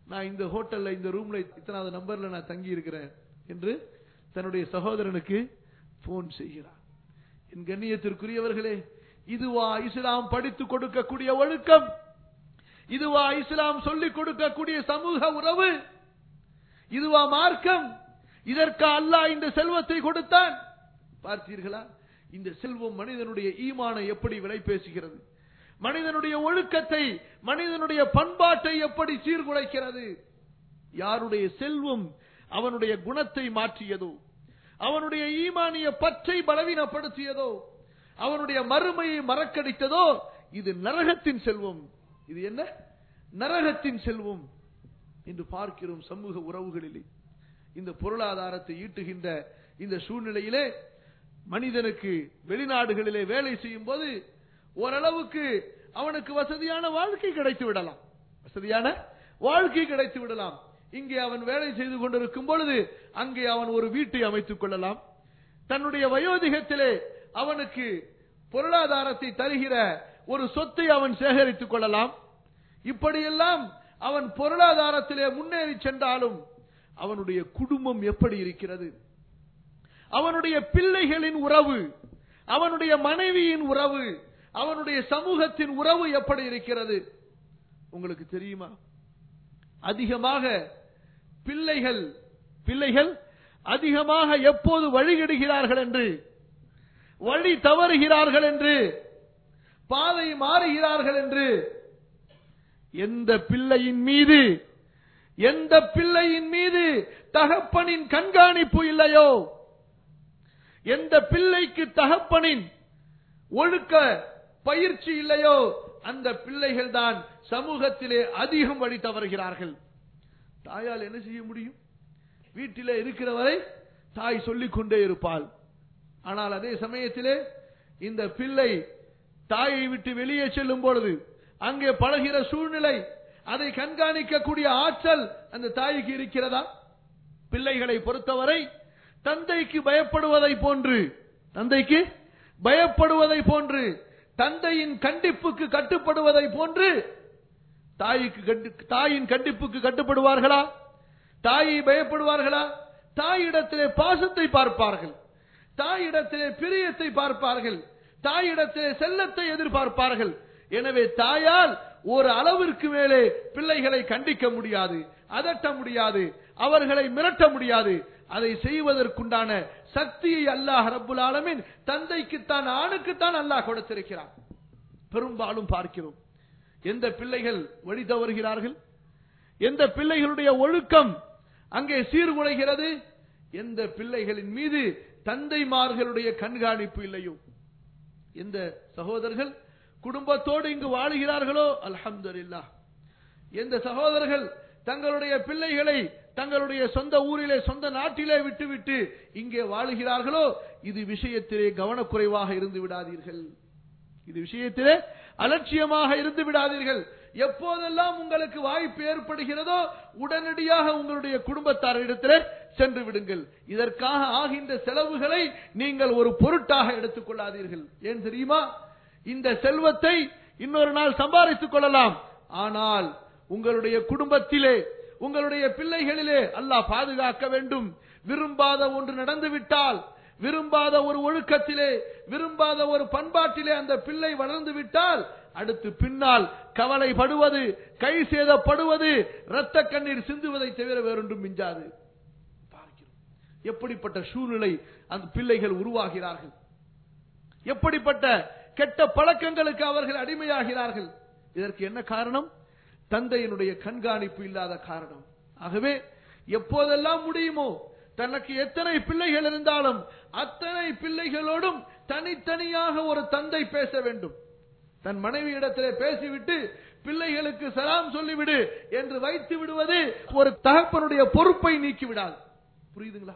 நான் இந்த ஹோட்டல்ல இந்த ரூம்ல இத்தனாவது நம்பர்ல நான் தங்கி இருக்கிறேன் என்று தன்னுடைய சகோதரனுக்கு போன் செய்கிறார் என் கண்ணியத்திற்குரியவர்களே இதுவா இஸ்லாம் படித்து கொடுக்கக்கூடிய ஒழுக்கம் இதுவா இஸ்லாம் சொல்லிக் கொடுக்கக்கூடிய சமூக உறவு இதுவா மார்க்கம் இதற்கு அல்லாஹ் இந்த செல்வத்தை கொடுத்தான் பார்த்தீர்களா இந்த செல்வம் மனிதனுடைய ஈமானை எப்படி விலை பேசுகிறது மனிதனுடைய ஒழுக்கத்தை மனிதனுடைய பண்பாட்டை எப்படி சீர்குலைக்கிறது யாருடைய செல்வம் அவனுடைய குணத்தை மாற்றியதோ அவனுடைய ஈமானிய பற்றை பலவீனப்படுத்தியதோ அவனுடைய மறுமையை மறக்கடித்ததோ இது நரகத்தின் செல்வம் இது என்ன நரகத்தின் செல்வம் என்று பார்க்கிறோம் சமூக உறவுகளிலே இந்த பொருளாதாரத்தை ஈட்டுகின்ற இந்த சூழ்நிலையிலே மனிதனுக்கு வெளிநாடுகளிலே வேலை செய்யும் போது ஓரளவுக்கு அவனுக்கு வசதியான வாழ்க்கை கிடைத்து விடலாம் வசதியான வாழ்க்கை கிடைத்து விடலாம் இங்கே அவன் வேலை செய்து கொண்டிருக்கும் பொழுது அங்கே அவன் ஒரு வீட்டை அமைத்துக் கொள்ளலாம் தன்னுடைய வயோதிகத்திலே அவனுக்கு பொருளாதாரத்தை தருகிற ஒரு சொத்தை அவன் சேகரித்துக் கொள்ளலாம் இப்படியெல்லாம் அவன் பொருளாதாரத்திலே முன்னேறி சென்றாலும் அவனுடைய குடும்பம் எப்படி இருக்கிறது அவனுடைய பிள்ளைகளின் உறவு அவனுடைய மனைவியின் உறவு அவனுடைய சமூகத்தின் உறவு எப்படி இருக்கிறது உங்களுக்கு தெரியுமா அதிகமாக பிள்ளைகள் பிள்ளைகள் அதிகமாக எப்போது வழிகெடுகிறார்கள் என்று வழி தவறுகிறார்கள் என்று பாதை மாறுகிறார்கள் என்று எந்த பிள்ளையின் மீது எந்த பிள்ளையின் மீது தகப்பனின் கண்காணிப்பு இல்லையோ எந்த பிள்ளைக்கு தகப்பனின் ஒழுக்க பயிற்சி இல்லையோ அந்த பிள்ளைகள் தான் சமூகத்திலே அதிகம் வழி தவறுகிறார்கள் தாயால் என்ன செய்ய முடியும் வீட்டிலே இருக்கிற வரை தாய் சொல்லிக் கொண்டே இருப்பாள் ஆனால் அதே சமயத்திலே இந்த பிள்ளை தாயை விட்டு வெளியே செல்லும் பொழுது அங்கே பழகிற சூழ்நிலை அதை கண்காணிக்கக்கூடிய ஆற்றல் அந்த தாய்க்கு இருக்கிறதா பிள்ளைகளை பொறுத்தவரை தந்தைக்கு பயப்படுவதை போன்று தந்தைக்கு பயப்படுவதை போன்று தந்தையின் கண்டிப்புக்கு கட்டுப்படுவதை போன்று தாய்க்கு கண்டு- தாயின் கண்டிப்புக்கு கட்டுப்படுவார்களா தாயை பயப்படுவார்களா தாயிடத்திலே பாசத்தை பார்ப்பார்கள் தாயிடத்திலே பிரியத்தை பார்ப்பார்கள் தாயிடத்திலே செல்லத்தை எதிர்பார்ப்பார்கள் எனவே தாயால் ஒரு அளவிற்கு மேலே பிள்ளைகளை கண்டிக்க முடியாது அதட்ட முடியாது அவர்களை மிரட்ட முடியாது அதை செய்வதற்குண்டான சக்தியை அல்லாஹ் ரப்புல் ஆலமீன் தந்தைக்குத்தான் ஆணுக்குத்தான் அல்லாஹ் கொடுத்திருக்கிறான் பெரும்பாலும் பார்க்கிறோம் எந்த பிள்ளைகள் வழி தவறுகிறார்கள் எந்த பிள்ளைகளுடைய ஒழுக்கம் அங்கே சீர்குலைகிறது எந்த பிள்ளைகளின் மீது தந்தைமார்களுடைய கண்காணிப்பு இல்லையோ எந்த சகோதரர்கள் குடும்பத்தோடு இங்கு வாழுகிறார்களோ அல்ஹம்துலில்லாஹ் எந்த சகோதரர்கள் தங்களுடைய பிள்ளைகளை தங்களுடைய சொந்த ஊரிலே சொந்த நாட்டிலே விட்டுவிட்டு இங்கே வாழுகிறார்களோ இது விஷயத்திலே கவனக்குறைவாக இருந்து விடாதீர்கள் இது விஷயத்திலே அலட்சியமாக இருந்து விடாதீர்கள் எப்போதெல்லாம் உங்களுக்கு வாய்ப்பு ஏற்படுகிறதோ உடனடியாக உங்களுடைய குடும்பத்தாரிடத்திலே சென்று விடுங்கள் இதற்காக ஆகின்ற செலவுகளை நீங்கள் ஒரு பொருட்டாக எடுத்துக் கொள்ளாதீர்கள் ஏன் தெரியுமா இந்த செல்வத்தை இன்னொரு நாள் சம்பாதித்துக் கொள்ளலாம் ஆனால் உங்களுடைய குடும்பத்திலே உங்களுடைய பிள்ளைகளிலே அல்லாஹ் பாதுகாக்க வேண்டும் விரும்பாத ஒன்று நடந்து விட்டால் விரும்பாத ஒரு ஒழுக்கத்திலே விரும்பாத ஒரு பண்பாட்டிலே அந்த பிள்ளை வளர்ந்து விட்டால் அடுத்து பின்னால் கவலைப்படுவது கை சேதப்படுவது இரத்த கண்ணீர் சிந்துவதை தவிர வேறொன்றும் மிஞ்சாது பார்க்கிறோம் எப்படிப்பட்ட சூழ்நிலை அந்த பிள்ளைகள் உருவாகிறார்கள் எப்படிப்பட்ட கெட்ட பழக்கங்களுக்கு அவர்கள் அடிமையாகிறார்கள் இதற்கு என்ன காரணம் தந்தையினுடைய கண்காணிப்பு இல்லாத காரணம் ஆகவே எப்போதெல்லாம் முடியுமோ தனக்கு எத்தனை பிள்ளைகள் இருந்தாலும் அத்தனை பிள்ளைகளோடும் தனித்தனியாக ஒரு தந்தை பேச வேண்டும் தன் மனைவியிடத்திலே பேசிவிட்டு பிள்ளைகளுக்கு சலாம் சொல்லிவிடு என்று வைத்து விடுவது ஒரு தகப்பனுடைய பொறுப்பை நீக்கி விடாது புரியுதுங்களா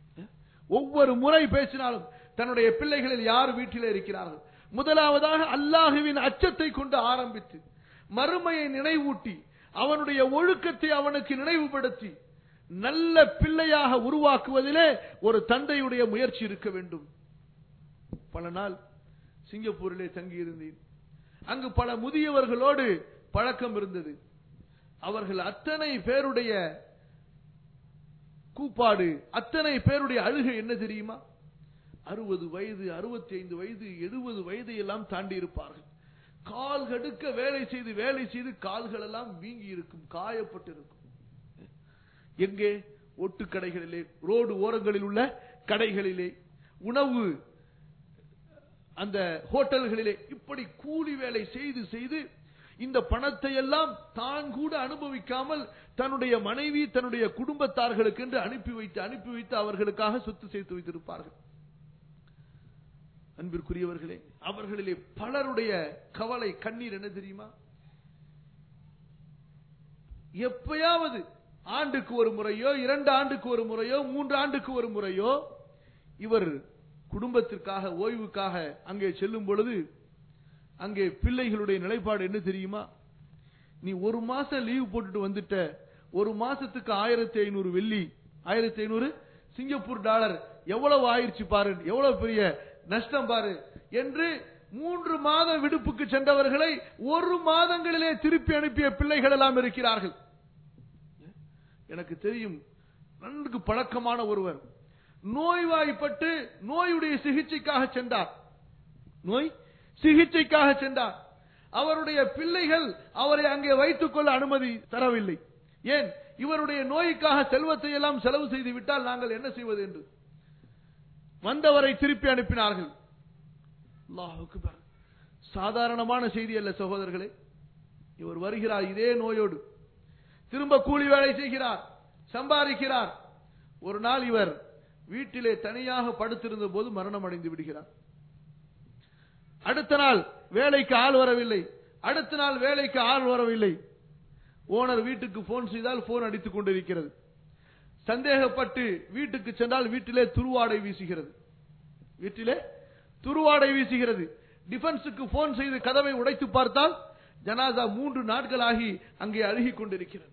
ஒவ்வொரு முறை பேசினாலும் தன்னுடைய பிள்ளைகளில் யார் வீட்டிலே இருக்கிறார்கள் முதலாவதாக அல்லாஹுவின் அச்சத்தை கொண்டு ஆரம்பித்து மறுமையை நினைவூட்டி அவனுடைய ஒழுக்கத்தை அவனுக்கு நினைவுபடுத்தி நல்ல பிள்ளையாக உருவாக்குவதிலே ஒரு தந்தையுடைய முயற்சி இருக்க வேண்டும் பல நாள் சிங்கப்பூரிலே தங்கியிருந்தேன் அங்கு பல முதியவர்களோடு பழக்கம் இருந்தது அவர்கள் அத்தனை பேருடைய கூப்பாடு அத்தனை பேருடைய அழுகை என்ன தெரியுமா அறுபது வயது அறுபத்தி ஐந்து வயது எழுபது வயதை எல்லாம் தாண்டி இருப்பார்கள் கால் கடுக்க வேலை செய்து வேலை செய்து கால்கள் எல்லாம் வீங்கி இருக்கும் காயப்பட்டிருக்கும் எங்கே ஒட்டு கடைகளிலே ரோடு ஓரங்களில் உள்ள கடைகளிலே உணவு அந்த ஹோட்டல்களிலே இப்படி கூலி வேலை செய்து செய்து இந்த பணத்தை எல்லாம் தான் கூட அனுபவிக்காமல் தன்னுடைய மனைவி தன்னுடைய குடும்பத்தார்களுக்கு என்று அனுப்பி வைத்து அனுப்பி வைத்து அவர்களுக்காக சொத்து சேர்த்து வைத்திருப்பார்கள் அன்பிற்குரியவர்களே அவர்களிலே பலருடைய கவலை கண்ணீர் என்ன தெரியுமா எப்பயாவது ஆண்டுக்கு ஒரு முறையோ இரண்டு ஆண்டுக்கு ஒரு முறையோ மூன்று ஆண்டுக்கு ஒரு முறையோ இவர் குடும்பத்திற்காக ஓய்வுக்காக அங்கே செல்லும் பொழுது அங்கே பிள்ளைகளுடைய நிலைப்பாடு என்ன தெரியுமா நீ ஒரு மாசம் லீவ் போட்டுட்டு வந்துட்ட ஒரு மாசத்துக்கு ஆயிரத்தி ஐநூறு வெள்ளி ஆயிரத்தி ஐநூறு சிங்கப்பூர் டாலர் எவ்வளவு ஆயிருச்சு பாரு எவ்வளவு பெரிய நஷ்டம் பாரு என்று மூன்று மாத விடுப்புக்கு சென்றவர்களை ஒரு மாதங்களிலே திருப்பி அனுப்பிய பிள்ளைகள் எல்லாம் இருக்கிறார்கள் எனக்கு தெரியும் நன்கு பழக்கமான ஒருவர் நோய்வாய்ப்பட்டு நோயுடைய சிகிச்சைக்காக சென்றார் நோய் சிகிச்சைக்காக சென்றார் அவருடைய பிள்ளைகள் அவரை அங்கே வைத்துக் கொள்ள அனுமதி தரவில்லை ஏன் இவருடைய நோய்க்காக செல்வத்தை எல்லாம் செலவு செய்து விட்டால் நாங்கள் என்ன செய்வது என்று வந்தவரை திருப்பி அனுப்பினார்கள் அல்லாஹ் அக்பர். சாதாரணமான செய்தி அல்ல சகோதரர்களே இவர் வருகிறார் இதே நோயோடு திரும்ப கூலி வேலை செய்கிறார் சம்பாதிக்கிறார் ஒரு நாள் இவர் வீட்டிலே தனியாக படுத்திருந்த போது மரணம் அடைந்து விடுகிறார் அடுத்த நாள் வேலைக்கு ஆள் வரவில்லை அடுத்த நாள் வேலைக்கு ஆள் வரவில்லை ஓனர் வீட்டுக்கு போன் செய்தால் போன் அடித்துக் கொண்டிருக்கிறது சந்தேகப்பட்டு வீட்டுக்கு சென்றால் வீட்டிலே துருவாடை வீசுகிறது வீட்டிலே துருவாடை வீசுகிறது டிஃபென்ஸுக்கு போன் செய்து கதவை உடைத்து பார்த்தால் ஜனாதா மூன்று நாட்களாகி அங்கே அழுகிக் கொண்டிருக்கிறது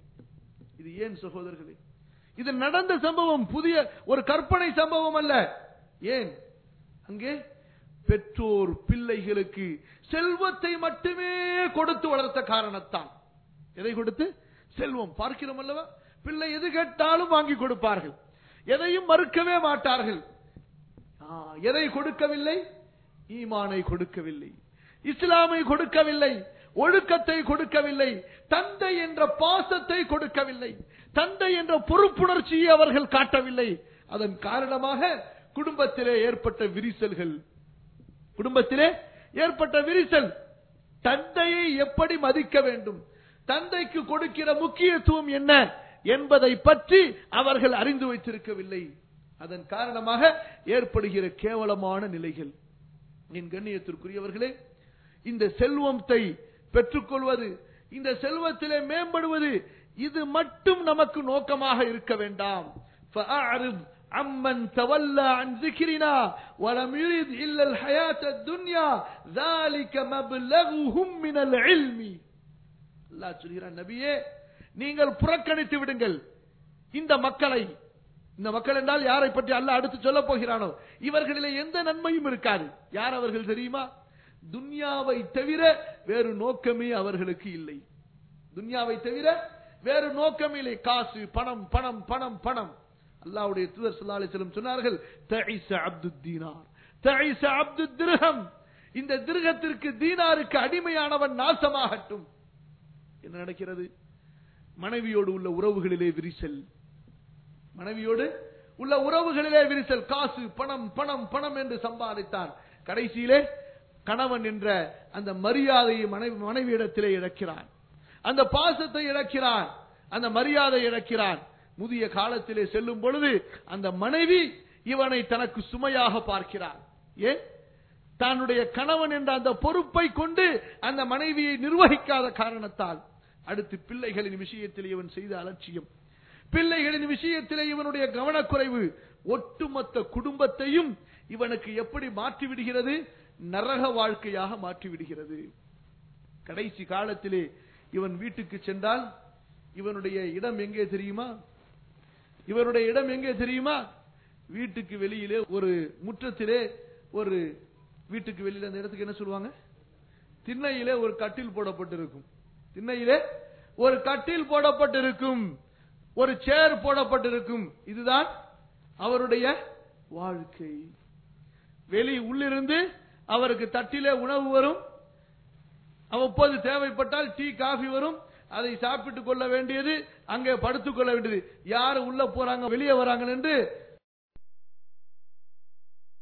இது ஏன் சகோதரர்களே இது நடந்த சம்பவம் புதிய ஒரு கற்பனை சம்பவம் அல்ல ஏன் அங்கே பெற்றோர் பிள்ளைகளுக்கு செல்வத்தை மட்டுமே கொடுத்து வளர்த்த காரணத்தான் எதை கொடுத்து செல்வம் பார்க்கிறோம் அல்லவா பிள்ளை எது கேட்டாலும் வாங்கி கொடுப்பார்கள் எதையும் மறுக்கவே மாட்டார்கள் ஆ, எதை கொடுக்கவில்லை ஈமானை கொடுக்கவில்லை இஸ்லாமை கொடுக்கவில்லை ஒழுக்கத்தை கொடுக்கவில்லை தந்தை என்ற பாசத்தை கொடுக்கவில்லை தந்தை என்ற பொறுப்புணர்ச்சியை அவர்கள் காட்டவில்லை அதன் காரணமாக குடும்பத்திலே ஏற்பட்ட விரிசல்கள் குடும்பத்திலே ஏற்பட்ட விரிசல் தந்தையை எப்படி மதிக்க வேண்டும் தந்தைக்கு கொடுக்கிற முக்கியத்துவம் என்ன என்பதை பற்றி அவர்கள் அறிந்து வைத்திருக்கவில்லை அதன் காரணமாக ஏற்படுகிற கேவலமான நிலைகள் என் கண்ணியத்திற்குரியவர்களே இந்த செல்வத்தை பெற்றுக்கொள்வது இந்த செல்வத்திலே மேம்படுவது இது மட்டும் நமக்கு நோக்கமாக இருக்க வேண்டாம் فأعرض عمن تولى عن ذكرنا ولم يرد إلا الحياة الدنيا ذلك مبلغهم من العلم அல்லாஹ் சொல்கிறான் நபியே நீங்கள் புறக்கணித்து விடுங்கள் இந்த மக்களை இந்த மக்கள் என்றால் யாரை பற்றி அல்லாஹ் அடுத்து சொல்ல போகிறானோ இவர்களிலே எந்த நன்மையும் இருக்காது யார் அவர்கள் தெரியுமா துன்யாவை தவிர வேறு நோக்கமே அவர்களுக்கு இல்லை துன்யாவை தவிர வேறு நோக்கம் இல்லை காசு பணம் பணம் பணம் பணம் அல்லாஹ்வுடைய தூதர் ஸல்லல்லாஹு அலைஹி வஸல்லம் சொன்னார்கள் தஈஸ அப்துத் தீனார் தஈஸ அப்துத் திர்ஹம் இந்த திருகத்திற்கு தீனாருக்கு அடிமையானவன் நாசமாகட்டும் என்ன நடக்கிறது மனைவியோடு உள்ள உறவுகளிலே விரிசல் மனைவியோடு உள்ள உறவுகளிலே விரிசல் காசு பணம் பணம் பணம் என்று சம்பாதித்தான் கடைசியிலே கணவன் என்ற அந்த மரியாதையை மனைவி மனைவியிடத்திலே இழக்கிறான் அந்த பாசத்தை இழக்கிறான் அந்த மரியாதை இழக்கிறான் முதிய காலத்திலே செல்லும் பொழுது அந்த மனைவி இவனை தனக்கு சுமையாக பார்க்கிறான் ஏன் தன்னுடைய கணவன் என்ற அந்த பொறுப்பை கொண்டு அந்த மனைவியை நிர்வகிக்காத காரணத்தால் அடுத்து பிள்ளைகளின் விஷயத்தில் இவன் செய்த அலட்சியம் பிள்ளைகளின் விஷயத்திலே இவனுடைய கவனக்குறைவு ஒட்டுமொத்த குடும்பத்தையும் இவனுக்கு எப்படி மாற்றி விடுகிறது நரக வாழ்க்கையாக மாற்றி விடுகிறது கடைசி காலத்திலே இவன் வீட்டுக்கு சென்றால் இவனுடைய இடம் எங்கே தெரியுமா இவனுடைய இடம் எங்கே தெரியுமா வீட்டுக்கு வெளியிலே ஒரு முற்றத்திலே ஒரு வீட்டுக்கு வெளியில அந்த இடத்துக்கு என்ன சொல்லுவாங்க திண்ணையிலே ஒரு கட்டில் போடப்பட்டிருக்கும் திண்ணையிலே ஒரு கட்டில் போடப்பட்டிருக்கும் ஒரு சேர் போடப்பட்டிருக்கும் இதுதான் அவருடைய வாழ்க்கை வெளி உள்ளிருந்து அவருக்கு தட்டிலே உணவு வரும் அவ்வப்போது தேவைப்பட்டால் டீ காஃபி வரும் அதை சாப்பிட்டுக் கொள்ள வேண்டியது அங்கே படுத்துக் கொள்ள வேண்டியது யார் உள்ள போறாங்க வெளியே வராங்க என்று